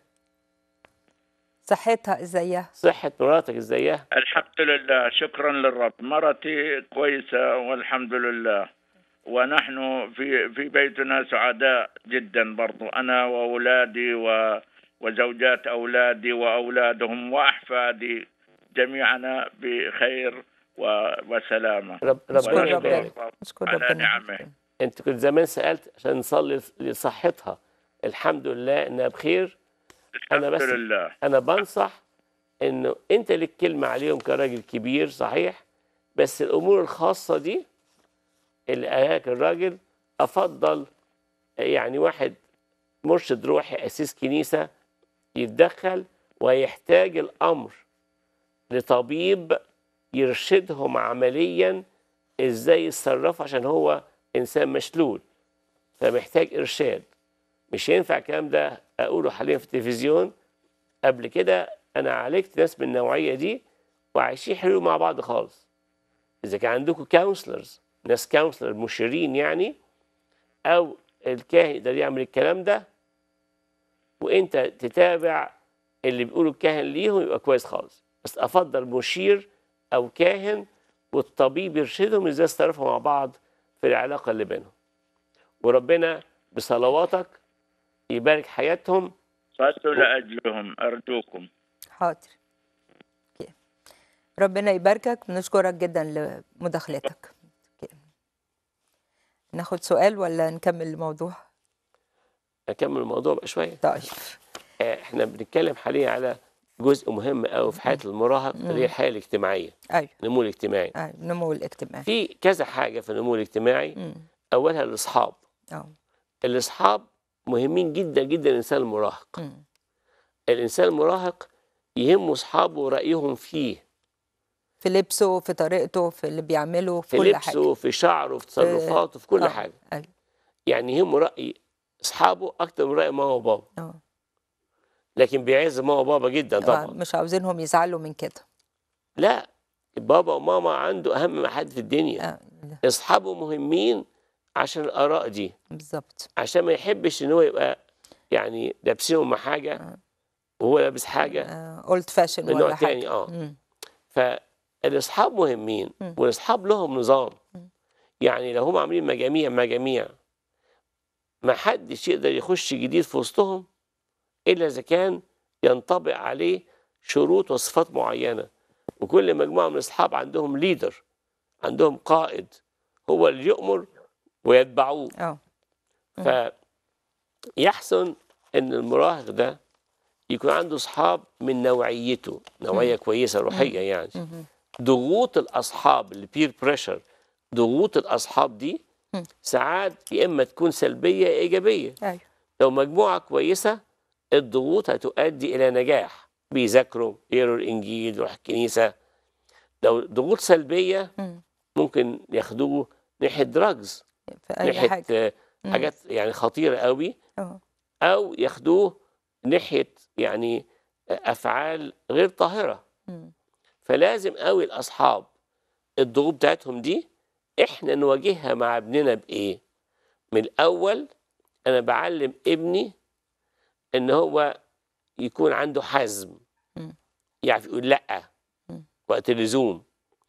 صحتها ازيها صحة مراتك إزيها الحمد لله شكرا للرب مرتي كويسة والحمد لله ونحن في في بيتنا سعداء جدا برضو أنا وأولادي و وزوجات أولادي وأولادهم وأحفادي جميعنا بخير و- وسلامة رب نشكر ربنا ربنا. يبارك نشكر على ربنا نعمه. أنت كنت زمان سألت عشان نصلي لصحتها الحمد لله إنها بخير أنا الحمد بس لله انا بنصح انه انت لك كلمه عليهم كراجل كبير صحيح بس الامور الخاصه دي اللي قالها لك الراجل افضل يعني واحد مرشد روحي اسيس كنيسه يتدخل ويحتاج الامر لطبيب يرشدهم عمليا ازاي يتصرفوا عشان هو انسان مشلول فمحتاج ارشاد مش ينفع الكلام ده اقوله حاليا في التلفزيون قبل كده انا عالجت ناس من النوعيه دي وعايشين حلو مع بعض خالص اذا كان عندكم كونسلرز ناس كونسلر مشيرين يعني او الكاهن يقدر يعمل الكلام ده وانت تتابع اللي بيقوله الكاهن ليهم يبقى كويس خالص بس افضل مشير او كاهن والطبيب يرشدهم ازاي يتصرفوا مع بعض في العلاقه اللي بينهم وربنا بصلواتك يبارك حياتهم صلوا لأجلهم أرجوكم حاضر أوكي. ربنا يباركك ونشكرك جدا لمداخلتك أوكي. ناخد سؤال ولا نكمل الموضوع اكمل الموضوع بقى شويه طيب آه، احنا بنتكلم حاليا على جزء مهم قوي في حياه المراهق اللي هي الحياه الاجتماعيه ايوه النمو الاجتماعي ايوه النمو الاجتماعي في كذا حاجه في النمو الاجتماعي مم. اولها الاصحاب اه الاصحاب مهمين جدا جدا الانسان المراهق مم. الانسان المراهق يهمه اصحابه ورايهم فيه في لبسه في طريقته في اللي بيعمله في في كل لبسه حاجه في شعره في تصرفاته في كل آه، حاجه أيوة. يعني يهمه راي اصحابه اكتر من راي ماما وبابا اه لكن بيعز ماما وبابا جدا طبعا مش عاوزينهم يزعلوا من كده لا بابا وماما عنده اهم حد في الدنيا آه، اصحابه مهمين عشان الاراء دي بالظبط عشان ما يحبش ان هو يبقى يعني لابسينهم مع حاجه وهو لابس حاجه اولد فاشن من نوع ولا حاجه تاني اه مم. فالاصحاب مهمين مم. والاصحاب لهم نظام يعني لو هم عاملين مجاميع مجاميع ما حدش يقدر يخش جديد في وسطهم الا اذا كان ينطبق عليه شروط وصفات معينه وكل مجموعه من الاصحاب عندهم ليدر عندهم قائد هو اللي يؤمر ويتبعوه اه فيحسن ان المراهق ده يكون عنده اصحاب من نوعيته نوعيه كويسه روحيه يعني مهم. ضغوط الاصحاب البير بريشر ضغوط الاصحاب دي مم. ساعات يا اما تكون سلبيه يا ايجابيه ايوه لو مجموعه كويسه الضغوط هتؤدي الى نجاح بيذاكروا يقروا الانجيل يروحوا الكنيسه لو ضغوط سلبيه مم. ممكن ياخدوه ناحيه دراجز في اي ناحيه حاجه آه، مم. حاجات يعني خطيره قوي اه او ياخدوه ناحيه يعني افعال غير طاهره مم. فلازم قوي الاصحاب الضغوط بتاعتهم دي احنا نواجهها مع ابننا بايه من الاول انا بعلم ابني ان هو يكون عنده حزم مم. يعرف يقول لا مم. وقت اللزوم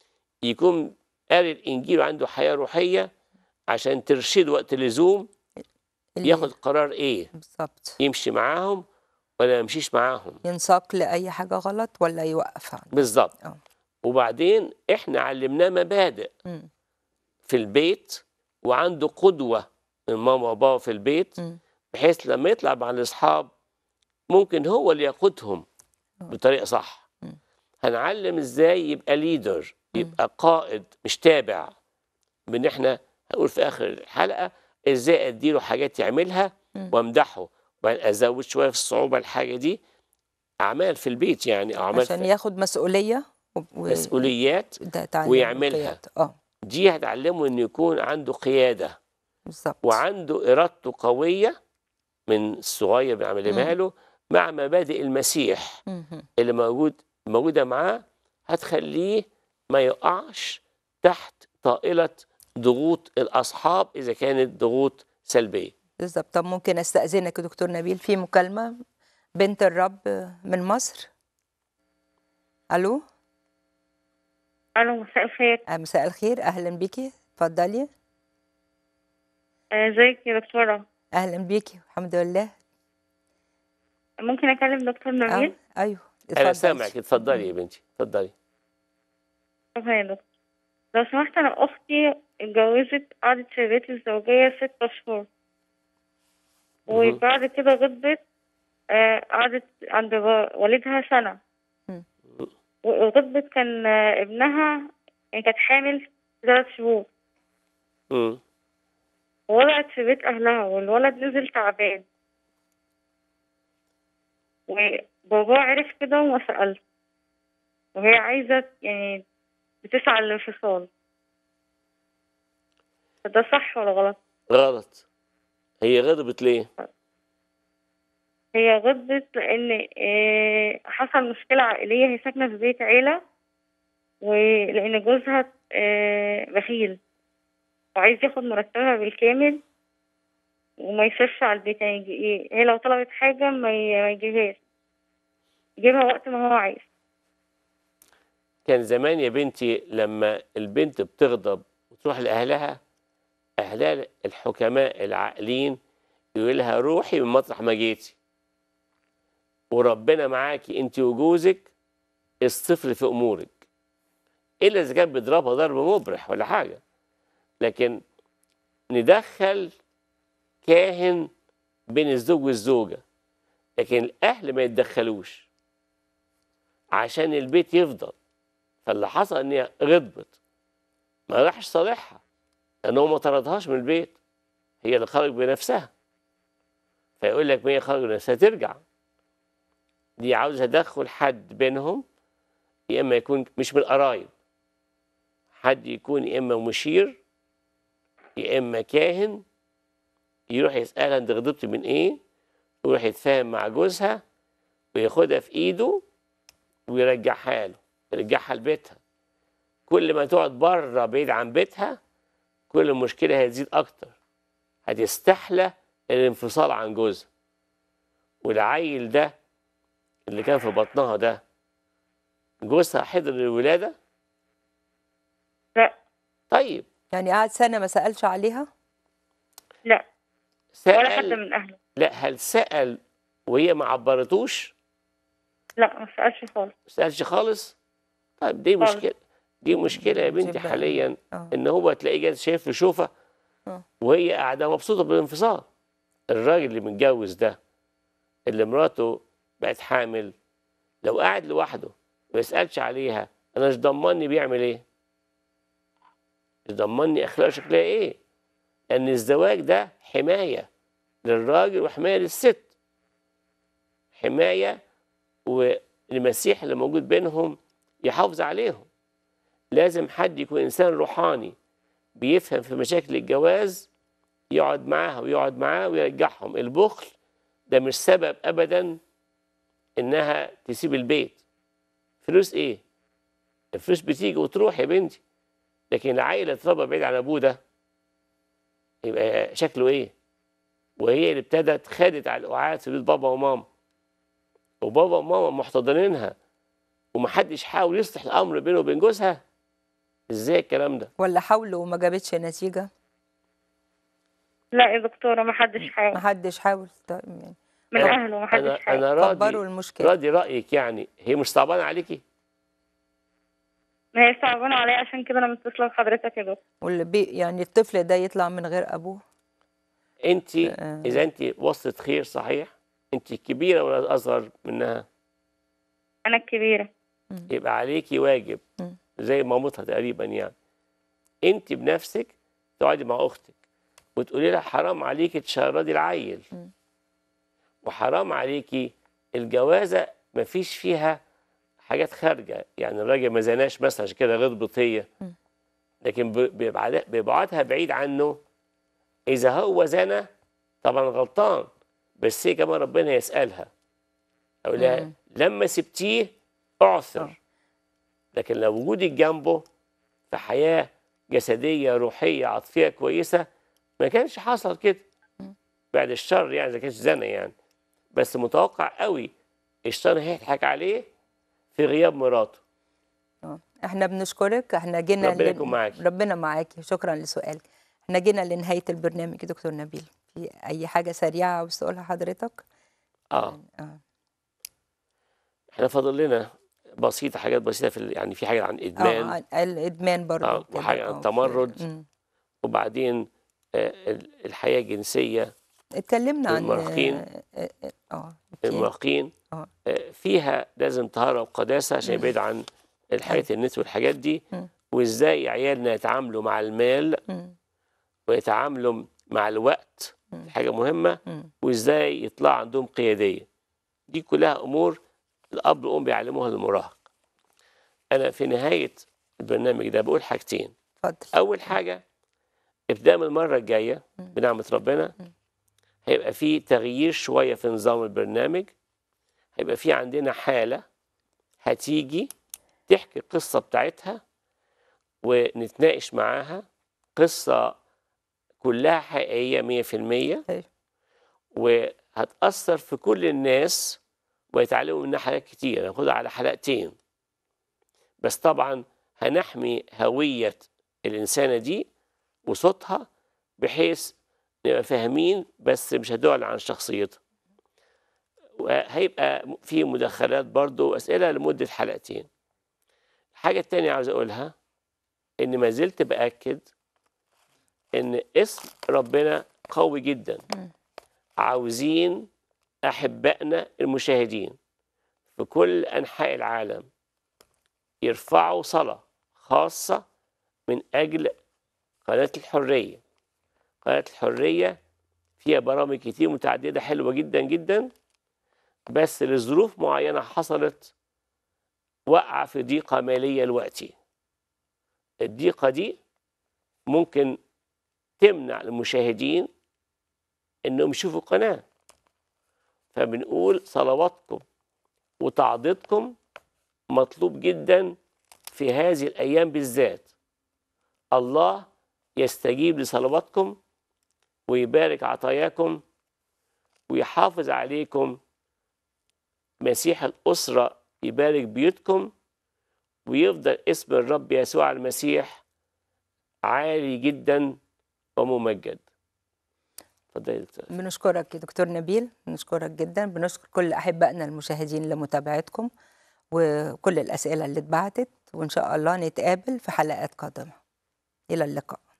يكون قاري الانجيل وعنده حياه روحيه عشان ترشده وقت اللزوم اللي- ياخد قرار ايه بالظبط يمشي معاهم ولا ما يمشيش معاهم ينساق لاي حاجه غلط ولا يوقف عنه بالظبط اه وبعدين احنا علمناه مبادئ مم. في البيت وعنده قدوة من ماما وبابا في البيت مم. بحيث لما يطلع مع الأصحاب ممكن هو اللي يقودهم بطريقة صح مم. هنعلم ازاي يبقى ليدر يبقى قائد مش تابع بان احنا هنقول في اخر الحلقة ازاي اديله حاجات يعملها مم. وامدحه وبعدين ازود شوية في الصعوبة الحاجة دي اعمال في البيت يعني او اعمال عشان في ياخد مسؤوليه و... و- مسؤوليات ده تعليم ويعملها. القيادة. اه دي هتعلمه انه يكون عنده قيادة بالظبط وعنده إرادته قوية من الصغير بنعملها له مع مبادئ المسيح مهم. اللي موجود موجودة معاه هتخليه ما يقعش تحت طائلة ضغوط الأصحاب إذا كانت ضغوط سلبية بالظبط طب ممكن استاذنك يا دكتور نبيل في مكالمه بنت الرب من مصر الو الو مساء الخير آه، مساء الخير اهلا بيكي اتفضلي آه، ازيك يا دكتورة اهلا بيكي الحمد لله ممكن اكلم دكتور آه. نبيل ايوه أنا اتفضلي. سامعك اتفضلي يا بنتي اتفضلي شكرا يا دكتور لو سمحت انا اختي اتجوزت قعدت في بيت الزوجية ست اشهر وبعد كده غضبت آه، قعدت عند با- والدها سنة مم. وغضبت كان آه، ابنها يعني كانت حامل ثلاث شهور مم. ووضعت في بيت أهلها والولد نزل تعبان وبابا عرف كده وما سألش وهي عايزة يعني بتسعى للانفصال ده صح ولا غلط؟ غلط هي غضبت ليه؟ هي غضبت لأن آه، حصل مشكلة عائلية هي ساكنة في بيت عيلة ولأن جوزها آه، بخيل وعايز ياخد مرتبها بالكامل وما يصرفش على البيت يعني يجي- هي لو طلبت حاجة ما ي- ما يجيبهاش يجيبها وقت ما هو عايز كان زمان يا بنتي لما البنت بتغضب وتروح لأهلها أهلها الحكماء العاقلين يقول لها روحي من مطرح ما جيتي وربنا معاكي انت وجوزك الصفر في امورك الا اذا كان بيضربها ضرب مبرح ولا حاجه لكن ندخل كاهن بين الزوج والزوجه لكن الاهل ما يتدخلوش عشان البيت يفضل فاللي حصل ان هي غضبت ما راحش صالحها لان هو ما طردهاش من البيت هي اللي خرج بنفسها فيقول لك ما هي خرج بنفسها ترجع دي عاوزه تدخل حد بينهم يا اما يكون مش من القرايب حد يكون يا اما مشير يا اما كاهن يروح يسالها انت غضبتي من ايه ويروح يتفاهم مع جوزها وياخدها في ايده ويرجعها له يرجعها لبيتها كل ما تقعد بره بعيد عن بيتها كل المشكله هتزيد اكتر هتستحلى الانفصال عن جوزها والعيل ده اللي كان في بطنها ده جوزها حضر الولاده لا طيب يعني قعد سنه ما سالش عليها لا ولا حد سأل من اهله لا هل سأل وهي ما عبرتوش لا ما سالش خالص ما سألش خالص طيب دي خالص. مشكلة دي مشكلة يا بنتي جدا. حاليا اه ان هو تلاقيه جالس شايف له شوفة آه. وهي قاعدة مبسوطة بالانفصال الراجل اللي متجوز ده اللي مراته بقت حامل لو قاعد لوحده ما يسألش عليها انا مش ضمني بيعمل ايه مش ضمني اخلاقه شكلها ايه لان الزواج ده حماية للراجل وحماية للست حماية والمسيح اللي موجود بينهم يحافظ عليهم لازم حد يكون إنسان روحاني بيفهم في مشاكل الجواز يقعد معاها ويقعد معاه ويرجعهم البخل ده مش سبب أبدا إنها تسيب البيت فلوس إيه؟ الفلوس بتيجي وتروح يا بنتي لكن العيل اللي اتربى بعيد عن أبوه ده يبقى شكله إيه؟ وهي اللي ابتدت خدت على القعاد في بيت بابا وماما وبابا وماما محتضنينها ومحدش حاول يصلح الامر بينه وبين جوزها ازاي الكلام ده ولا حاولوا وما جابتش نتيجه لا يا دكتوره ما حدش ما حاول حدش حاول طيب يعني من أنا- اهله ما حدش انا حاول انا كبروا راضي المشكله راضي رايك يعني هي مش صعبانه عليكي ما هي صعبانه عليا عشان كده انا متصله بحضرتك يا دكتور واللي بي يعني الطفل ده يطلع من غير ابوه انت آه. اذا انت وصلت خير صحيح انت كبيره ولا اصغر منها انا الكبيره يبقى عليكي واجب مم. زي مامتها تقريبا يعني انت بنفسك تقعدي مع اختك وتقولي لها حرام عليكي تشردي العيل مم. وحرام عليكي الجوازه ما فيش فيها حاجات خارجه يعني الراجل ما زناش مثلا عشان كده غضبت هي مم. لكن ب- بيبعد- بيبعدها بعيد عنه اذا هو زنى طبعا غلطان بس هي كمان ربنا يسالها او لها مم. لما سبتيه آه. اعثر لكن لو وجودك جنبه في حياه جسديه روحيه عاطفيه كويسه ما كانش حصل كده مم. بعد الشر يعني اذا كانش زنا يعني بس متوقع قوي الشيطان هيضحك عليه في غياب مراته آه. احنا بنشكرك احنا جينا ربنا لن- يكون معاكي. ربنا معاكي شكرا لسؤالك احنا جينا لنهايه البرنامج يا دكتور نبيل في اي حاجه سريعه عاوز تقولها حضرتك اه اه احنا فاضل لنا بسيطه حاجات بسيطه في ال- يعني في حاجه عن اه ادمان عن الادمان برضه آه، كده. وحاجة عن آه، التمرد. مم. وبعدين آه، ال- الحياه الجنسيه اتكلمنا عن المراهقين. اه اه اه أوكي. المراهقين آه. آه، فيها لازم طهاره وقداسه عشان يبعد عن الحاجات النت والحاجات دي مم. وازاي عيالنا يتعاملوا مع المال مم. ويتعاملوا مع الوقت مم. حاجه مهمه مم. وازاي يطلع عندهم قياديه دي كلها امور الاب والام بيعلموها للمراهق انا في نهايه البرنامج ده بقول حاجتين اتفضل اول حاجه ابتداء من المره الجايه بنعمه ربنا هيبقى في تغيير شويه في نظام البرنامج هيبقى في عندنا حاله هتيجي تحكي القصه بتاعتها ونتناقش معاها قصه كلها حقيقيه 100% أيوة. وهتأثر في كل الناس ويتعلموا منها حاجات كتير هناخدها على حلقتين بس طبعا هنحمي هوية الإنسانة دي وصوتها بحيث نبقى فاهمين بس مش هتعلن عن شخصيتها وهيبقى في مداخلات برضو وأسئلة لمدة حلقتين الحاجة التانية عاوز أقولها إن ما زلت بأكد إن اسم ربنا قوي جدا عاوزين أحبائنا المشاهدين في كل أنحاء العالم يرفعوا صلاة خاصة من أجل قناة الحرية قناة الحرية فيها برامج كتير متعددة حلوة جدا جدا بس لظروف معينة حصلت وقع في ضيقة مالية دلوقتي الضيقة دي ممكن تمنع المشاهدين انهم يشوفوا القناه فبنقول صلواتكم وتعضيدكم مطلوب جدا في هذه الأيام بالذات الله يستجيب لصلواتكم ويبارك عطاياكم ويحافظ عليكم مسيح الأسرة يبارك بيوتكم ويفضل اسم الرب يسوع المسيح عالي جدا وممجد اتفضلي يا دكتور بنشكرك يا دكتور نبيل بنشكرك جدا بنشكر كل أحبائنا المشاهدين لمتابعتكم وكل الأسئلة اللي اتبعتت وإن شاء الله نتقابل في حلقات قادمة إلى اللقاء